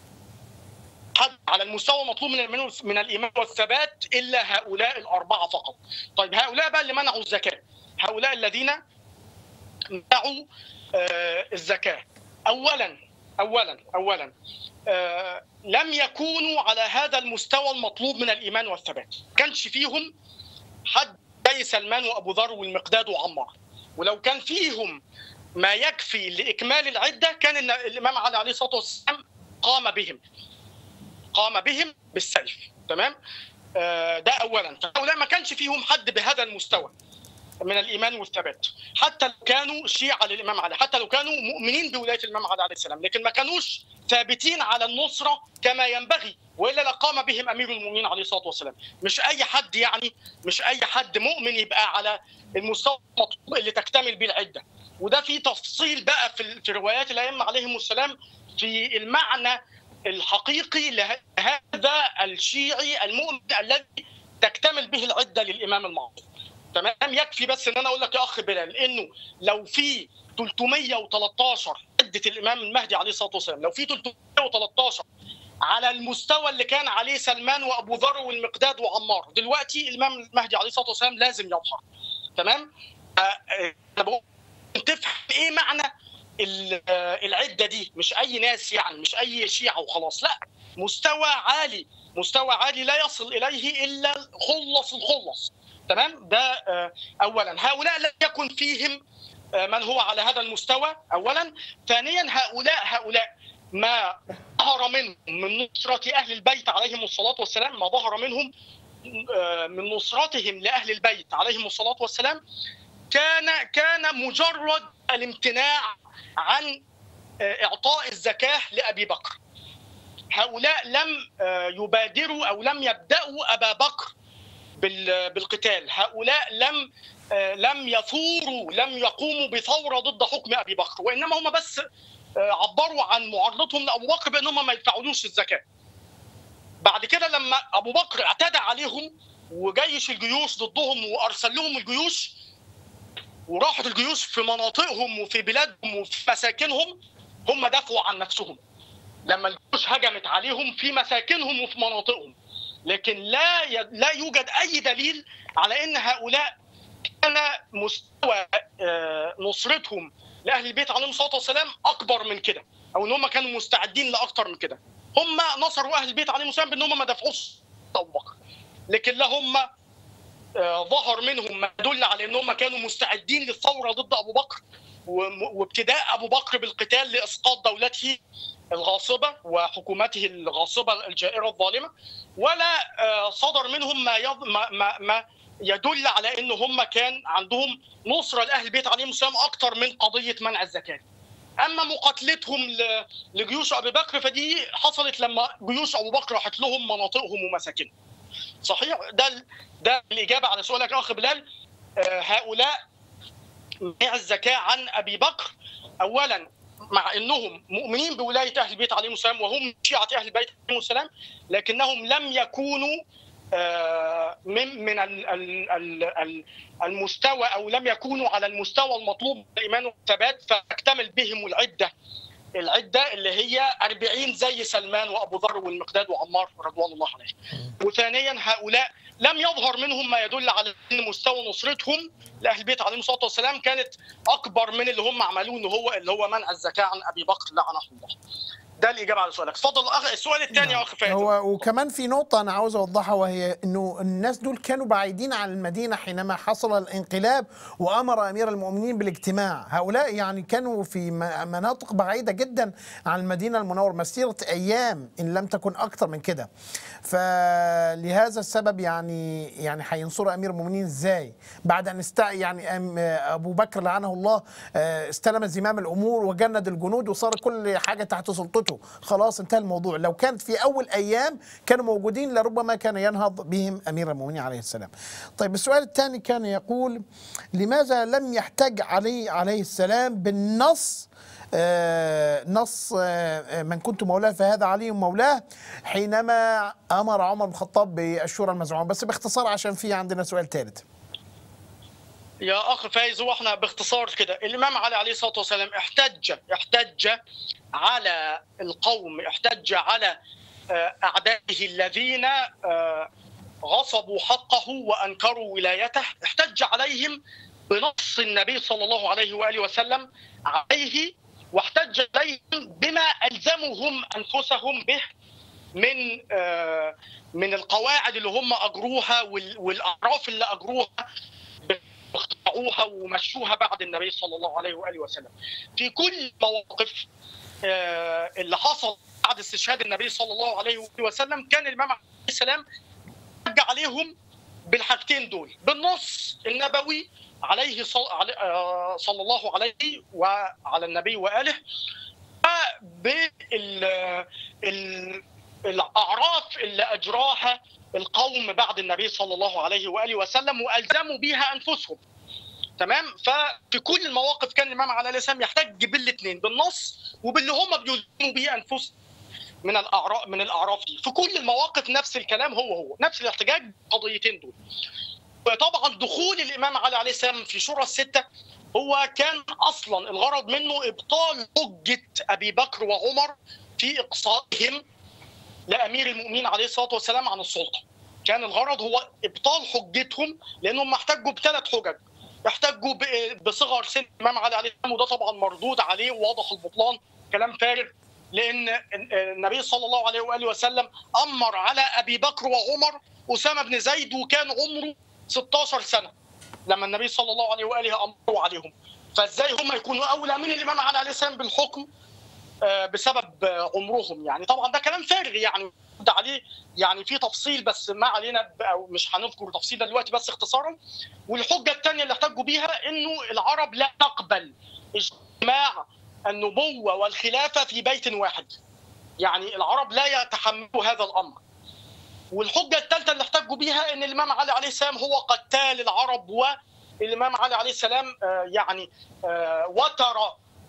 حد على المستوى المطلوب من الإيمان- من الايمان والثبات الا هؤلاء الاربعه فقط. طيب هؤلاء بقى اللي منعوا الزكاه، هؤلاء الذين منعوا آه، الزكاه. اولا اولا اولا آه، لم يكونوا على هذا المستوى المطلوب من الايمان والثبات، كانش فيهم حد زي سلمان وابو ذر والمقداد وعمار. ولو كان فيهم ما يكفي لاكمال العده كان الن- الامام علي عليه الصلاه والسلام قام بهم قام بهم بالسيف تمام آه، ده اولا فهؤلاء ما كانش فيهم حد بهذا المستوى من الايمان والثبات حتى لو كانوا شيعه للامام علي حتى لو كانوا مؤمنين بولايه الامام علي عليه السلام لكن ما كانوش ثابتين على النصره كما ينبغي والا لقام بهم امير المؤمنين عليه الصلاه والسلام مش اي حد يعني مش اي حد مؤمن يبقى على المستوى المطلوب اللي تكتمل به العده وده في تفصيل بقى في في روايات الائمه عليهم السلام في المعنى الحقيقي لهذا الشيعي المؤمن الذي تكتمل به العده للامام المعصوم تمام يكفي بس ان انا اقول لك يا اخ بلال انه لو في 313 عده الامام المهدي عليه الصلاه والسلام لو في 313 على المستوى اللي كان عليه سلمان وابو ذر والمقداد وعمار دلوقتي الامام المهدي عليه الصلاه والسلام لازم يظهر تمام آه، آه، انا بقول تفهم ايه معنى ال- آه، العده دي مش اي ناس يعني مش اي شيعه وخلاص لا مستوى عالي مستوى عالي لا يصل اليه الا خلص الخلص تمام ده آه، اولا هؤلاء لم يكن فيهم آه، من هو على هذا المستوى اولا ثانيا هؤلاء هؤلاء ما ظهر منهم من نصرة أهل البيت عليهم الصلاة والسلام ما ظهر منهم آه، من نصرتهم لأهل البيت عليهم الصلاة والسلام كان كان مجرد الامتناع عن آه، إعطاء الزكاة لأبي بكر هؤلاء لم آه، يبادروا أو لم يبدأوا أبا بكر بال- بالقتال هؤلاء لم آه، لم يثوروا لم يقوموا بثورة ضد حكم أبي بكر وإنما هم بس آه، عبروا عن معارضتهم لأبو بكر بأنهم ما يدفعولوش الزكاة بعد كده لما أبو بكر اعتدى عليهم وجيش الجيوش ضدهم وأرسل لهم الجيوش وراحت الجيوش في مناطقهم وفي بلادهم وفي مساكنهم هم دافعوا عن نفسهم لما الجيوش هجمت عليهم في مساكنهم وفي مناطقهم لكن لا ي... لا يوجد اي دليل على ان هؤلاء كان مستوى آه، نصرتهم لاهل البيت عليهم الصلاه والسلام اكبر من كده او ان هم كانوا مستعدين لاكثر من كده هم نصروا اهل البيت عليهم السلام بان هم ما دفعوش ابو بكر لكن لا هم آه، ظهر منهم ما يدل على ان هم كانوا مستعدين للثوره ضد ابو بكر وم- وابتداء ابو بكر بالقتال لاسقاط دولته الغاصبه وحكومته الغاصبه الجائره الظالمه ولا آه، صدر منهم ما يض... ما ما, ما يدل على ان هم كان عندهم نصره لاهل البيت عليهم السلام اكثر من قضيه منع الزكاه. اما مقاتلتهم ل... لجيوش ابي بكر فدي حصلت لما جيوش ابو بكر راحت لهم مناطقهم ومساكنهم. صحيح ده ال- ده الاجابه على سؤالك يا اخ بلال آه، هؤلاء منع الزكاه عن ابي بكر اولا مع انهم مؤمنين بولايه اهل البيت عليهم السلام وهم شيعه اهل البيت عليهم السلام لكنهم لم يكونوا آه، من من ال- ال- ال- ال- المستوى او لم يكونوا على المستوى المطلوب من الايمان والثبات فاكتمل بهم العده العده اللي هي 40 زي سلمان وابو ذر والمقداد وعمار رضوان الله عليهم. وثانيا هؤلاء لم يظهر منهم ما يدل على ان مستوى نصرتهم لاهل البيت عليهم الصلاه والسلام كانت اكبر من اللي هم عملوه ان هو اللي هو منع الزكاه عن ابي بكر لعنه الله. ده الاجابه على سؤالك اتفضل الأخ- السؤال الثاني يا اخ فادي هو وكمان في نقطة أنا عاوز أوضحها وهي إنه الناس دول كانوا بعيدين عن المدينة حينما حصل الانقلاب وأمر أمير المؤمنين بالاجتماع، هؤلاء يعني كانوا في م- مناطق بعيدة جدا عن المدينة المنورة مسيرة أيام إن لم تكن أكثر من كده. فلهذا السبب يعني يعني هينصروا أمير المؤمنين إزاي؟ بعد أن است يعني أم- أبو بكر لعنه الله آه، استلم زمام الأمور وجند الجنود وصار كل حاجة تحت سلطته، خلاص انتهى الموضوع، لو كانت في أول أيام كانوا موجودين لربما كان ينهض بهم أمير المؤمنين عليه السلام. طيب السؤال الثاني كان يقول لماذا لم يحتج علي عليه السلام بالنص آه، نص آه، آه، من كنت مولاه فهذا علي مولاه حينما امر عمر بن الخطاب بالشورى المزعومه بس باختصار عشان في عندنا سؤال ثالث يا اخ فايز هو احنا باختصار كده الامام علي عليه الصلاه والسلام احتج احتج على القوم احتج على آه، اعدائه الذين آه، غصبوا حقه وانكروا ولايته احتج عليهم بنص النبي صلى الله عليه واله وسلم عليه واحتج عليهم بما الزمهم انفسهم به من آه، من القواعد اللي هم اجروها وال- والاعراف اللي اجروها اخترعوها ومشوها بعد النبي صلى الله عليه واله وسلم. في كل مواقف آه، اللي حصل بعد استشهاد النبي صلى الله عليه واله وسلم كان الامام عليه السلام رجع عليهم بالحاجتين دول بالنص النبوي عليه صل- علي- آه، صلى الله عليه وعلى النبي واله وبال ال- الاعراف اللي اجراها القوم بعد النبي صلى الله عليه واله وسلم والزموا بها انفسهم تمام ففي كل المواقف كان الامام عليه السلام يحتج بالاثنين بالنص وباللي هم بيلزموا به انفسهم من الاعراف من الاعراف دي في كل المواقف نفس الكلام هو هو نفس الاحتجاج بالقضيتين دول وطبعا دخول الامام علي عليه السلام في شورى السته هو كان اصلا الغرض منه ابطال حجه ابي بكر وعمر في اقصائهم لامير المؤمنين عليه الصلاه والسلام عن السلطه. كان الغرض هو ابطال حجتهم لانهم احتجوا بثلاث حجج. احتجوا ب- بصغر سن الامام علي عليه السلام وده طبعا مردود عليه وواضح البطلان كلام فارغ لان النبي صلى الله عليه واله وسلم امر على ابي بكر وعمر اسامه بن زيد وكان عمره 16 سنه لما النبي صلى الله عليه واله امروا عليهم فازاي هم يكونوا اولى من الامام علي عليه السلام بالحكم آه، بسبب آه، عمرهم يعني طبعا ده كلام فارغ يعني ده عليه يعني في تفصيل بس ما علينا ب- او مش هنذكر تفصيل ده دلوقتي بس اختصارا والحجه الثانيه اللي احتجوا بيها انه العرب لا تقبل اجتماع النبوه والخلافه في بيت واحد يعني العرب لا يتحملوا هذا الامر والحجه الثالثه اللي احتجوا بيها ان الامام علي عليه السلام هو قتال العرب والامام علي عليه السلام آه، يعني آه، وتر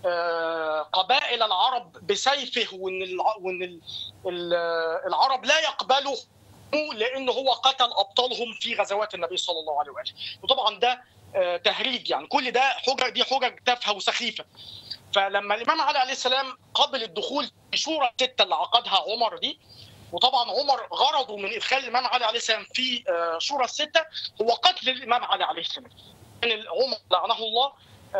آه، قبائل العرب بسيفه وان الع- وان ال- ال- العرب لا يقبلوا لانه هو قتل ابطالهم في غزوات النبي صلى الله عليه واله وطبعا ده آه، تهريج يعني كل ده حجج دي حجج تافهه وسخيفه فلما الامام علي عليه السلام قبل الدخول في شورى السته اللي عقدها عمر دي وطبعا عمر غرضه من ادخال الامام علي عليه السلام في آه، شورى السته هو قتل الامام علي عليه السلام كان عمر لعنه الله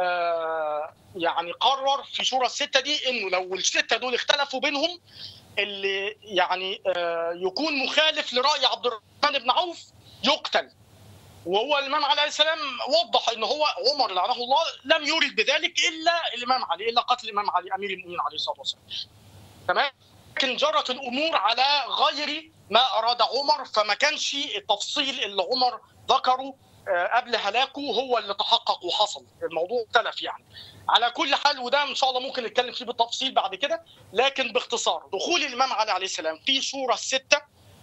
آه، يعني قرر في شورى السته دي انه لو السته دول اختلفوا بينهم اللي يعني آه، يكون مخالف لراي عبد الرحمن بن عوف يقتل وهو الامام علي عليه السلام وضح ان هو عمر لعنه الله لم يرد بذلك الا الامام علي الا قتل الامام علي امير المؤمنين عليه الصلاه والسلام تمام لكن جرت الامور على غير ما اراد عمر فما كانش التفصيل اللي عمر ذكره آه، قبل هلاكه هو اللي تحقق وحصل الموضوع اختلف يعني على كل حال وده ان شاء الله ممكن نتكلم فيه بالتفصيل بعد كده لكن باختصار دخول الامام علي عليه السلام في شورى السته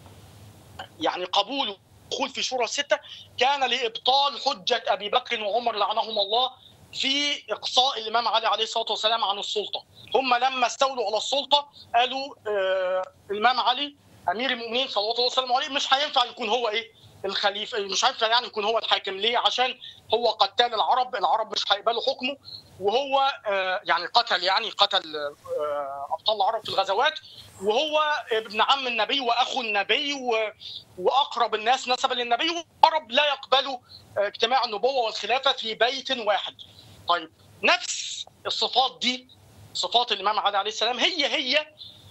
يعني قبوله الدخول في شورى السته كان لابطال حجه ابي بكر وعمر لعنهم الله في اقصاء الامام علي عليه الصلاه والسلام عن السلطه هم لما استولوا على السلطه قالوا آه الامام علي امير المؤمنين صلى الله عليه وسلم عليه مش هينفع يكون هو ايه الخليفه مش هينفع يعني يكون هو الحاكم ليه عشان هو قتال العرب العرب مش هيقبلوا حكمه وهو آه يعني قتل يعني قتل آه ابطال العرب في الغزوات وهو ابن عم النبي واخو النبي و... واقرب الناس نسبا للنبي والعرب لا يقبلوا آه، اجتماع النبوه والخلافه في بيت واحد. طيب نفس الصفات دي صفات الامام علي عليه السلام هي هي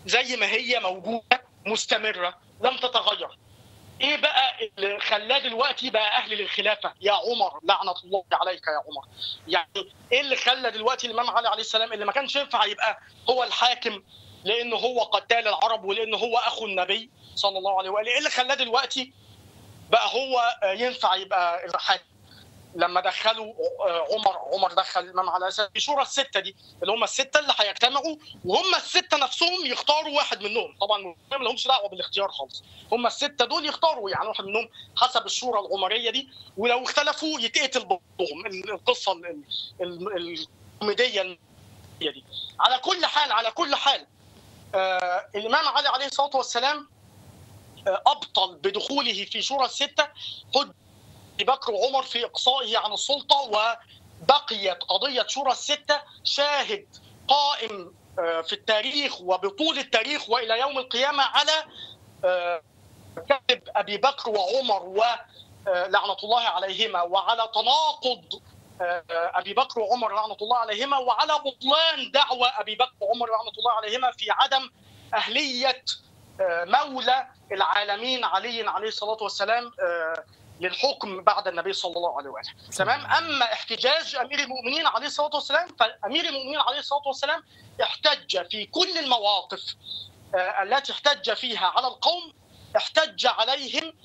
زي ما هي موجوده مستمره لم تتغير ايه بقى اللي خلاه دلوقتي بقى اهل للخلافه يا عمر لعنه الله عليك يا عمر يعني ايه اللي خلى دلوقتي الامام علي عليه السلام اللي ما كانش ينفع يبقى هو الحاكم لانه هو قتال العرب ولانه هو اخو النبي صلى الله عليه واله ايه اللي خلاه دلوقتي بقى هو ينفع يبقى الحاكم لما دخلوا عمر عمر دخل الامام علي السلام في شورى السته دي اللي هم السته اللي هيجتمعوا وهم السته نفسهم يختاروا واحد منهم طبعا ما لهمش دعوه بالاختيار خالص هم السته دول يختاروا يعني واحد منهم حسب الشورى العمريه دي ولو اختلفوا يتقتل بعضهم القصه ال- ال- الكوميديه دي على كل حال على كل حال آه الامام علي عليه الصلاه والسلام آه ابطل بدخوله في شورى السته حج ابي بكر وعمر في اقصائه عن السلطه وبقيت قضيه شورى السته شاهد قائم آه، في التاريخ وبطول التاريخ والى يوم القيامه على آه، كذب ابي بكر وعمر ولعنه الله عليهما وعلى تناقض آه، ابي بكر وعمر لعنه الله عليهما وعلى بطلان دعوى ابي بكر وعمر لعنه الله عليهما في عدم اهليه آه، مولى العالمين علي عليه الصلاه والسلام آه، للحكم بعد النبي صلى الله عليه واله تمام اما احتجاج امير المؤمنين عليه الصلاه والسلام فامير المؤمنين عليه الصلاه والسلام احتج في كل المواقف آه، التي احتج فيها على القوم احتج عليهم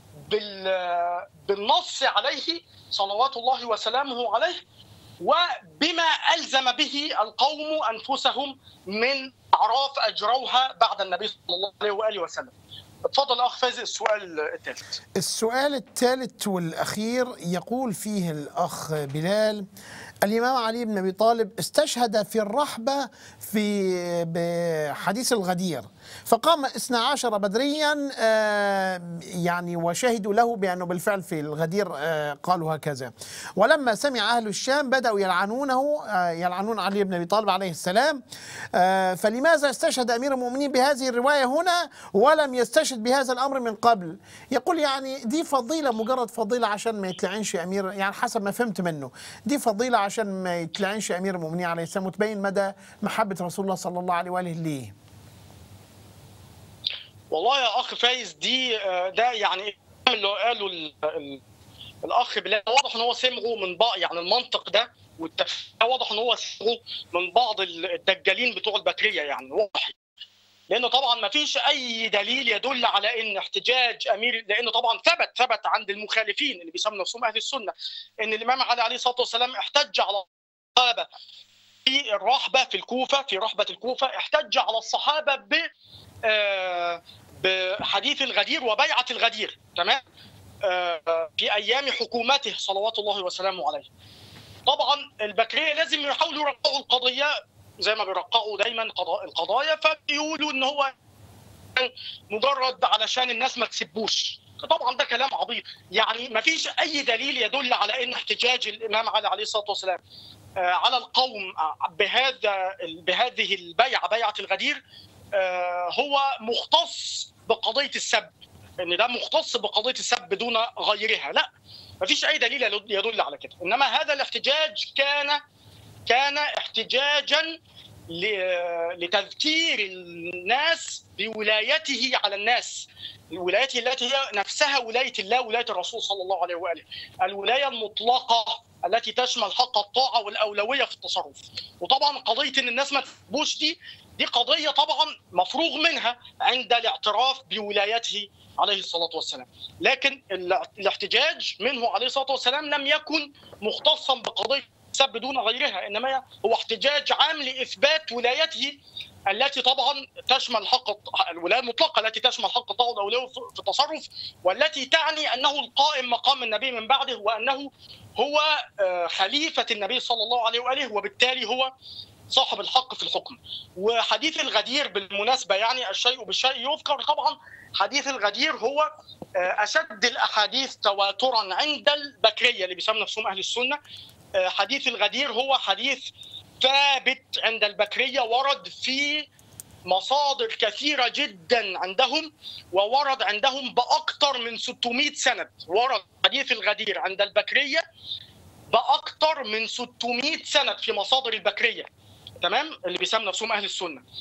بال- بالنص عليه صلوات الله وسلامه عليه وبما الزم به القوم انفسهم من اعراف اجروها بعد النبي صلى الله عليه واله وسلم. اتفضل اخ فايز السؤال الثالث. السؤال الثالث والأخير يقول فيه الأخ بلال الإمام علي بن أبي طالب استشهد في الرحبة في بحديث الغدير فقام اثنا عشر بدريا آه، يعني وشهدوا له بأنه بالفعل في الغدير آه، قالوا هكذا ولما سمع أهل الشام بدأوا يلعنونه آه، يلعنون علي بن أبي طالب عليه السلام آه، فلماذا استشهد أمير المؤمنين بهذه الرواية هنا ولم يستشهد بهذا الأمر من قبل يقول يعني دي فضيلة مجرد فضيلة عشان ما يتلعنش أمير يعني حسب ما فهمت منه دي فضيلة عشان ما يتلعنش أمير المؤمنين عليه السلام وتبين مدى محبة رسول الله صلى الله عليه وآله ليه والله يا اخ فايز دي آه، ده يعني اللي قاله ال- ال- الاخ بلال واضح ان هو سمعه من بعض يعني المنطق ده والتفكير ده واضح ان هو سمعه من بعض الدجالين بتوع البكريه يعني واضح لانه طبعا ما فيش اي دليل يدل على ان احتجاج امير لانه طبعا ثبت ثبت عند المخالفين اللي بيسموا نفسهم اهل السنه ان الامام علي عليه الصلاه والسلام احتج على الصحابه في الرحبه في الكوفه في رحبه الكوفه احتج على الصحابه ب آه، بحديث الغدير وبيعه الغدير تمام آه، في ايام حكومته صلوات الله وسلامه عليه طبعا البكريه لازم يحاولوا يرقعوا القضيه زي ما بيرقعوا دايما قضاء القضايا فبيقولوا ان هو مجرد علشان الناس ما تسبوش طبعا ده كلام عبيط يعني ما فيش اي دليل يدل على ان احتجاج الامام علي عليه الصلاه والسلام آه، على القوم بهذا بهذه البيعه بيعه الغدير آه، هو مختص بقضيه السب ان ده مختص بقضيه السب دون غيرها لا ما فيش اي دليل يدل على كده انما هذا الاحتجاج كان كان احتجاجا ل- لتذكير الناس بولايته على الناس ولايته التي هي نفسها ولايه الله ولايه الرسول صلى الله عليه واله الولايه المطلقه التي تشمل حق الطاعه والاولويه في التصرف وطبعا قضيه ان الناس ما تسبوش دي دي قضيه طبعا مفروغ منها عند الاعتراف بولايته عليه الصلاه والسلام لكن ال- الاحتجاج منه عليه الصلاه والسلام لم يكن مختصا بقضيه السب دون غيرها انما هو احتجاج عام لاثبات ولايته التي طبعا تشمل حق الط- الولايه المطلقه التي تشمل حق الطاعه والاولويه في في التصرف والتي تعني انه القائم مقام النبي من بعده وانه هو آه، خليفه النبي صلى الله عليه واله وبالتالي هو صاحب الحق في الحكم وحديث الغدير بالمناسبه يعني الشيء بالشيء يذكر طبعا حديث الغدير هو آه، اشد الاحاديث تواترا عند البكريه اللي بيسموا نفسهم اهل السنه آه، حديث الغدير هو حديث ثابت عند البكريه ورد في مصادر كثيرة جدا عندهم وورد عندهم بأكثر من 600 سند ورد حديث الغدير عند البكرية بأكثر من 600 سند في مصادر البكرية تمام اللي بيسموا نفسهم أهل السنة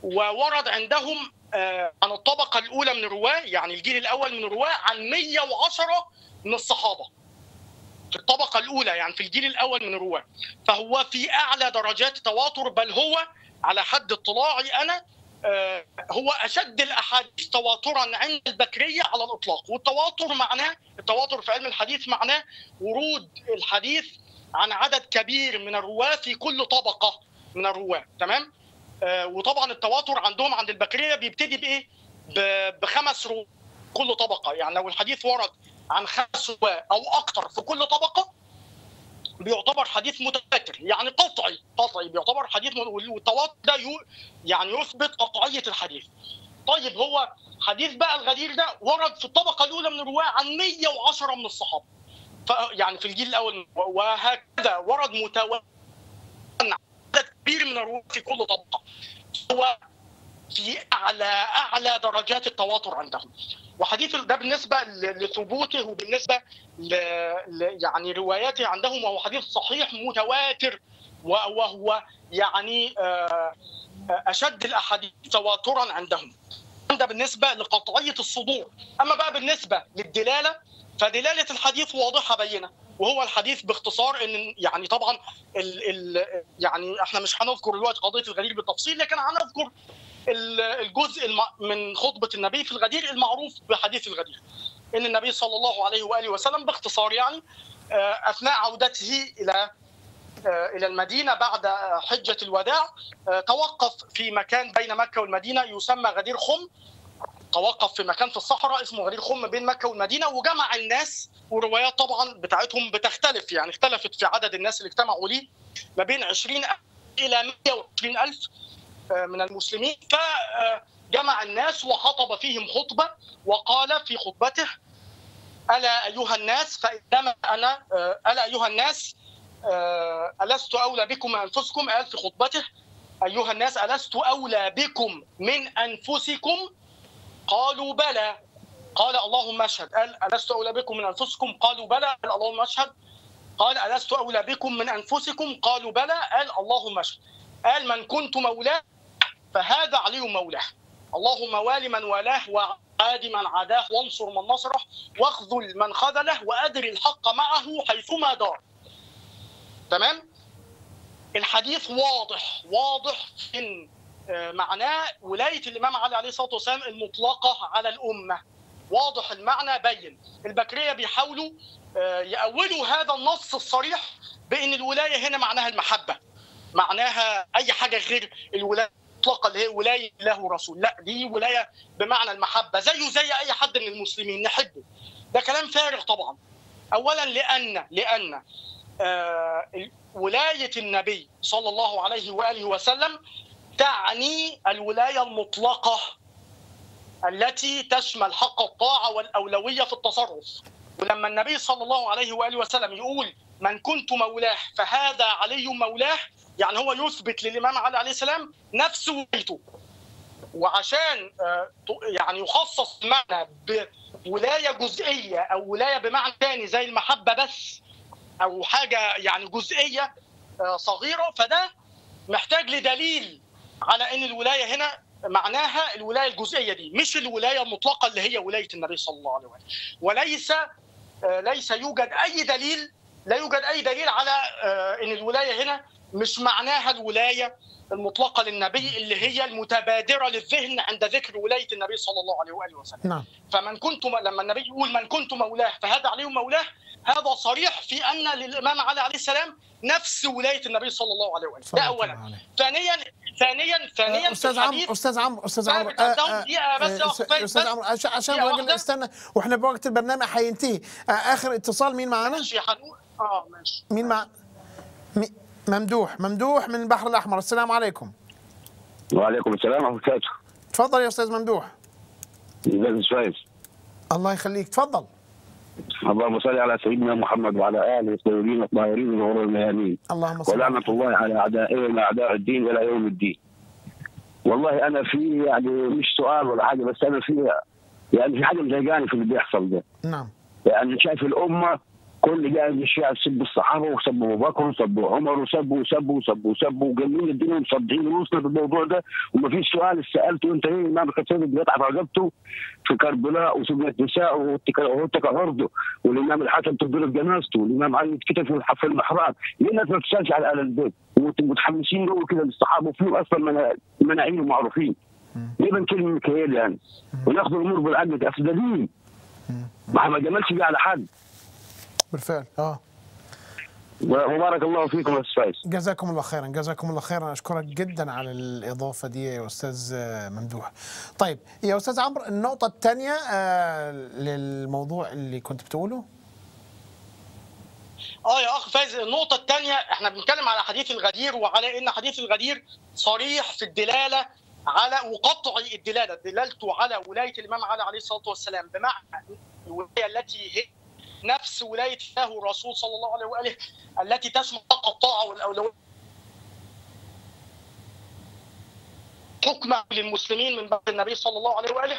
وورد عندهم آه، عن الطبقه الاولى من الرواه يعني الجيل الاول من الرواه عن 110 من الصحابه في الطبقه الاولى يعني في الجيل الاول من الرواه فهو في اعلى درجات التواتر بل هو على حد اطلاعي انا آه، هو اشد الاحاديث تواترا عند البكريه على الاطلاق والتواتر معناه التواتر في علم الحديث معناه ورود الحديث عن عدد كبير من الرواه في كل طبقه من الرواه تمام آه، وطبعا التواتر عندهم عند البكريه بيبتدي بايه ب- بخمس رواه كل طبقه يعني لو الحديث ورد عن خمس رواه او اكثر في كل طبقه بيعتبر حديث متواتر يعني قطعي قطعي بيعتبر حديث م- والتواتر ده يو- يعني يثبت قطعيه الحديث طيب هو حديث بقى الغدير ده ورد في الطبقه الاولى من الرواه عن 110 من الصحابه ف يعني في الجيل الاول من الرواة. وهكذا ورد متواتر عدد كبير من الرواه في كل طبقه هو في اعلى اعلى درجات التواتر عندهم وحديث ده بالنسبه ل- لثبوته وبالنسبه ل... ل... يعني رواياته عندهم وهو حديث صحيح متواتر و- وهو يعني آه، آه، اشد الاحاديث تواترا عندهم ده بالنسبه لقطعيه الصدور اما بقى بالنسبه للدلاله فدلاله الحديث واضحه بينه وهو الحديث باختصار ان يعني طبعا ال ال يعني احنا مش هنذكر دلوقتي قضيه الغدير بالتفصيل لكن هنذكر ال- الجزء الم- من خطبه النبي في الغدير المعروف بحديث الغدير ان النبي صلى الله عليه واله وسلم باختصار يعني آه، اثناء عودته الى آه، الى المدينه بعد حجه الوداع آه، توقف في مكان بين مكه والمدينه يسمى غدير خم توقف في مكان في الصحراء اسمه غدير خم بين مكه والمدينه وجمع الناس والروايات طبعا بتاعتهم بتختلف يعني اختلفت في عدد الناس اللي اجتمعوا ليه ما بين 20 الى 120 الف آه، من المسلمين فجمع الناس وخطب فيهم خطبه وقال في خطبته الا ايها الناس فانما انا آه، الا ايها الناس آه، ألست أولى بكم من أنفسكم قال في خطبته أيها الناس ألست أولى بكم من أنفسكم قالوا بلى قال اللهم اشهد قال ألست أولى بكم من أنفسكم قالوا بلى قال اللهم اشهد قال ألست أولى بكم من أنفسكم قالوا بلى قال اللهم اشهد قال من كنت مولاه فهذا علي مولاه اللهم وال من والاه وعاد من عاداه وانصر من نصره واخذل من خذله وأدر الحق معه حيثما دار تمام الحديث واضح واضح ان آه، معناه ولايه الامام علي عليه الصلاه والسلام المطلقه على الامه واضح المعنى بين البكريه بيحاولوا آه، يأولوا هذا النص الصريح بان الولايه هنا معناها المحبه معناها اي حاجه غير الولايه المطلقه اللي هي ولايه الله ورسول لا دي ولايه بمعنى المحبه زيه زي اي حد من المسلمين نحبه ده كلام فارغ طبعا اولا لان لان آه، ولايه النبي صلى الله عليه واله وسلم تعني الولايه المطلقه التي تشمل حق الطاعه والاولويه في التصرف ولما النبي صلى الله عليه واله وسلم يقول من كنت مولاه فهذا علي مولاه يعني هو يثبت للامام علي عليه السلام نفس ولايته وعشان آه، يعني يخصص المعنى بولايه جزئيه او ولايه بمعنى ثاني زي المحبه بس او حاجه يعني جزئيه آه، صغيره فده محتاج لدليل على ان الولايه هنا معناها الولايه الجزئيه دي مش الولايه المطلقه اللي هي ولايه النبي صلى الله عليه وسلم وليس آه، ليس يوجد اي دليل لا يوجد اي دليل على آه، ان الولايه هنا مش معناها الولايه المطلقه للنبي اللي هي المتبادره للذهن عند ذكر ولايه النبي صلى الله عليه واله وسلم نعم فمن كنت لما النبي يقول من كنت مولاه فهذا علي مولاه هذا صريح في ان للامام علي عليه السلام نفس ولايه النبي صلى الله عليه وسلم ده صلى الله اولا عليه. ثانيا ثانيا ثانيا آه، استاذ عمرو استاذ عمرو استاذ عمرو ثابت عندهم دقيقة بس يا آه، أخ فايز، استاذ بس. عمرو عشان عشان دقيقة الراجل واحدة. استنى واحنا بوقت البرنامج هينتهي آه، اخر اتصال مين معانا؟ ماشي هنقول اه ماشي مين مع مي- ممدوح ممدوح من البحر الاحمر السلام عليكم وعليكم السلام ورحمه الله وبركاته تفضل يا استاذ ممدوح ازيك شويس الله يخليك تفضل اللهم صل على سيدنا محمد وعلى اله الطيبين الطاهرين الغر الميامين اللهم صل ولعنه الله على اعدائنا اعداء الدين الى يوم الدين والله انا في يعني مش سؤال ولا حاجه بس انا في يعني في حاجه مضايقاني في اللي بيحصل ده نعم يعني شايف الامه كل جاء الشيعة يسب الصحابه وسبوا ابو بكر وسبوا عمر وسبوا وسبوا وسبوا وسبوا وجايين الدنيا مصدعين وصلنا في الموضوع ده ومفيش سؤال سالته انت ايه الامام الحسين بيقطع في عجبته في كربلاء وسجنة نساء وهتك عرضه والامام الحسن تضرب جنازته والامام علي اتكتب في الح- في المحراب ليه الناس ما بتسالش على اهل البيت ومتحمسين قوي كده للصحابه وفيهم اصلا منا- مناعين ومعروفين ليه بنكلم ميكائيل يعني وناخد الامور بالعقل ده اصل ده دين ما ما جملش بيه على حد بالفعل اه وبارك الله فيكم يا استاذ فايز جزاكم الله خيرا جزاكم الله خيرا اشكرك جدا على الاضافه دي يا استاذ آه، ممدوح طيب يا استاذ عمرو النقطه الثانيه للموضوع اللي كنت بتقوله اه يا اخ فايز النقطة الثانية احنا بنتكلم على حديث الغدير وعلى ان حديث الغدير صريح في الدلالة على وقطعي الدلالة دلالته على ولاية الامام علي عليه الصلاة والسلام بمعنى الولاية التي هي نفس ولاية الله الرسول صلى الله عليه واله التي تشمل حق الطاعة والاولوية حكما للمسلمين من بعد النبي صلى الله عليه واله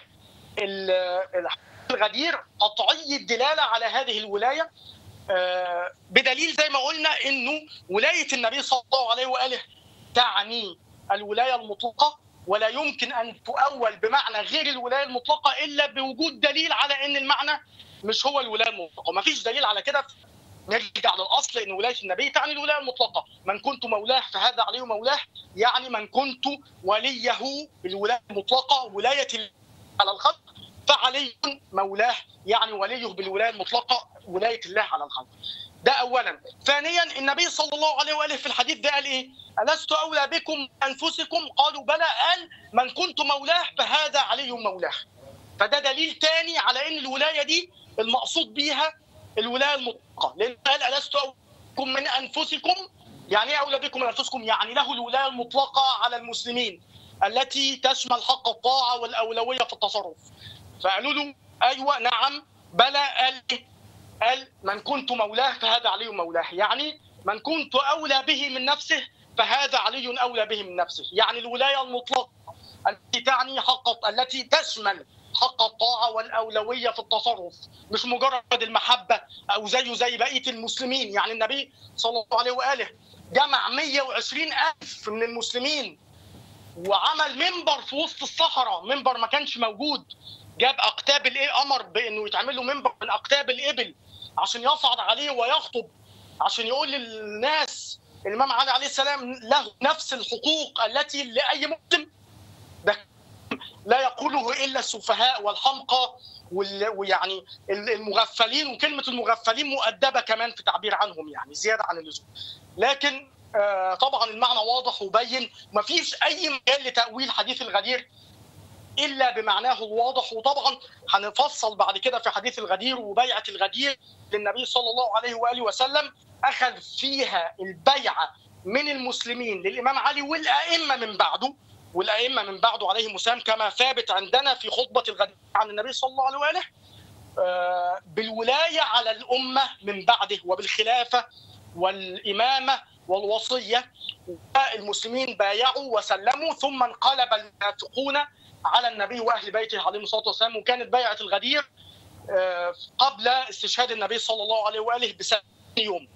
ال- الغدير قطعي الدلالة على هذه الولاية آه، بدليل زي ما قلنا انه ولايه النبي صلى الله عليه واله تعني الولايه المطلقه ولا يمكن ان تؤول بمعنى غير الولايه المطلقه الا بوجود دليل على ان المعنى مش هو الولايه المطلقه، ما فيش دليل على كده نرجع للاصل ان ولايه النبي تعني الولايه المطلقه، من كنت مولاه فهذا علي مولاه يعني من كنت وليه بالولايه المطلقه ولايه الله على الخلق فعلي مولاه يعني وليه بالولايه المطلقه ولايه الله على الخلق. ده اولا، ثانيا النبي صلى الله عليه واله في الحديث ده قال ايه؟ الست اولى بكم انفسكم؟ قالوا بلى قال من كنت مولاه فهذا علي مولاه. فده دليل ثاني على ان الولايه دي المقصود بيها الولايه المطلقه، لان قال الست اولى بكم من انفسكم؟ يعني ايه اولى بكم من انفسكم؟ يعني له الولايه المطلقه على المسلمين التي تشمل حق الطاعه والاولويه في التصرف. فقالوا له ايوه نعم بلى قال إيه؟ قال من كنت مولاه فهذا علي مولاه يعني من كنت اولى به من نفسه فهذا علي اولى به من نفسه يعني الولايه المطلقه التي تعني حق التي تشمل حق الطاعه والاولويه في التصرف مش مجرد المحبه او زيه زي بقيه المسلمين يعني النبي صلى الله عليه واله جمع 120 الف من المسلمين وعمل منبر في وسط الصحراء منبر ما كانش موجود جاب اقتاب الايه امر بانه يتعمل له منبر من اقتاب الابل عشان يصعد عليه ويخطب عشان يقول للناس الامام علي عليه السلام له نفس الحقوق التي لاي مسلم ده لا يقوله الا السفهاء والحمقى وال- ويعني المغفلين وكلمه المغفلين مؤدبه كمان في تعبير عنهم يعني زياده عن اللزوم لكن آه، طبعا المعنى واضح وبين مفيش اي مجال لتاويل حديث الغدير الا بمعناه الواضح وطبعا هنفصل بعد كده في حديث الغدير وبيعه الغدير للنبي صلى الله عليه واله وسلم اخذ فيها البيعه من المسلمين للامام علي والائمه من بعده والائمه من بعده عليهم السلام كما ثابت عندنا في خطبه الغدير عن النبي صلى الله عليه واله آه، بالولايه على الامه من بعده وبالخلافه والامامه والوصيه المسلمين بايعوا وسلموا ثم انقلب المنافقون على النبي واهل بيته عليهم الصلاه والسلام وكانت بيعه الغدير آه، قبل استشهاد النبي صلى الله عليه واله بسنه يوم.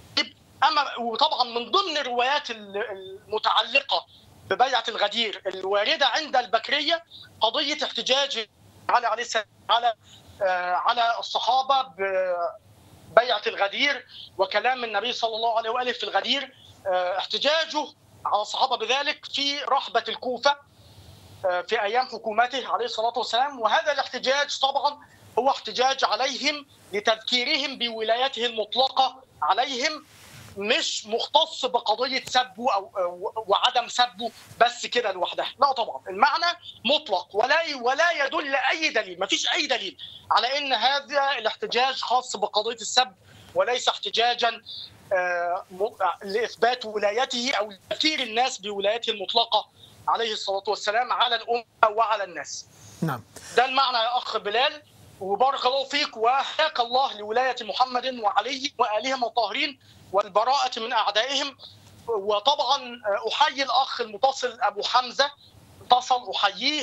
اما وطبعا من ضمن الروايات المتعلقه ببيعه الغدير الوارده عند البكريه قضيه احتجاج علي عليه السلام على آه، على الصحابه ببيعه الغدير وكلام النبي صلى الله عليه واله في الغدير آه، احتجاجه على الصحابه بذلك في رحبه الكوفه آه، في ايام حكومته عليه الصلاه والسلام وهذا الاحتجاج طبعا هو احتجاج عليهم لتذكيرهم بولايته المطلقه عليهم مش مختص بقضيه سبه او أو- وعدم سبه بس كده لوحدها لا طبعا المعنى مطلق ولا ولا يدل اي دليل ما فيش اي دليل على ان هذا الاحتجاج خاص بقضيه السب وليس احتجاجا آه، م- لاثبات ولايته او تذكير الناس بولايته المطلقه عليه الصلاه والسلام على الامه وعلى الناس نعم ده المعنى يا اخ بلال وبارك الله فيك وهداك الله لولايه محمد وعلي والهم الطاهرين والبراءه من اعدائهم وطبعا احيي الاخ المتصل ابو حمزه اتصل احييه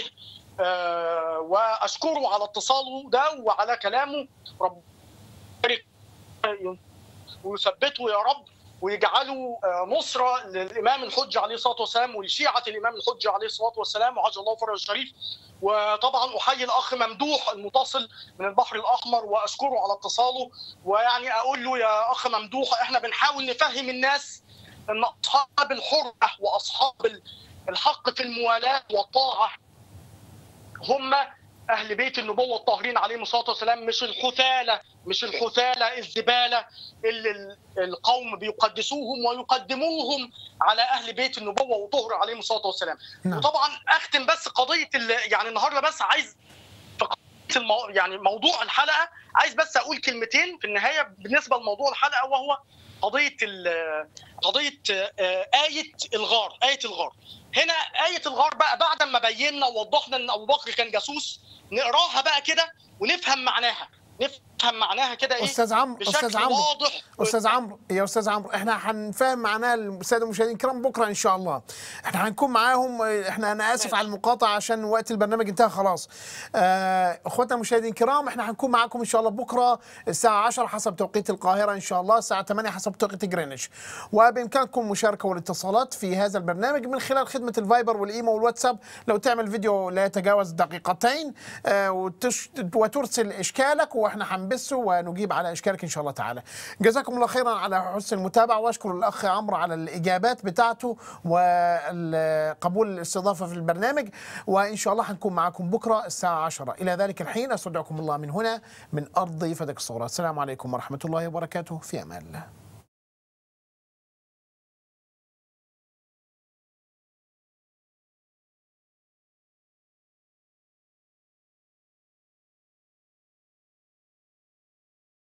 آه، واشكره على اتصاله ده وعلى كلامه رب يبارك ويثبته يا رب ويجعلوا آه، نصرة للإمام الحجة عليه الصلاة والسلام ولشيعة الإمام الحجة عليه الصلاة والسلام وعجل الله فرج الشريف وطبعا أحيي الأخ ممدوح المتصل من البحر الأحمر وأشكره على اتصاله ويعني أقول له يا أخ ممدوح إحنا بنحاول نفهم الناس أن أصحاب الحرة وأصحاب ال- الحق في الموالاة والطاعة هم اهل بيت النبوه الطاهرين عليهم الصلاه والسلام مش الحثاله مش الحثاله الزباله اللي ال- القوم بيقدسوهم ويقدموهم على اهل بيت النبوه وطهر عليهم الصلاه والسلام نعم. وطبعا اختم بس قضيه ال- يعني النهارده بس عايز في قضية المو... يعني موضوع الحلقه عايز بس اقول كلمتين في النهايه بالنسبه لموضوع الحلقه وهو قضيه ال... قضيه آه، ايه الغار ايه الغار هنا آية الغار بقى بعد ما بينا ووضحنا إن أبو بكر كان جاسوس نقراها بقى كده ونفهم معناها نفهم معناها كده إيه استاذ عمرو بشكل استاذ عمرو واضح استاذ عمرو يا استاذ عمرو احنا هنفهم معناه للساده المشاهدين الكرام بكره ان شاء الله احنا هنكون معاهم احنا انا اسف على المقاطعه عشان وقت البرنامج انتهى خلاص آه، اخواتنا المشاهدين الكرام احنا هنكون معاكم ان شاء الله بكره الساعه 10 حسب توقيت القاهره ان شاء الله الساعه 8 حسب توقيت جرينتش وبامكانكم المشاركه والاتصالات في هذا البرنامج من خلال خدمه الفايبر والايمو والواتساب لو تعمل فيديو لا يتجاوز دقيقتين آه، وتش وترسل اشكالك واحنا هنبثه ونجيب على اشكالك ان شاء الله تعالى جزاكم الله خيرا على حسن المتابعه واشكر الاخ عمرو على الاجابات بتاعته وقبول الاستضافه في البرنامج وان شاء الله هنكون معكم بكره الساعه 10 الى ذلك الحين استودعكم الله من هنا من ارض فدك الصغرى السلام عليكم ورحمه الله وبركاته في امان الله